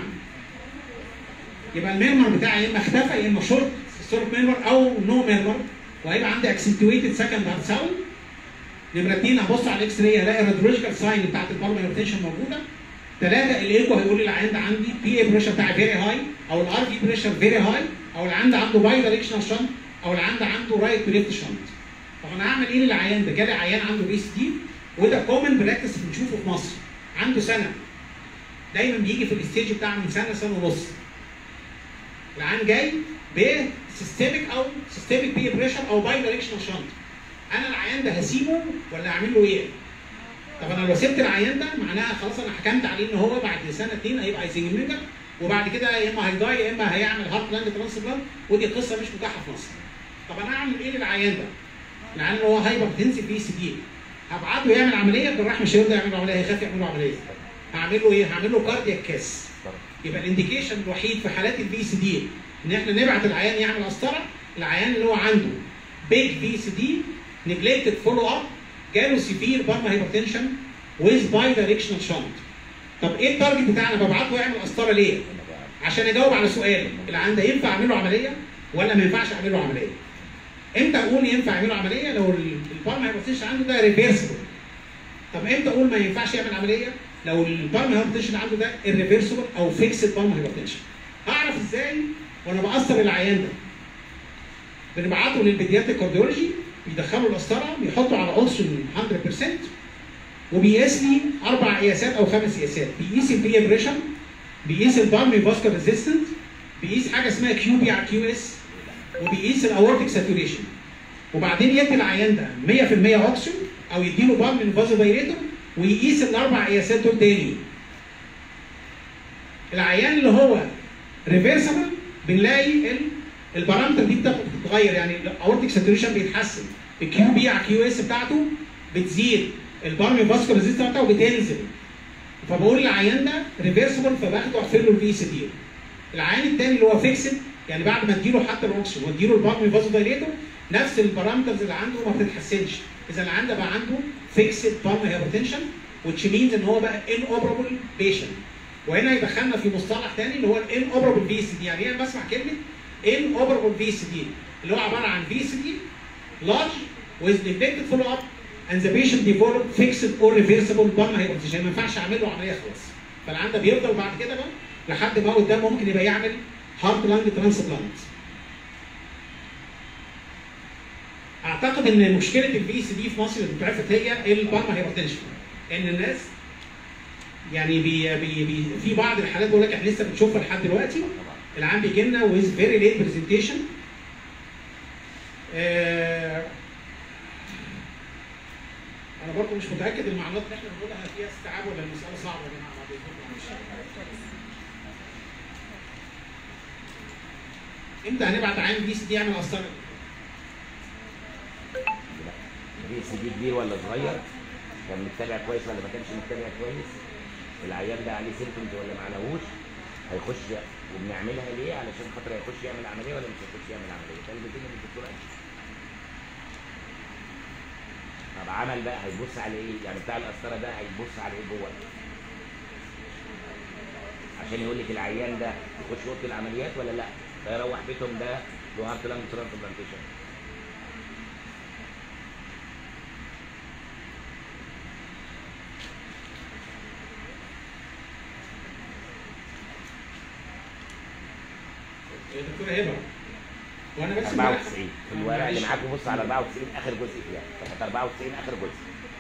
يبقى الميرمر بتاعي يا اما اختفى يا اما شورت ستورك ميرمر او نو ميرمر وهيبقى عندي اكسنتويتد سكند هارت ساوند نمره اثنين هبص على الاكس راي الاقي الراديولوجيكال ساين بتاعت البالما هايبرتنشن موجوده ثلاثه الايكو هيقول لي العيان ده عندي بي اي بريشر بتاعي فيري هاي او الار في بريشر فيري هاي او العيان ده عنده باي دايركشنال شنت او العيان ده عنده رايت تو ليفت شنت طب انا هعمل ايه للعيان ده؟ جالي عيان عنده بي اس دي وده كومن براكتس بنشوفه في مصر عنده سنه دايما بيجي في الستيج بتاع من سنه سنه ونص العيان جاي بسيستميك او سيستميك بي بريشر او باي دايركشنال شنت انا العيان ده هسيبه ولا اعمل له ايه؟ طب انا لو سبت العيان ده معناها خلاص انا حكمت عليه ان هو بعد سنه اتنين هيبقى ايزنجميكر وبعد كده يا اما هيضاي يا اما هيعمل هارت لاند ترانسبلانت ودي قصه مش متاحه في مصر. طب انا اعمل ايه للعيان ده؟ العيان اللي هو هايبر تنسي بي سي دي هبعته يعمل عمليه الجراح مش هيرضى يعمل له عمليه هيخاف يعمل له عمليه. هعمل له ايه؟ هعمل له كاردياك كاس. يبقى الانديكيشن الوحيد في حالات البي سي دي ان احنا نبعت العيان يعمل قسطره العيان اللي هو عنده بيج بي سي دي نجلكتد فولو اب جاله سيفير بالما هايبرتنشن ويز باي دايركشنال شنت طب ايه التارجت بتاعنا ببعته يعمل قسطره ليه؟ عشان اجاوب على سؤال العيان ده ينفع اعمل له عمليه ولا ما ينفعش اعمل له عمليه؟ امتى اقول ينفع اعمل له عمليه لو البالما هايبرتنشن عنده ده ريفيرسبل طب امتى اقول ما ينفعش يعمل عمليه لو البالما هايبرتنشن عنده ده irreversible او فيكسد بالما هايبرتنشن هعرف ازاي وانا بقصر العيان ده بنبعته للبيدياتريك كارديولوجي بيدخلوا القسطره بيحطوا على اونسون 100% وبيقيس لي اربع قياسات او خمس قياسات بيقيس البي بريشر بيقيس البالمي فاسكر ريزيستنت بيقيس حاجه اسمها كيو بي على كيو اس وبيقيس الاورتيك ساتوريشن وبعدين يدي العيان ده 100% اوكسجين او يديله بالمي فازو دايريتور ويقيس الاربع قياسات دول تاني العيان اللي هو ريفيرسبل بنلاقي ال- البارامتر دي بتاخد- بتتغير يعني الاورتيك ساتوريشن بيتحسن الكيو بي على كيو اس بتاعته بتزيد البارمي فاسكولار ريزيستنس بتاعته بتنزل فبقول للعيان ده ريفيرسبل فباخده اقفل له البي سي دي العيان الثاني اللي هو فيكسد يعني بعد ما اديله حتى الاوكسجين واديله البارمي فازو دايليتور نفس البارامترز اللي عنده ما بتتحسنش اذا العيان ده بقى عنده فيكسد بالمي هايبرتنشن which means ان هو بقى inoperable patient وهنا يدخلنا في مصطلح ثاني اللي هو الان اوبرابل في سي دي يعني ايه بسمع كلمه ان اوبرابل في سي دي اللي هو عباره عن في سي دي large with neglected follow up and the patient develop fixed or reversible بالما هايبرتنشن ما ينفعش اعمل له عمليه خلاص فالعيان ده بيفضل بعد كده بقى لحد ما قدام ممكن يبقى يعمل هارت لانج ترانسبلانت اعتقد ان مشكله الفي سي دي في مصر اللي اتعرفت هي البالما هايبرتنشن ان الناس يعني بي بي بي في بعض الحالات بقول لك احنا لسه بنشوفها لحد دلوقتي العام بيجي لنا ويز فيري ليت برزنتيشن انا برضه مش متاكد المعلومات اللي احنا بنقولها فيها استيعاب ولا المساله صعبه يا جماعه بعد اذنكم امتى هنبعت عين بي سي دي يعمل قسطره؟ بي سي دي كبير ولا صغير كان متابع كويس ولا ما كانش متابع كويس العيان ده عليه سيمتومز ولا ما عليهوش هيخش وبنعملها ليه علشان خاطر هيخش يعمل عمليه ولا مش هيخش يعمل عمليه ده اللي بيتم من الدكتور أنشا. طب عمل بقى هيبص على ايه يعني بتاع القسطره ده هيبص على ايه جوه عشان يقول لك العيان ده يخش اوضه العمليات ولا لا ده يروح بيتهم ده له هارت لانج ترانسبلانتيشن يا دكتوره هبه وانا بس امبارح 94 في الورقه اللي معاك بص على 94 اخر جزء فيها صفحه 94 اخر جزء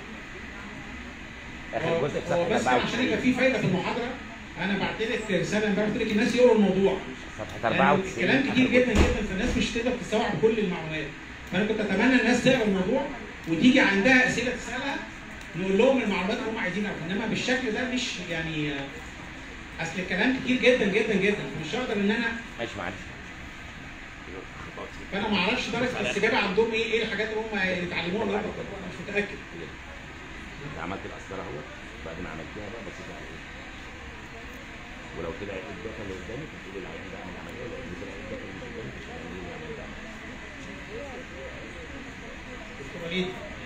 اخر هو جزء في هو صفحه بس عشان يبقى 94 في فايده في المحاضره انا بعت لك رساله امبارح قلت لك الناس يقروا الموضوع صفحه لأن 94 الكلام كتير آخر جدا جزء. جدا فالناس مش تقدر تستوعب كل المعلومات فانا كنت اتمنى الناس تقرا الموضوع وتيجي عندها اسئله تسالها نقول لهم المعلومات اللي هم عايزينها انما بالشكل ده مش يعني اصل الكلام كتير جدا جدا جدا فمش هقدر ان انا ماشي معلش فانا ما اعرفش درجه الاستجابه عندهم ايه ايه الحاجات اللي هم يتعلموها النهارده انا مش متاكد انت عملت القسطره اهو بعد ما عملتها بقى بسيطه على ايه ولو طلع ايه الداتا اللي قدامك تقول العيان ده عمل عمليه ولو طلع ايه الداتا اللي مش قدامك مش هتعمل ايه العيان ده دكتور وليد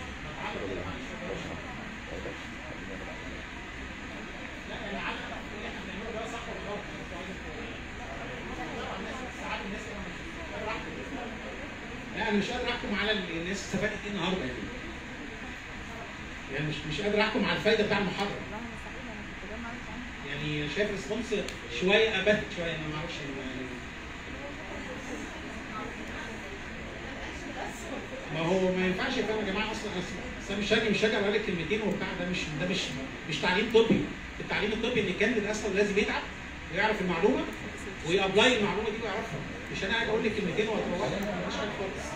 لا انا مش قادر احكم على الناس استفادت ايه النهارده يعني يعني مش مش قادر احكم على الفايده بتاع المحاضره يعني شايف ريسبونس شويه ابت شويه انا ما اعرفش يعني ما هو ما ينفعش يا فندم يا جماعه اصلا اصل أنا مش هاجي مش هاجي اقول لك كلمتين وبتاع ده مش ده مش مش تعليم طبي التعليم الطبي ان الكانديد اصلا لازم يتعب ويعرف المعلومه ويابلاي المعلومه دي ويعرفها مش انا قاعد اقول لك كلمتين واتروح مش حاجه خالص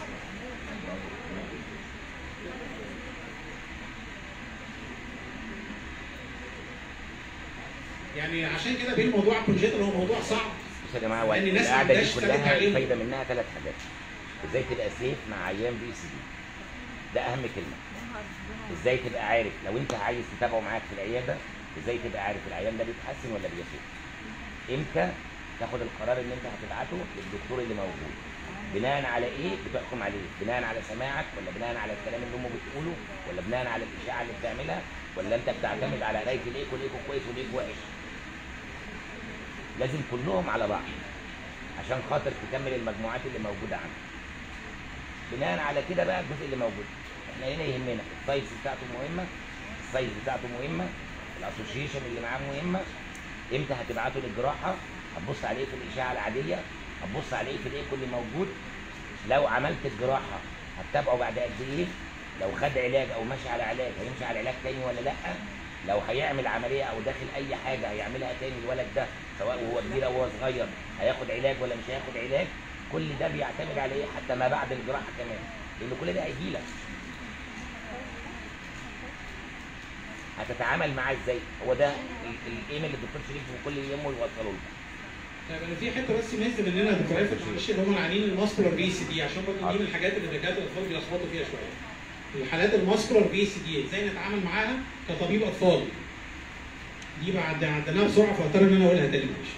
يعني عشان كده بين موضوع الكونجيتال هو موضوع صعب بص يا جماعه هو لأن الناس ما القعده دي عندهاش ثبات كلها عليهم. الفايده منها ثلاث حاجات ازاي تبقى سيف مع عيان بي سي دي ده اهم كلمه ازاي تبقى عارف لو انت عايز تتابعه معاك في العياده ازاي تبقى عارف العيان ده بيتحسن ولا بيسيء امتى تاخد القرار ان انت هتبعته للدكتور اللي موجود بناء على ايه بتحكم عليه بناء على سماعك ولا بناء على الكلام اللي امه بتقوله ولا بناء على الاشاعه اللي بتعملها ولا انت بتعتمد على قرايه الايكو الايكو كويس والايكو وحش لازم كلهم على بعض عشان خاطر تكمل المجموعات اللي موجوده عندك بناء على كده بقى الجزء اللي موجود احنا هنا يهمنا السايز بتاعته مهمه السايز بتاعته مهمه الاسوشيشن اللي معاه مهمه امتى هتبعته للجراحه هتبص عليه في الاشعه العاديه هتبص عليه في الايكو اللي موجود لو عملت الجراحه هتتابعه بعد قد ايه لو خد علاج او ماشي على علاج هيمشي على علاج تاني ولا لا لو هيعمل عمليه او داخل اي حاجه هيعملها تاني الولد ده سواء وهو كبير او هو صغير هياخد علاج ولا مش هياخد علاج كل ده بيعتمد على ايه حتى ما بعد الجراحه كمان لان كل ده هيجي لك هتتعامل معاه ازاي هو ده ال- الايم اللي الدكتور شريف كل يوم يوصله لك طيب انا في حته بس مهز مننا يا دكتور عارف معلش اللي هم العيانين الماسكولار بي سي دي عشان برضه دي من الحاجات اللي الدكاتره الاطفال بيلخبطوا فيها شويه. الحالات الماسكولار بي سي دي ازاي نتعامل معاها كطبيب اطفال؟ دي بعد عدناها بسرعه فاضطر ان انا اقولها تاني معلش.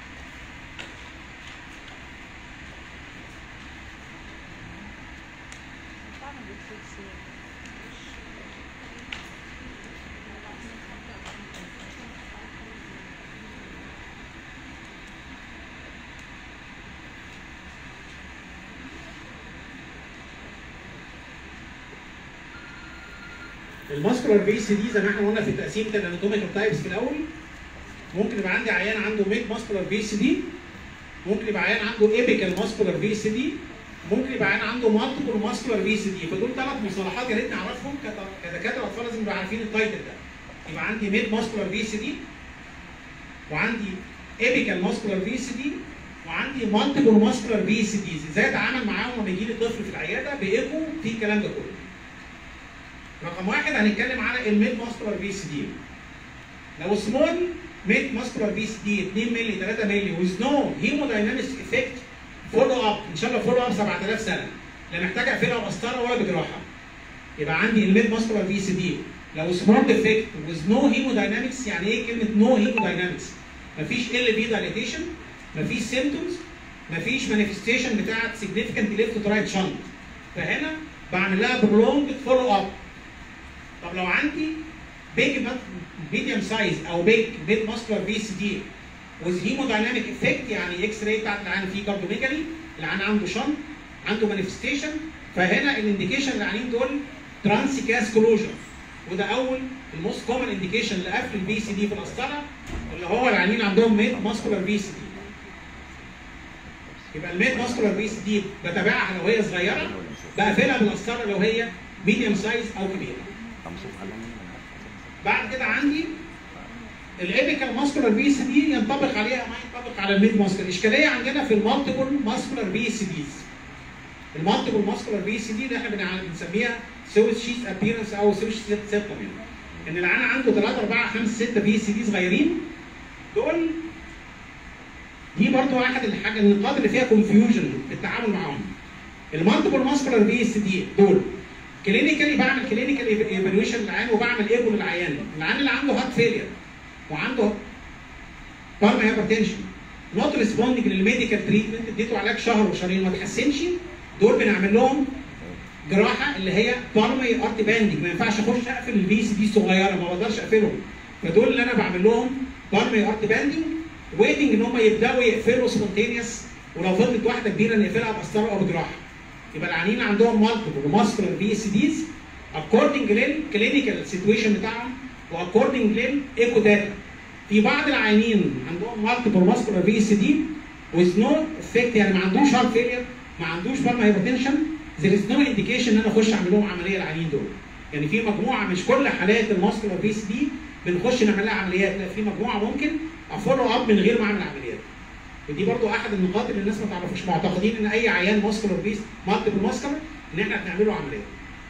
الماسكولار بي سي دي زي ما احنا قلنا في تقسيمه الاناتوميكال تايبس في الاول ممكن يبقى عندي عيان عنده ميد ماسكولار بي سي دي ممكن يبقى عيان عنده ايبيكال ماسكولار بي سي دي ممكن يبقى عيان عنده مالتيبل ماسكولار بي سي دي فدول ثلاث مصطلحات يا ريت نعرفهم كت- كدكاتره اطفال لازم نبقى عارفين التايتل ده يبقى عندي ميد ماسكولار بي سي دي وعندي ايبيكال ماسكولار بي سي دي وعندي مالتيبل ماسكولار بي سي ديز ازاي اتعامل معاهم لما يجي لي طفل في العياده بايكو في الكلام ده كله رقم واحد هنتكلم على الميد ماسكولار بي سي دي لو سمول ميد ماسكولار بي سي دي 2 مللي 3 مللي ويز نو هيموداينامكس افكت فولو اب ان شاء الله فولو اب 7000 سنه لا محتاج اقفلها بقسطره ولا بجراحه يبقى عندي الميد ماسكولار بي سي دي لو سمول ديفكت ويز نو هيموداينامكس يعني ايه كلمه نو هيموداينامكس مفيش ال بي دايليتيشن مفيش سيمتومز مفيش مانيفستيشن بتاعت سيجنفيكانت ليفت رايت شنط فهنا بعمل لها برولونج فولو اب طب لو عندي بيج ميديوم سايز او بيج ميد ماسكولار في سي دي وذ هيمودايناميك افكت يعني اكس راي بتاعت العين فيه كاردوميجالي العين عنده شنط عنده مانيفستيشن فهنا الانديكيشن العيانين دول ترانسيكاس كلوجر وده اول الموست كومن انديكيشن لقفل البي سي دي في القسطره اللي هو العيانين عندهم ميد ماسكولار في سي دي يبقى الميد ماسكولار بيس دي بتابعها لو هي صغيره بقفلها بالقسطره لو هي ميديوم سايز او كبيره بعد كده عندي الابيكال ماسكولار بي سي دي ينطبق عليها ما ينطبق على الميد ماسكولار الاشكاليه عندنا في المالتيبل ماسكولار بي سي ديز المالتيبل ماسكولار بي سي دي اللي احنا بنع- بنسميها سويت شيت ابيرنس او سويت شيت سيبتم ان العيان عنده 3 4 5 6 بي سي دي صغيرين دول دي برضو احد الحاجه النقاط اللي فيها كونفيوجن في التعامل معاهم المالتيبل ماسكولار بي اس دي دول كلينيكالي بعمل كلينيكال ايفالويشن للعيان وبعمل ايجو للعيان العيان اللي عنده هارت فيلير وعنده بالما هايبرتنشن نوت ريسبوندنج للميديكال تريتمنت اديته علاج شهر وشهرين ما تحسنش دول بنعمل لهم جراحه اللي هي بالمي ارت باندنج ما ينفعش اخش اقفل البي سي دي الصغيره ما بقدرش اقفلهم فدول اللي انا بعمل لهم بالمي ارت باندنج ويتنج ان هم يبداوا يقفلوا سبونتينيوس ولو فضلت واحده كبيره نقفلها بقسطره او بجراحه يبقى العيانين عندهم مالتيبل ماسكولار بي اس ديز اكوردنج للكلينيكال سيتويشن بتاعهم واكوردنج للايكو داتا في بعض العيانين عندهم مالتيبل ماسكولار بي اس دي with no effect يعني ما عندوش هارت فيلير ما عندوش بالما هايبرتنشن there is no indication ان انا اخش اعمل لهم عمليه العيانين دول يعني في مجموعه مش كل حالات الماسكولار بي اس دي بنخش نعمل لها عمليات لا في مجموعه ممكن افولو اب من غير ما اعمل عمليات ودي برضو احد النقاط اللي الناس ما تعرفوش معتقدين ان اي عيان ماسكولار بيس مالتيبل ماسكولار ان احنا بنعمل له عمليه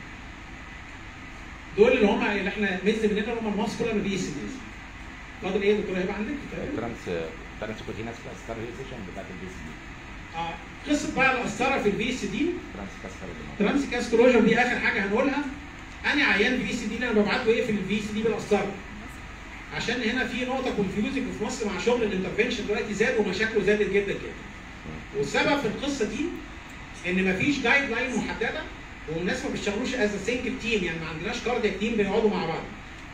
دول اللي هم اللي احنا ميز مننا اللي هم الماسكولار بي اس ديز فاضل ايه يا دكتور هيبقى عندك؟ ترانس ترانس كوتينس ستاريزيشن بتاعت البي سي دي اه قصه بقى القسطره في البي اس دي ترانس كاستر ترانس كاسكولوجر دي اخر حاجه هنقولها انا عيان بي سي دي اللي انا ببعته ايه في البي سي دي بالقسطره عشان هنا في نقطه كونفيوزنج في مصر مع شغل الانترفنشن دلوقتي زاد ومشاكله زادت جدا جدا والسبب في القصه دي ان مفيش جايد لاين محدده والناس ما بيشتغلوش از سنجل تيم يعني ما عندناش كاردياك تيم بيقعدوا مع بعض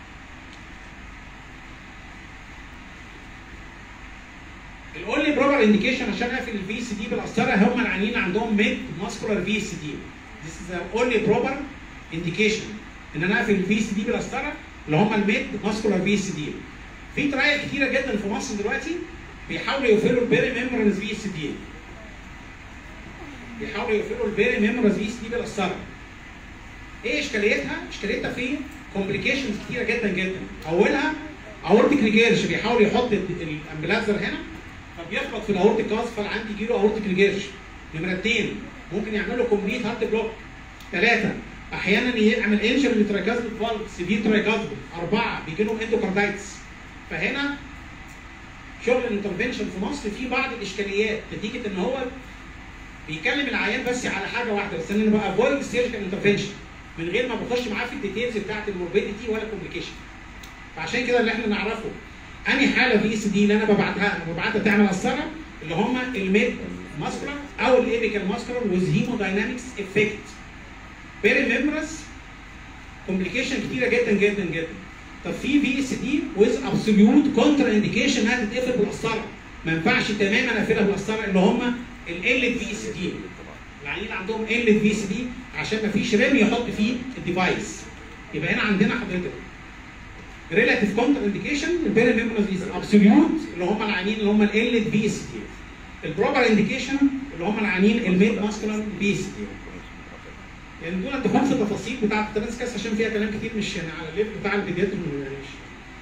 الاونلي بروبر انديكيشن عشان اقفل الفي سي دي بالقسطره هم العيانين عندهم ميد ماسكولار في سي دي This is the only proper indication ان انا اقفل الفي سي دي بالقسطره اللي هم الميد ماسكولار في سي دي في ترايل كتيره جدا في مصر دلوقتي بيحاولوا يقفلوا البيري ميموريز في سي دي بيحاولوا يقفلوا البيري ميموريز في سي دي بالقسطره ايه اشكاليتها؟ اشكاليتها في كومبليكيشنز كتيره جدا جدا اولها اورتيك ريجيرش بيحاول يحط الامبلازر هنا فبيخبط في الاورتيك كاز فالعندي يجي له اورتيك ريجيرش نمره اثنين ممكن يعمل له كومبليت هارت بلوك ثلاثه احيانا يعمل انجر للترايكازميك فالف سيفير ترايكازميك اربعه بيجي لهم اندوكاردايتس فهنا شغل الانترفنشن في مصر فيه بعض الاشكاليات نتيجه ان هو بيكلم العيان بس على حاجه واحده بس ان انا بقى افويد سيرجيكال انترفنشن من غير ما بخش معاه في الديتيلز بتاعت الموربيديتي ولا كومبليكيشن فعشان كده اللي احنا نعرفه انهي حاله في اس دي اللي انا ببعتها انا ببعتها تعمل قسطره اللي هم الميد ماسكولار او الابيكال ماسكولار وذ هيموداينامكس افكت بيري ميمورس كومبليكيشن كتيره جدا جدا جدا طب في في اس دي ويز ابسوليوت كونترا انديكيشن انها تتقفل بالقسطره ما ينفعش تماما اقفلها بالقسطره اللي هم ال في اس دي العيانين عندهم ال في اس دي عشان ما فيش ريم يحط فيه الديفايس يبقى هنا عندنا حضرتك ريلاتيف كونتر انديكيشن البيري ميموريز از ابسوليوت اللي هم العيانين اللي هم ال في اس دي البروبر انديكيشن اللي هم العيانين الميد ماسكولار في اس دي يعني دون الدخول في التفاصيل بتاعت الترانس كاس عشان فيها كلام كتير مش يعني على الليفل بتاع الفيديوهات يعني مش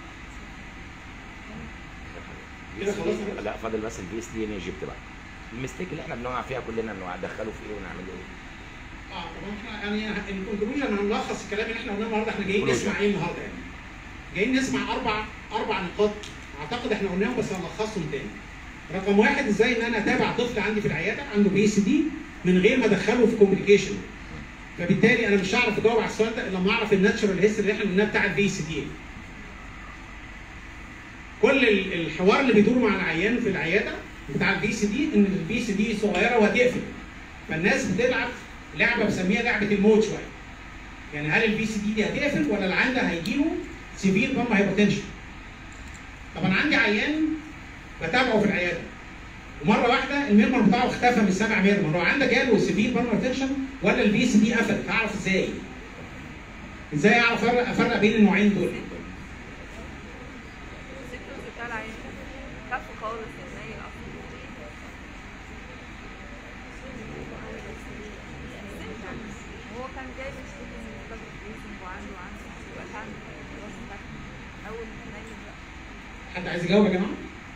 كده خلاص لا فاضل بس البي اس دي ان ايجيبت بقى المستيك اللي احنا بنقع فيها كلنا انه ندخله في ايه ونعمل ايه اه طب احنا يعني الكونكلوجن هنلخص الكلام اللي احنا قلناه النهارده احنا جايين نسمع ايه النهارده يعني جايين نسمع اربع اربع نقاط اعتقد احنا قلناهم بس هنلخصهم تاني رقم واحد ازاي ان انا اتابع طفل عندي في العياده عنده بي اس دي من غير ما ادخله في كومبليكيشن فبالتالي انا مش هعرف اجاوب على السؤال ده الا لما اعرف الناتشرال هيستوري اللي احنا قلناه بتاع البي اس دي كل ال- الحوار اللي بيدور مع العيان في العياده بتاع البي سي دي ان البي سي دي صغيره وهتقفل فالناس بتلعب لعبه بسميها لعبه الموت شويه يعني هل البي سي دي دي هتقفل ولا العيان ده هيجيله سيفير بام هايبرتنشن طب انا عندي عيان بتابعه في العياده ومره واحده الميرمر بتاعه اختفى من السبع ميرمر هو عندك جاله سيفير بام هايبرتنشن ولا البي سي دي قفلت هعرف ازاي؟ ازاي اعرف افرق افرق بين النوعين دول؟ السيكتوز بتاع العين خف خالص ازاي اصلا كان جاي بيشتكي من الضغط بريسنج وعنده وعنده يبقى تعمل خلاص بقى. اول ما تنيم بقى حد عايز يجاوب يا جماعه؟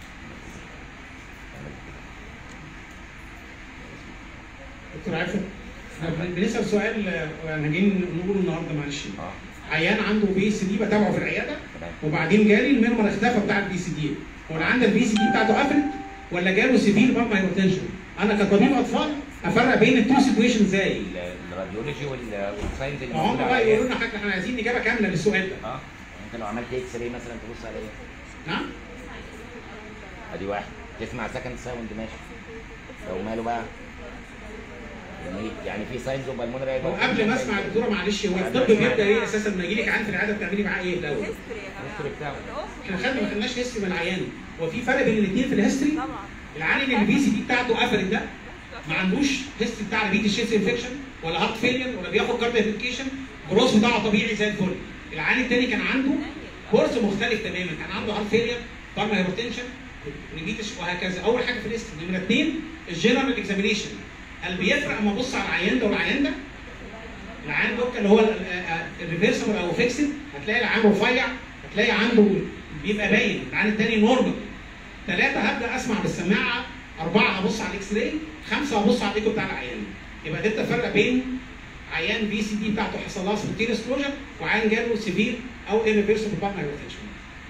دكتور عارف احنا بنسال سؤال آه، احنا جايين نقوله النهارده معلش اه عيان عنده بي سي دي بتابعه في العياده تمام وبعدين جالي الميرمر اختفى بتاع البي سي دي هو انا عندي البي سي دي بتاعته قفلت ولا جاله سيفير بامب هايبرتنشن انا كطبيب اطفال افرق بين التو سيتويشن ازاي؟ ال- الراديولوجي وال- والساينز اللي ما هم موجودة بقى على يقولوا العيان. لنا حاجه احنا عايزين اجابه كامله للسؤال ده اه انت لو عملت اكس راي مثلا تبص على ايه؟ نعم؟ ادي واحد تسمع سكند ساوند ماشي لو ماله بقى يعني يعني في ساينز اوف بالمونري هو قبل ما اسمع الدكتوره معلش هو الطب بيبدا ايه اساسا لما يجي لك عيان في العياده بتعملي معاه ايه الاول؟ هيستوري يا الهيستوري جماعه بتاعه احنا خدنا ما خدناش هيستوري من العيان هو في فرق بين الاثنين في الهيستوري طبعا العيان اللي البي سي دي بتاعته قفلت ده ما عندوش هيستوري بتاع بيت الشيست انفكشن ولا هارت فيلير ولا بياخد كارديو ابلكيشن الجروس بتاعه طبيعي زي الفل العيان الثاني كان عنده كورس مختلف تماما كان عنده هارت فيلير بالما هايبرتنشن نجيتش وهكذا اول حاجه في الهيستوري نمره اثنين الجنرال اكزامينيشن هل بيفرق اما ابص على العيان ده والعيان ده؟ العيان دوكا اللي هو الريفرسبل او فيكسد هتلاقي العيان رفيع هتلاقي عنده بيبقى باين العيان الثاني نورمال ثلاثة هبدأ أسمع بالسماعة أربعة هبص على الإكس راي خمسة هبص على الإيكو بتاع العيان يبقى ده التفرق بين عيان بي سي دي بتاعته حصل لها سبونتينيوس كلوجر وعيان جاله سيفير أو irreversible بالما هايبرتنشن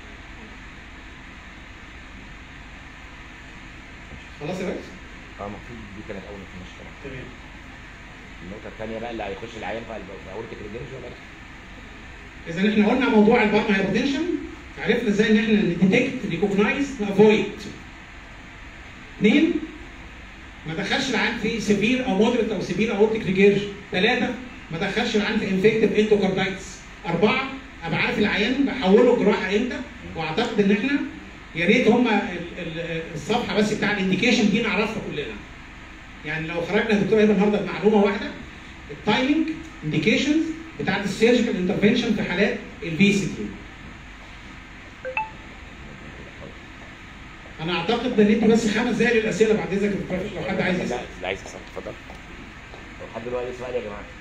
خلاص يا باشا؟ اه المفروض دي كانت اول ما كناش تمام النقطه الثانيه بقى اللي هيخش العيان في في اورتيك ريجنج ولا لا؟ اذا احنا قلنا موضوع البارما هايبرتنشن عرفنا ازاي ان احنا نديتكت ريكوجنايز نافويد اثنين ما دخلش العيان في سيفير او مودريت او سيفير اورتيك ريجيرج ثلاثه ما دخلش العيان في انفكتيف اندوكاردايتس اربعه ابقى عارف العيان بحوله جراحه امتى واعتقد ان احنا يا ريت هم الصفحه بس بتاع الانديكيشن دي نعرفها كلنا يعني لو خرجنا يا دكتور هيبقى النهارده بمعلومه واحده التايمنج انديكيشنز بتاعت السيرجيكال انترفنشن في حالات البي سي تي انا اعتقد ان انت بس خمس دقايق للاسئله بعد اذنك يا دكتور لو حد عايز يسال لا اللي عايز يسال اتفضل لو حد دلوقتي سؤال يا جماعه